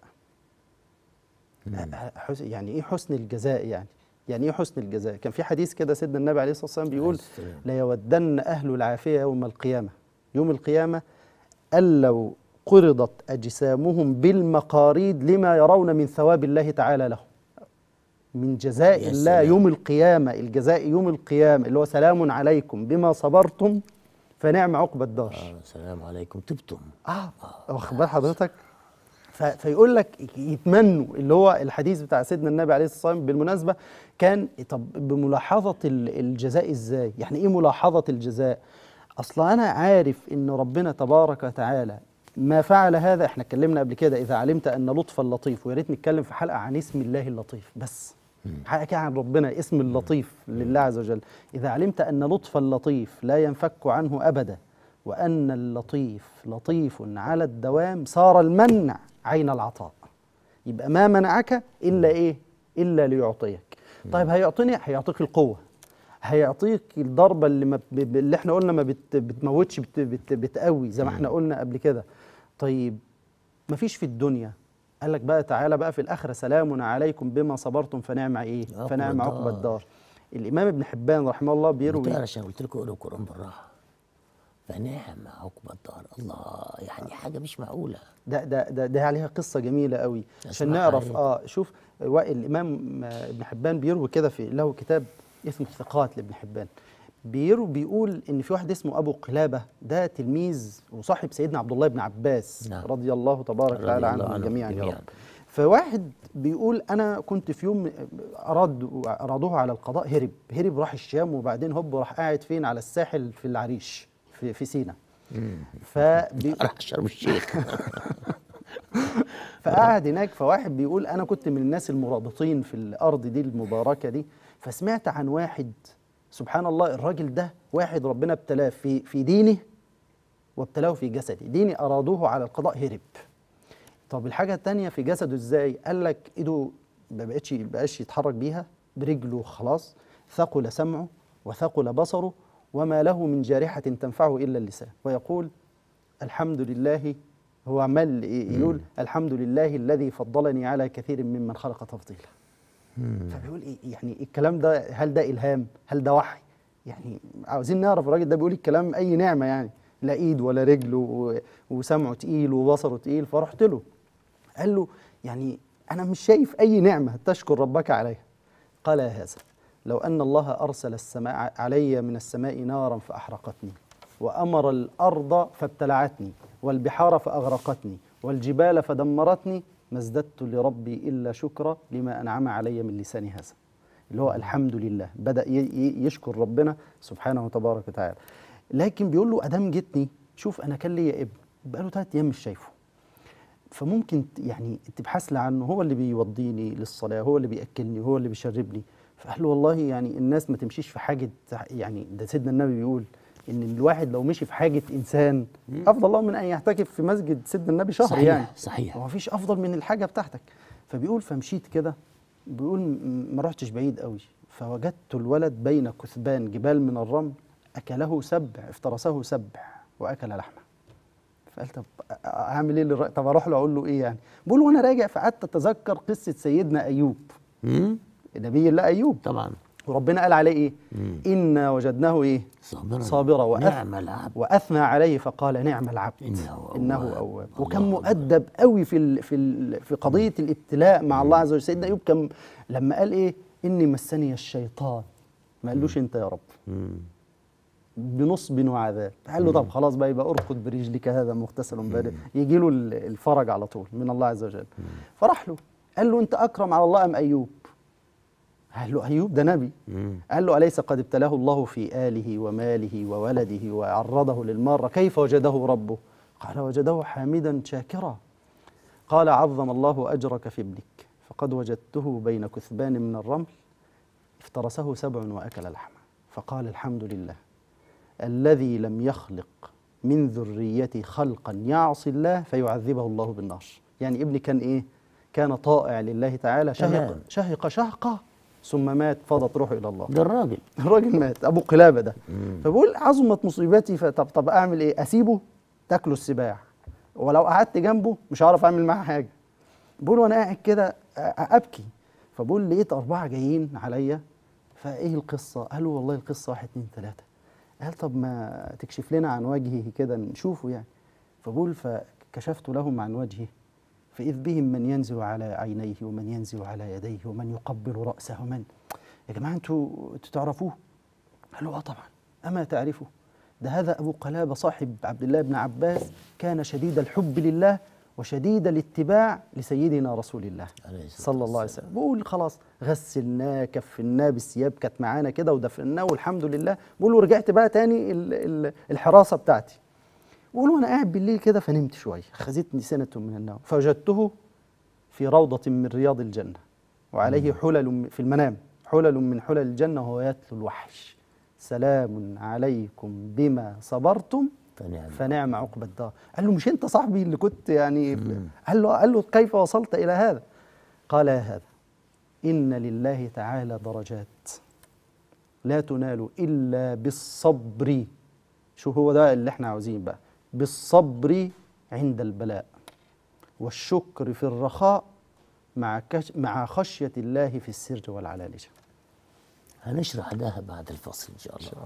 حس- يعني ايه حسن الجزاء يعني يعني ايه حسن الجزاء كان في حديث كده سيدنا النبي عليه الصلاه والسلام بيقول عليه السلام. ليودن اهل العافيه يوم القيامه يوم القيامه أن لو قرضت أجسامهم بالمقاريد لما يرون من ثواب الله تعالى لهم من جزاء يا الله سلام. يوم القيامة الجزاء يوم القيامة اللي هو سلام عليكم بما صبرتم فنعم عقبى الدار آه السلام عليكم تبتم اه واخد بال حضرتك ف- فيقول لك يتمنوا اللي هو الحديث بتاع سيدنا النبي عليه الصلاه والسلام بالمناسبه كان طب بملاحظه ال- الجزاء ازاي؟ يعني ايه ملاحظه الجزاء؟ اصلا انا عارف ان ربنا تبارك وتعالى ما فعل هذا احنا اتكلمنا قبل كده اذا علمت ان لطف اللطيف ويا ريت نتكلم في حلقه عن اسم الله اللطيف بس حكى عن ربنا اسم اللطيف لله عز وجل إذا علمت أن لطف اللطيف لا ينفك عنه أبدا وأن اللطيف لطيف على الدوام صار المنع عين العطاء يبقى ما منعك إلا إيه إلا ليعطيك طيب هيعطيني هيعطيك القوة هيعطيك الضربة اللي ما ب- ب- اللي احنا قلنا ما بت بتموتش بت بت بتقوي زي ما احنا قلنا قبل كده طيب مفيش في الدنيا قال لك بقى تعالى بقى في الآخرة سلام عليكم بما صبرتم فنعم إيه عقبى فنعم عقبى الدار. الدار الإمام ابن حبان رحمه الله بيروي بتقرا عشان قلت لكم اقروا القران بالراحه فنعم عقبى الدار الله يعني حاجه مش معقوله ده ده ده, ده عليها قصه جميله قوي عشان أسمعها نعرف إيه؟ اه شوف و- الامام آه، ابن حبان بيروي كده في له كتاب اسمه الثقات لابن حبان بيروي بيقول ان في واحد اسمه ابو قلابه ده تلميذ وصاحب سيدنا عبد الله بن عباس نعم. رضي الله تبارك رضي وتعالى الله عنهم عنهم جميعا يا جميعاً. رب فواحد بيقول انا كنت في يوم اراد ارادوه على القضاء هرب هرب راح الشام وبعدين هوب راح قاعد فين على الساحل في العريش في في سينا فبي... راح شرم الشيخ فقعد هناك فواحد بيقول انا كنت من الناس المرابطين في الارض دي المباركه دي فسمعت عن واحد سبحان الله الراجل ده واحد ربنا ابتلاه في في دينه وابتلاه في جسده ديني ارادوه على القضاء هرب طب الحاجه الثانيه في جسده ازاي قال لك ايده ما بقتش بقاش يتحرك بيها برجله خلاص ثقل سمعه وثقل بصره وما له من جارحه تنفعه الا اللسان ويقول الحمد لله هو عمال ي- يقول الحمد لله الذي فضلني على كثير ممن خلق تفضيلا فبيقول ايه يعني الكلام ده هل ده الهام هل ده وحي يعني عاوزين نعرف الراجل ده بيقول الكلام اي نعمه يعني لا ايد ولا رجل و- وسمعه تقيل وبصره تقيل فرحت له قال له يعني انا مش شايف اي نعمه تشكر ربك عليها قال يا هذا لو ان الله ارسل السماء علي من السماء نارا فاحرقتني وامر الارض فابتلعتني والبحار فاغرقتني والجبال فدمرتني ما ازددت لربي الا شكرا لما انعم علي من لسان هذا اللي هو الحمد لله بدا ي- ي- يشكر ربنا سبحانه وتبارك وتعالى لكن بيقول له ادام جيتني شوف انا كان ليا ابن بقاله ثلاث ايام مش شايفه فممكن ت- يعني تبحث لي عنه هو اللي بيوضيني للصلاه هو اللي بياكلني هو اللي بيشربني فقال له والله يعني الناس ما تمشيش في حاجه يعني ده سيدنا النبي بيقول ان الواحد لو مشي في حاجه انسان افضل الله من ان يعتكف في مسجد سيدنا النبي شهر صحيح يعني صحيح هو مفيش افضل من الحاجه بتاعتك فبيقول فمشيت كده بيقول م- ما رحتش بعيد قوي فوجدت الولد بين كثبان جبال من الرمل اكله سبع افترسه سبع واكل لحمه فقال طب أ- أ- اعمل ايه للر- طب اروح له اقول له ايه يعني بقول وانا راجع فقعدت اتذكر قصه سيدنا ايوب مم؟ نبي الله ايوب طبعا وربنا قال عليه ايه مم. انا وجدناه ايه صابرا صابرا وأث... نعم العبد واثنى عليه فقال نعم العبد إنه انه أواب. اواب الله وكان أكبر. مؤدب قوي في ال... في ال... في قضيه الابتلاء مع الله عز وجل سيدنا ايوب كان لما قال ايه اني مسني الشيطان ما قالوش انت يا رب مم. بنصب وعذاب قال له طب خلاص بقى يبقى اركض برجلك هذا مغتسل بارد يجي له ال- الفرج على طول من الله عز وجل فراح له قال له انت اكرم على الله ام ايوب قال له ايوب ده نبي مم. قال له أليس قد ابتلاه الله في آله وماله وولده وعرضه للمارة كيف وجده ربه قال وجده حامدا شاكرا قال عظم الله أجرك في ابنك فقد وجدته بين كثبان من الرمل افترسه سبع وأكل لحمه فقال الحمد لله الذي لم يخلق من ذريتي خلقا يعصي الله فيعذبه الله بالنار يعني ابني كان إيه كان طائع لله تعالى شهق, تمام. شهق شهقة ثم مات فاضت روحه إلى الله ده الراجل الراجل مات ابو قلابه ده فبقول عظمت مصيبتي فطب طب اعمل ايه اسيبه تاكله السباع ولو قعدت جنبه مش هعرف اعمل معاه حاجه بقول وانا قاعد كده أ- ابكي فبقول لقيت اربعه جايين عليا فايه القصه قالوا والله القصه واحد اتنين تلاته قال طب ما تكشف لنا عن وجهه كده نشوفه يعني فبقول فكشفت لهم عن وجهه فإذ بهم من ينزل على عينيه ومن ينزل على يديه ومن يقبل رأسه ومن يا جماعة أنتوا أنتوا تعرفوه؟ قالوا آه طبعا أما تعرفه؟ ده هذا أبو قلابة صاحب عبد الله بن عباس كان شديد الحب لله وشديد الاتباع لسيدنا رسول الله عليه الصلاة صلى الله عليه وسلم بقول خلاص غسلناه كفناه بالثياب كانت معانا كده ودفناه والحمد لله بقول ورجعت بقى تاني ال- ال- الحراسة بتاعتي بقول وانا قاعد بالليل كده فنمت شويه خذتني سنه من النوم فوجدته في روضه من رياض الجنه وعليه حلل في المنام حلل من حلل الجنة وهو يتلو الوحش سلام عليكم بما صبرتم فنعم فنعم عقبى الدار قال له مش انت صاحبي اللي كنت يعني قال له قال له كيف وصلت الى هذا قال يا هذا ان لله تعالى درجات لا تنال الا بالصبر شو هو ده اللي احنا عاوزين بقى بالصبر عند البلاء والشكر في الرخاء مع كش مع خشيه الله في السر والعلانيه هنشرح ده بعد الفصل ان شاء الله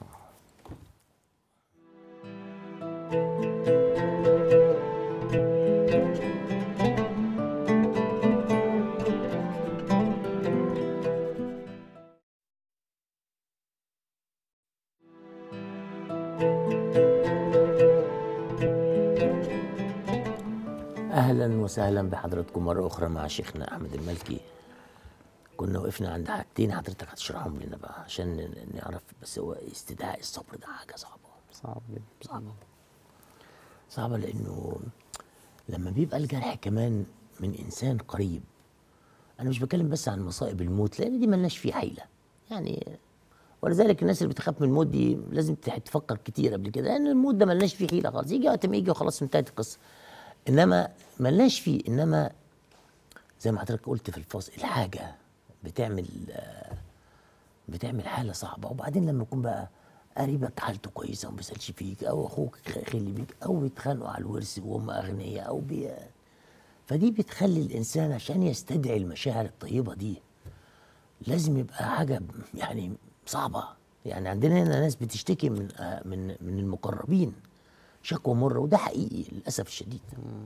اهلا وسهلا بحضراتكم مره اخرى مع شيخنا احمد المالكي كنا وقفنا عند حاجتين حضرتك هتشرحهم لنا بقى عشان ن- نعرف بس هو استدعاء الصبر ده حاجه صعبه صعب جدا صعبه صعبه لانه لما بيبقى الجرح كمان من انسان قريب انا مش بتكلم بس عن مصائب الموت لان دي ملناش فيه حيله يعني ولذلك الناس اللي بتخاف من الموت دي لازم تح- تفكر كتير قبل كده لان الموت ده ملناش فيه حيله خالص يجي وقت ما يجي وخلاص انتهت القصه انما ملناش فيه انما زي ما حضرتك قلت في الفاصل الحاجه بتعمل آه، بتعمل حاله صعبه وبعدين لما يكون بقى قريبك حالته كويسه وما بيسالش فيك او اخوك خ- خلي بيك او بيتخانقوا على الورث وهم اغنياء او بي فدي بتخلي الانسان عشان يستدعي المشاعر الطيبه دي لازم يبقى حاجه يعني صعبه يعني عندنا هنا ناس بتشتكي من آه، من من المقربين شكوى مره وده حقيقي للاسف الشديد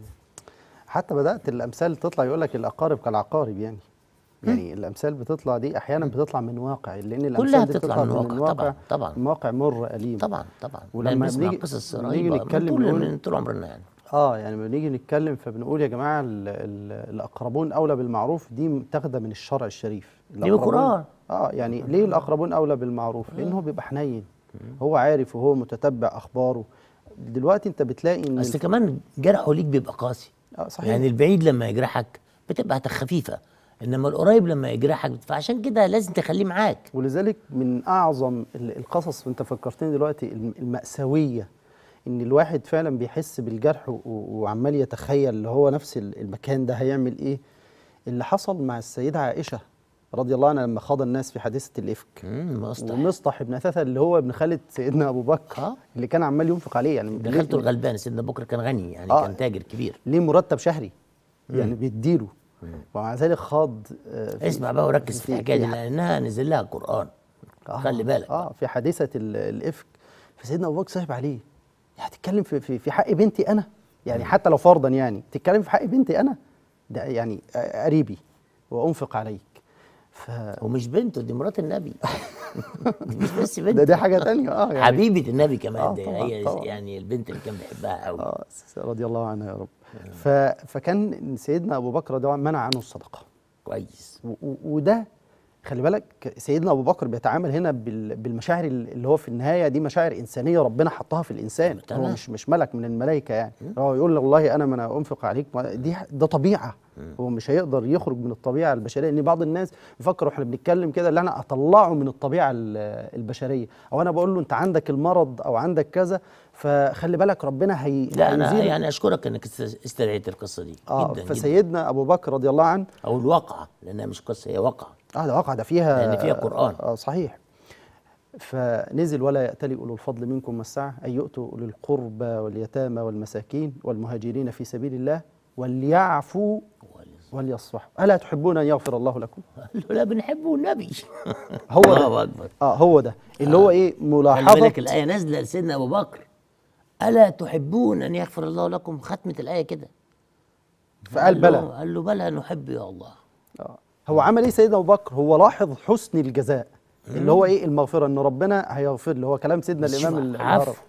حتى بدات الامثال تطلع يقول لك الاقارب كالعقارب يعني يعني الامثال بتطلع دي احيانا بتطلع من واقع لان الامثال كلها دي بتطلع من واقع طبعا طبعا من واقع مر اليم طبعا طبعا ولما ولما بنسمع بنيجي- قصص بنيجي رهيبه نتكلم من طول نقول- من طول عمرنا يعني اه يعني لما بنيجي نتكلم فبنقول يا جماعه ال ال الاقربون اولى بالمعروف دي متاخده من الشرع الشريف دي الأقربون- بالقرآن. اه يعني ليه الاقربون اولى بالمعروف لان هو بيبقى حنين هو عارف وهو متتبع اخباره دلوقتي انت بتلاقي ان بس كمان جرحه ليك بيبقى قاسي آه صحيح يعني البعيد لما يجرحك بتبقى خفيفه انما القريب لما يجرحك فعشان كده لازم تخليه معاك ولذلك من اعظم ال- القصص وانت فكرتني دلوقتي الم- المأساوية ان الواحد فعلا بيحس بالجرح و- وعمال يتخيل اللي هو نفس ال- المكان ده هيعمل ايه اللي حصل مع السيدة عائشة رضي الله عنها لما خاض الناس في حادثة الإفك مصطح ومصطح ابن أثاثة اللي هو ابن خالد سيدنا أبو بكر آه. اللي كان عمال ينفق عليه يعني ده ليه- خالته الغلبان سيدنا بكر كان غني يعني آه. كان تاجر كبير ليه مرتب شهري يعني بيديله ومع ذلك خاض آه، في- اسمع بقى وركز في في- الحكايه دي في- لانها نزل لها قران آه خلي بالك اه في حادثه ال- الافك فسيدنا ابو بكر صعب عليه يعني هتتكلم في, في في حق بنتي انا يعني حتى لو فرضا يعني تتكلم في حق بنتي انا ده يعني آه، قريبي وانفق عليك ف ومش بنته دي مرات النبي دي مش بس بنته ده دي حاجه تانية اه يعني حبيبه النبي كمان آه ده طبعاً، هي طبعاً. يعني البنت اللي كان بيحبها قوي اه رضي الله عنها يا رب ف فكان سيدنا ابو بكر ده منع عنه الصدقه كويس و- و- وده خلي بالك سيدنا ابو بكر بيتعامل هنا بال- بالمشاعر اللي هو في النهايه دي مشاعر انسانيه ربنا حطها في الانسان هو تمام. مش مش ملك من الملائكه يعني هو يقول والله انا ما انا انفق عليك ما- دي ده طبيعه هو مش هيقدر يخرج من الطبيعه البشريه لان بعض الناس بيفكروا احنا بنتكلم كده اللي انا اطلعه من الطبيعه ال- البشريه او انا بقول له انت عندك المرض او عندك كذا فخلي بالك ربنا هي لا انا هيزيدك. يعني اشكرك انك است- استدعيت القصه دي اه جدا جدا فسيدنا ابو بكر رضي الله عنه او الواقعه لانها مش قصه هي واقعه اه ده واقع ده فيها لأن فيها قرآن. اه صحيح فنزل ولا يأتلي أولو الفضل منكم والسعة أن يؤتوا أولي القربى واليتامى والمساكين والمهاجرين في سبيل الله وليعفوا وليصفحوا ألا تحبون أن يغفر الله لكم قال له لا بنحبه النبي هو ده الله اكبر اه هو ده اللي هو ايه خلي ملاحظة بالك الايه نازله لسيدنا ابو بكر الا تحبون ان يغفر الله لكم ختمه الايه كده فقال له- بلى قال له بلى نحب يا الله آه. هو عمل ايه سيدنا ابو بكر هو لاحظ حسن الجزاء اللي هو ايه المغفرة ان ربنا هيغفر له هو كلام سيدنا بس الامام شوف، ال- عفو الهرم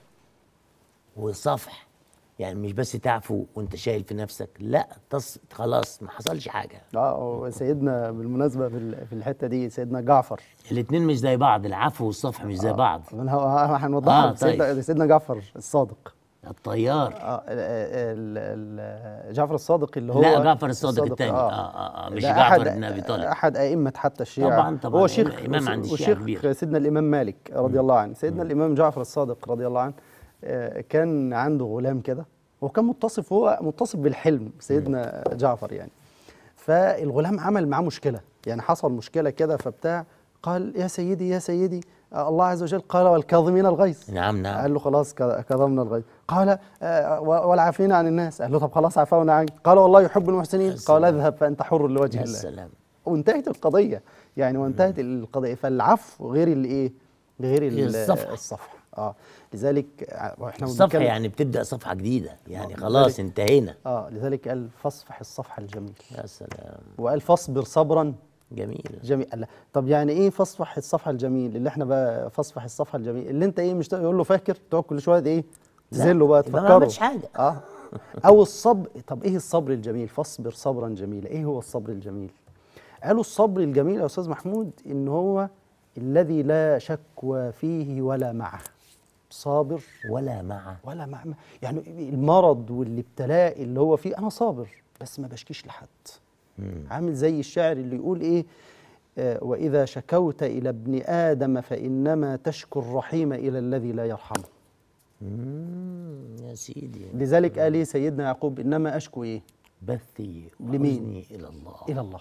وصفح يعني مش بس تعفو وانت شايل في نفسك لا تص... خلاص ما حصلش حاجه اه وسيدنا بالمناسبة في ال- في الحتة دي سيدنا جعفر الاثنين مش زي بعض العفو والصفح مش زي بعض من هو هنوضحها آه، آه سيدنا, طيب. سيدنا جعفر الصادق الطيار اه ال- ال- ال- جعفر الصادق اللي هو لا جعفر الصادق الثاني آه. آه آه مش ده جعفر أحد- بن ابي طالب احد ائمه حتى الشيعه طبعاً- طبعاً، هو شيخ إمام عند الشيعة وشيخ كبير. سيدنا الامام مالك رضي الله عنه سيدنا الامام جعفر الصادق رضي الله عنه آه، كان عنده غلام كده وكان متصف هو متصف بالحلم سيدنا جعفر يعني فالغلام عمل معاه مشكله يعني حصل مشكله كده فبتاع قال يا سيدي يا سيدي آه، الله عز وجل قال والكاظمين الغيظ نعم نعم قال له خلاص ك- كظمنا الغيظ قال آه، و- والعافين عن الناس قال له طب خلاص عفونا عنك قال والله يحب المحسنين قال السلام. اذهب فانت حر لوجه يا الله سلام وانتهت القضيه يعني وانتهت القضيه فالعفو غير الايه غير ال- الصفح. الصفح اه لذلك ع- واحنا الصفحه بنتكلم- يعني بتبدا صفحه جديده يعني آه، خلاص لذلك- انتهينا اه لذلك قال فاصفح الصفح الجميل يا سلام وقال فاصبر صبرا جميل جميل لا. طب يعني ايه فاصفح الصفحه الجميل اللي احنا بقى فاصفح الصفحه الجميل اللي انت ايه مش يقول له فاكر تقعد كل شويه ايه تزله بقى يبقى ما تفكره عملش حاجه اه او الصبر طب ايه الصبر الجميل فاصبر صبرا جميلا ايه هو الصبر الجميل قالوا الصبر الجميل يا استاذ محمود ان هو الذي لا شكوى فيه ولا معه صابر ولا مع ولا مع يعني المرض والابتلاء اللي هو فيه انا صابر بس ما بشكيش لحد عامل زي الشاعر اللي يقول ايه آه واذا شكوت الى ابن ادم فانما تشكو الرحيم الى الذي لا يرحمه مم، يا سيدي لذلك قال ايه سيدنا يعقوب انما اشكو ايه بثي لمين؟ وحزني الى الله الى الله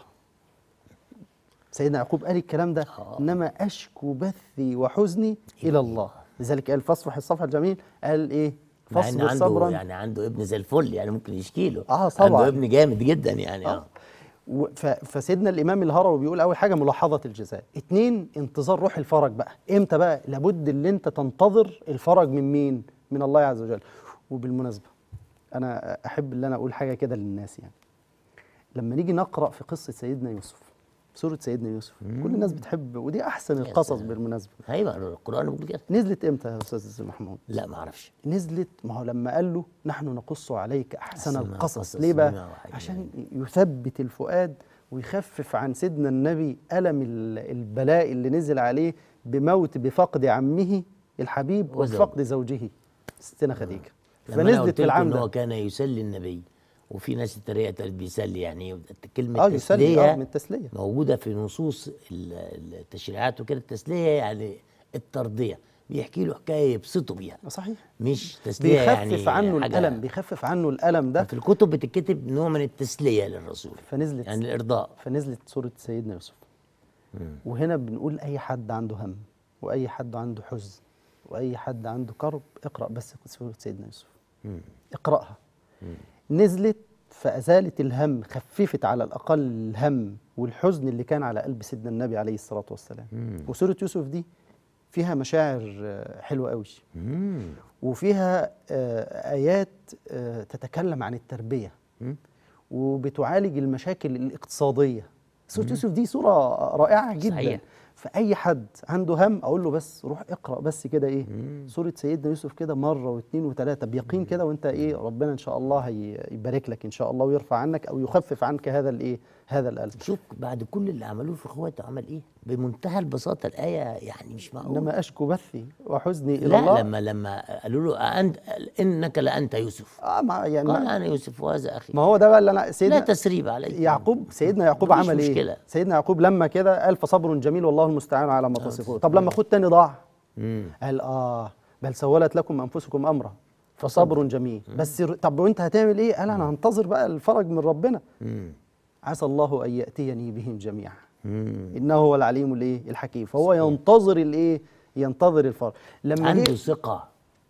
سيدنا يعقوب قال الكلام ده آه. انما اشكو بثي وحزني الى الله لذلك قال فاصفح الصفحه الجميل قال ايه مع ان فاصبر عنده صبرا يعني عنده ابن زي الفل يعني ممكن يشكي له آه، طبعاً. عنده ابن جامد جدا يعني اه و- ف- فسيدنا الامام الهروي بيقول اول حاجه ملاحظه الجزاء اتنين انتظار روح الفرج بقى امتى بقى لابد ان انت تنتظر الفرج من مين من الله عز وجل وبالمناسبه انا احب ان انا اقول حاجه كده للناس يعني لما نيجي نقرا في قصه سيدنا يوسف سوره سيدنا يوسف كل الناس بتحب ودي احسن القصص سلام. بالمناسبه ايوه القران بيقول كده نزلت امتى يا استاذ محمود لا ما اعرفش نزلت ما هو لما قال له نحن نقص عليك احسن أحسن القصص القصص ليه بقى بما وحينا عشان يثبت الفؤاد ويخفف عن سيدنا النبي الم ال- البلاء اللي نزل عليه بموت بفقد عمه الحبيب وزوج. وفقد زوجه ستنا خديجه لما أنا فنزلت قلت في لكم العام ان هو ده كان يسلي النبي وفي ناس التريقه قالت بيسلي يعني كلمه اه يسلي تسليه اه من التسليه موجوده في نصوص ال- التشريعات وكده التسليه يعني الترضيه بيحكي له حكايه يبسطه بيها صحيح مش تسليه بيخفف يعني عنه حاجة- الالم بيخفف عنه الالم ده في الكتب بتتكتب نوع من التسليه للرسول فنزلت يعني الارضاء فنزلت سورة سيدنا يوسف وهنا بنقول أي حد عنده هم وأي حد عنده حزن وأي حد عنده كرب اقرأ بس سورة سيدنا يوسف اقرأها نزلت فأزالت الهم خففت على الأقل الهم والحزن اللي كان على قلب سيدنا النبي عليه الصلاة والسلام وسورة يوسف دي فيها مشاعر آه، حلوة قوي مم. وفيها آه، آيات آه، تتكلم عن التربية وبتعالج المشاكل الاقتصادية سورة يوسف دي سورة رائعة جدا صحيح. فأي حد عنده هم أقول له بس روح اقرأ بس كده إيه سورة سيدنا يوسف كده مرة واثنين وثلاثة بيقين كده وأنت إيه ربنا إن شاء الله هيبارك لك إن شاء الله ويرفع عنك أو يخفف عنك هذا الإيه هذا الألم شوف بعد كل اللي عملوه في اخواته عمل ايه بمنتهى البساطه الايه يعني مش معقول إنما أشكو بثي وحزني إلى لا الله لما لما قالوا له أنت انك لانت يوسف آه ما يعني قال ما, انا يوسف وهذا اخي ما هو ده بقى اللي أنا لا سيدنا تسريب عليك يعقوب سيدنا يعقوب مفيش عمل ايه مشكلة. سيدنا يعقوب لما كده قال فصبر جميل والله المستعان على ما تصفون طب لما خد تاني ضاع مم. قال اه بل سولت لكم انفسكم امرا فصبر جميل بس ر- طب وانت هتعمل ايه قال انا هنتظر بقى الفرج من ربنا مم. عسى الله ان ياتيني بهم جميعا مم. انه هو العليم الايه الحكيم فهو ينتظر الايه ينتظر الفرج لما عنده جه ثقه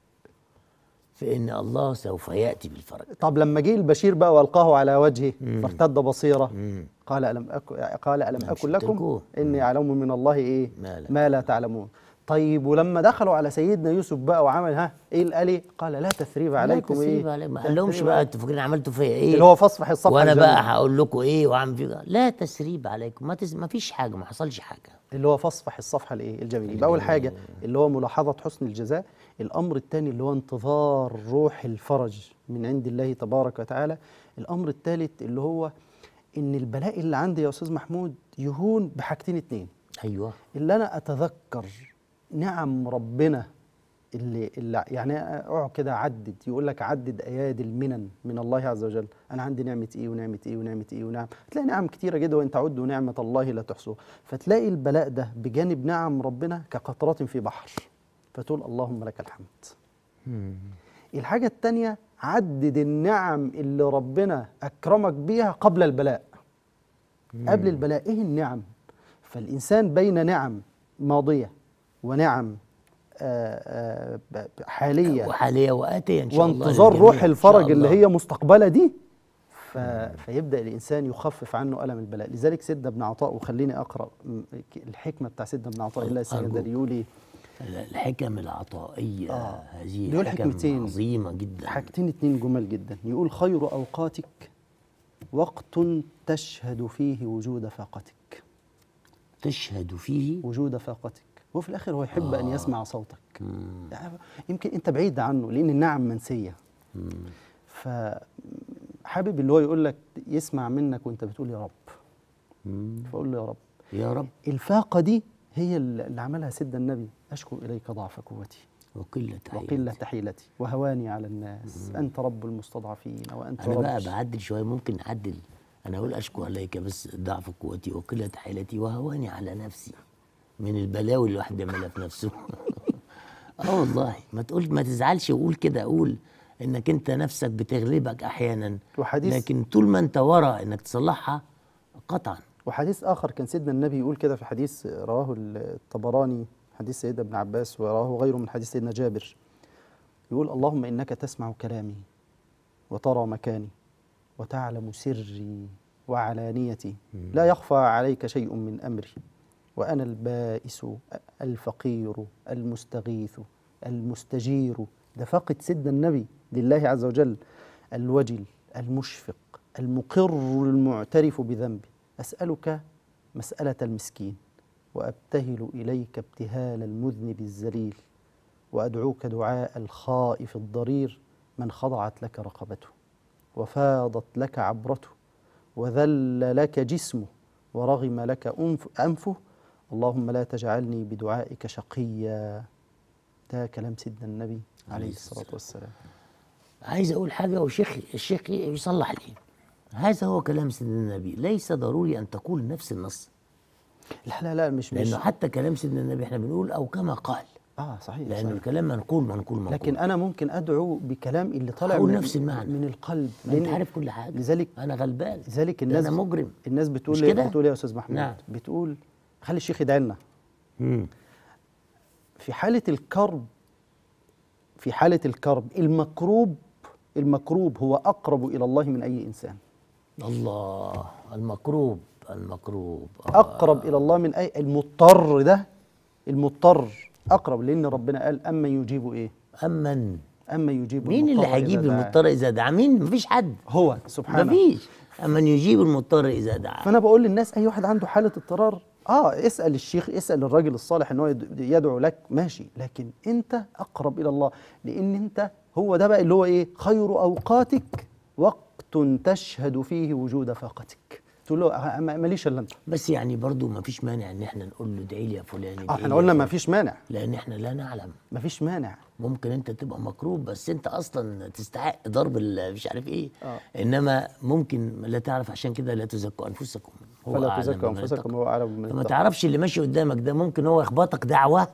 في ان الله سوف ياتي بالفرج طب لما جه البشير بقى والقاه على وجهه فارتد بصيره مم. قال الم اكن قال الم مش اكن لكم تركوه. اني اعلم من الله ايه ما لا ما لا تعلمون طيب ولما دخلوا على سيدنا يوسف بقى وعمل ها ايه اللي قال ايه قال لا تثريب عليكم لا تسريب ايه عليكم ما لا قالهمش تثريب بقى عليكم. انتوا فاكرين عملتوا فيا ايه اللي هو فصفح الصفحه وانا الجميل. بقى هقول لكم ايه واعمل فيكم لا تسريب عليكم ما, تس... ما فيش حاجه ما حصلش حاجه اللي هو فصفح الصفحه الايه الجميل يبقى اول حاجه اللي هو ملاحظه حسن الجزاء الامر الثاني اللي هو انتظار روح الفرج من عند الله تبارك وتعالى الامر الثالث اللي هو ان البلاء اللي عندي يا استاذ محمود يهون بحاجتين اتنين ايوه اللي انا اتذكر نعم ربنا اللي, اللي يعني اقعد كده عدد يقول لك عدد ايادي المنن من الله عز وجل انا عندي نعمه ايه ونعمه ايه ونعمه ايه ونعم تلاقي نعم كتيره جدا وان تعدوا نعمه الله لا تحصوها فتلاقي البلاء ده بجانب نعم ربنا كقطرات في بحر فتقول اللهم لك الحمد الحاجه الثانيه عدد النعم اللي ربنا اكرمك بيها قبل البلاء قبل البلاء ايه النعم فالانسان بين نعم ماضيه ونعم آه، آه، ب- ب- حاليه وحالية وآتية إن شاء الله وانتظار للجميع. روح إن شاء الفرج اللي الله. هي مستقبله دي ف... فيبدا الانسان يخفف عنه الم البلاء لذلك سيدنا ابن عطاء وخليني اقرا م- الحكمه بتاع سيدنا ابن عطاء الله السكندري يقول ايه الحكم العطائية آه. هذه بيقول حكم حكمتين. عظيمة جدا حاجتين اتنين جمل جدا يقول خير اوقاتك وقت تشهد فيه وجود فاقتك تشهد فيه وجود فاقتك وفي الاخر هو يحب ان يسمع صوتك يعني يمكن انت بعيد عنه لان النعم منسيه فحابب اللي هو يقول لك يسمع منك وانت بتقول يا رب فقول له يا رب يا رب الفاقه دي هي اللي عملها سيدنا النبي اشكو اليك ضعف قوتي وقلة وقلة حيلتي وهواني على الناس أنت رب المستضعفين وأنت أنا رب بقى بعدل شوية ممكن أعدل أنا أقول أشكو عليك بس ضعف قوتي وقلة حيلتي وهواني على نفسي من البلاوي اللي الواحد بيعملها في نفسه اه والله ما تقول ما تزعلش وقول كده قول انك انت نفسك بتغلبك احيانا وحديث- لكن طول ما انت ورا انك تصلحها قطعا وحديث آخر كان سيدنا النبي يقول كده في حديث رواه الطبراني حديث سيدنا ابن عباس ورواه غيره من حديث سيدنا جابر يقول اللهم إنك تسمع كلامي وترى مكاني وتعلم سري وعلانيتي لا يخفى عليك شيء من أمري وأنا البائس الفقير المستغيث المستجير ده فاقد سيدنا النبي لله عز وجل الوجل المشفق المقر المعترف بذنبي أسألك مسألة المسكين وأبتهل إليك ابتهال المذنب الذليل وأدعوك دعاء الخائف الضرير من خضعت لك رقبته وفاضت لك عبرته وذل لك جسمه ورغم لك أنف أنفه اللهم لا تجعلني بدعائك شقيا ده كلام سيدنا النبي عليه الصلاة والسلام عايز اقول حاجه والشيخ الشيخ يصلح لي هذا هو كلام سيدنا النبي ليس ضروري ان تقول نفس النص لا لا لا مش مش لانه حتى كلام سيدنا النبي احنا بنقول او كما قال اه صحيح لانه صحيح. الكلام منقول منقول منقول لكن انا ممكن ادعو بكلام اللي طالع هقول من نفس المعنى. من القلب ما انت لأن- عارف كل حاجه لذلك انا غلبان لذلك ده الناس انا مجرم الناس بتقول مش إيه كده؟ بتقول إيه يا استاذ محمود نعم. بتقول خلي الشيخ يدعي لنا مم. في حاله الكرب في حاله الكرب المكروب المكروب هو اقرب الى الله من اي انسان الله المكروب المكروب آه. اقرب الى الله من اي المضطر ده المضطر اقرب لان ربنا قال اما يجيب ايه امن اما يجيب مين اللي المضطر إذا هيجيب دعاه. المضطر اذا دعا مين مفيش حد هو سبحانه مفيش امن يجيب المضطر اذا دعا فانا بقول للناس اي واحد عنده حاله اضطرار اه اسال الشيخ اسال الراجل الصالح ان هو يد- يدعو لك ماشي لكن انت اقرب الى الله لان انت هو ده بقى اللي هو ايه خير اوقاتك وقت تشهد فيه وجود فاقتك تقول له آه، ما- ماليش الا انت بس يعني برضو مفيش مانع ان احنا نقول له ادعي لي يا فلان ادعي اه لي احنا يا قلنا ما فلان. فيش مانع لان احنا لا نعلم ما فيش مانع ممكن انت تبقى مكروب بس انت اصلا تستحق ضرب ال- مش عارف ايه آه. انما ممكن لا تعرف عشان كده لا تزكوا انفسكم هو فلا أعلم تزكوا بمن انفسكم اتقى. هو اعلم بمن فما اتقى. تعرفش اللي ماشي قدامك ده ممكن هو يخبطك دعوه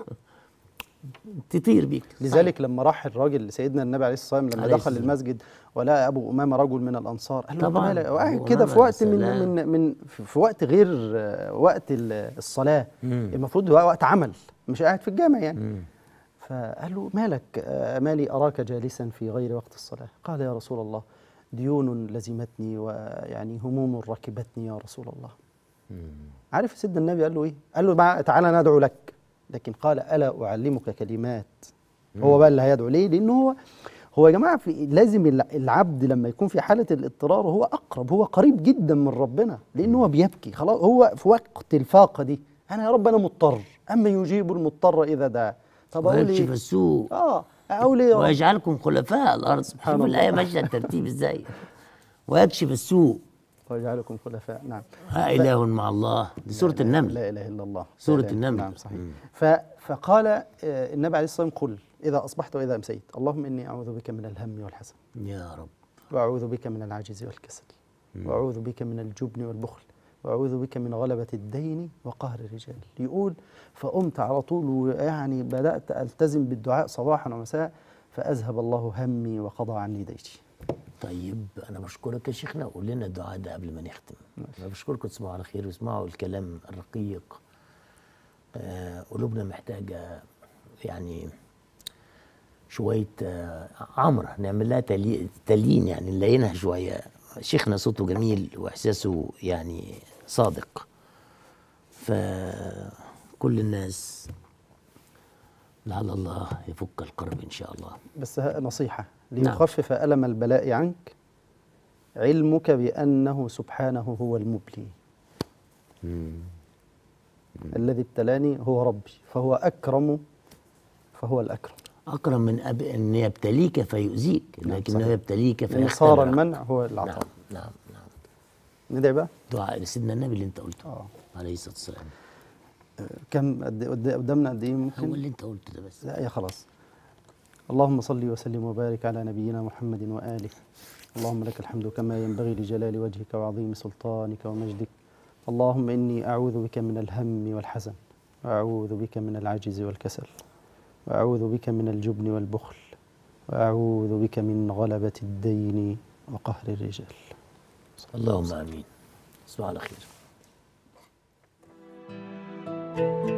تطير بيك لذلك لما راح الراجل سيدنا النبي عليه الصلاه والسلام لما عليه دخل السلام. المسجد ولقى ابو امامه رجل من الانصار قال له طبعاً، طبعا وقاعد أبو كده في أمامة وقت من سلام. من من في في وقت غير آه، وقت ال- الصلاه مم. المفروض هو وقت عمل مش قاعد في الجامع يعني فقال له مالك آه، مالي اراك جالسا في غير وقت الصلاه قال يا رسول الله ديون لزمتني ويعني هموم ركبتني يا رسول الله عارف سيدنا النبي قال له ايه قال له بقى تعالى ندعو لك لكن قال الا اعلمك كلمات هو بقى اللي هيدعو ليه لانه هو هو يا جماعه في لازم الع- العبد لما يكون في حاله الاضطرار هو اقرب هو قريب جدا من ربنا لان هو بيبكي خلاص هو في وقت الفاقه دي انا يا رب انا مضطر اما يجيب المضطر اذا دعا طب اقول ويكشف ايه السوء اه اقول ايه يا رب؟ ويجعلكم خلفاء الارض سبحان شوف الله. الايه ماشيه الترتيب ازاي ويكشف السوء ويجعلكم خلفاء نعم ها اله مع الله دي سوره لا- النمل لا اله الا الله سورة لا إله- النمل. نعم صحيح ف فقال آه، النبي عليه الصلاه والسلام قل إذا أصبحت وإذا أمسيت اللهم إني أعوذ بك من الهم والحزن يا رب وأعوذ بك من العجز والكسل وأعوذ بك من الجبن والبخل وأعوذ بك من غلبة الدين وقهر الرجال يقول فقمت على طول ويعني بدأت ألتزم بالدعاء صباحا ومساء فأذهب الله همي وقضى عني ديتي طيب انا بشكرك يا شيخنا قول لنا الدعاء ده قبل ما نختم انا بشكركم تصبحوا على خير واسمعوا الكلام الرقيق آه قلوبنا محتاجه يعني شويه آه عمره نعمل لها تلي- تليين يعني نلينها شويه شيخنا صوته جميل واحساسه يعني صادق فكل الناس لعل الله يفك الكرب ان شاء الله بس ها- نصيحة نعم. ليخفف ألم البلاء عنك علمك بأنه سبحانه هو المبلي الذي ابتلاني هو ربي فهو أكرم فهو الأكرم أكرم من أب أن يبتليك فيؤذيك لكنه صحيح. يبتليك لأن صار فيختبرك المنع هو العطاء نعم نعم نعم ندعي بقى دعاء لسيدنا النبي اللي أنت قلته اه عليه الصلاة والسلام كم قد قد- قدامنا قد ايه هو ممكن اللي أنت قلته ده بس لا يا خلاص اللهم صل وسلم وبارك على نبينا محمد وآله اللهم لك الحمد كما ينبغي لجلال وجهك وعظيم سلطانك ومجدك اللهم إني أعوذ بك من الهم والحزن وأعوذ بك من العجز والكسل وأعوذ بك من الجبن والبخل وأعوذ بك من غلبة الدين وقهر الرجال اللهم آمين تصبح على خير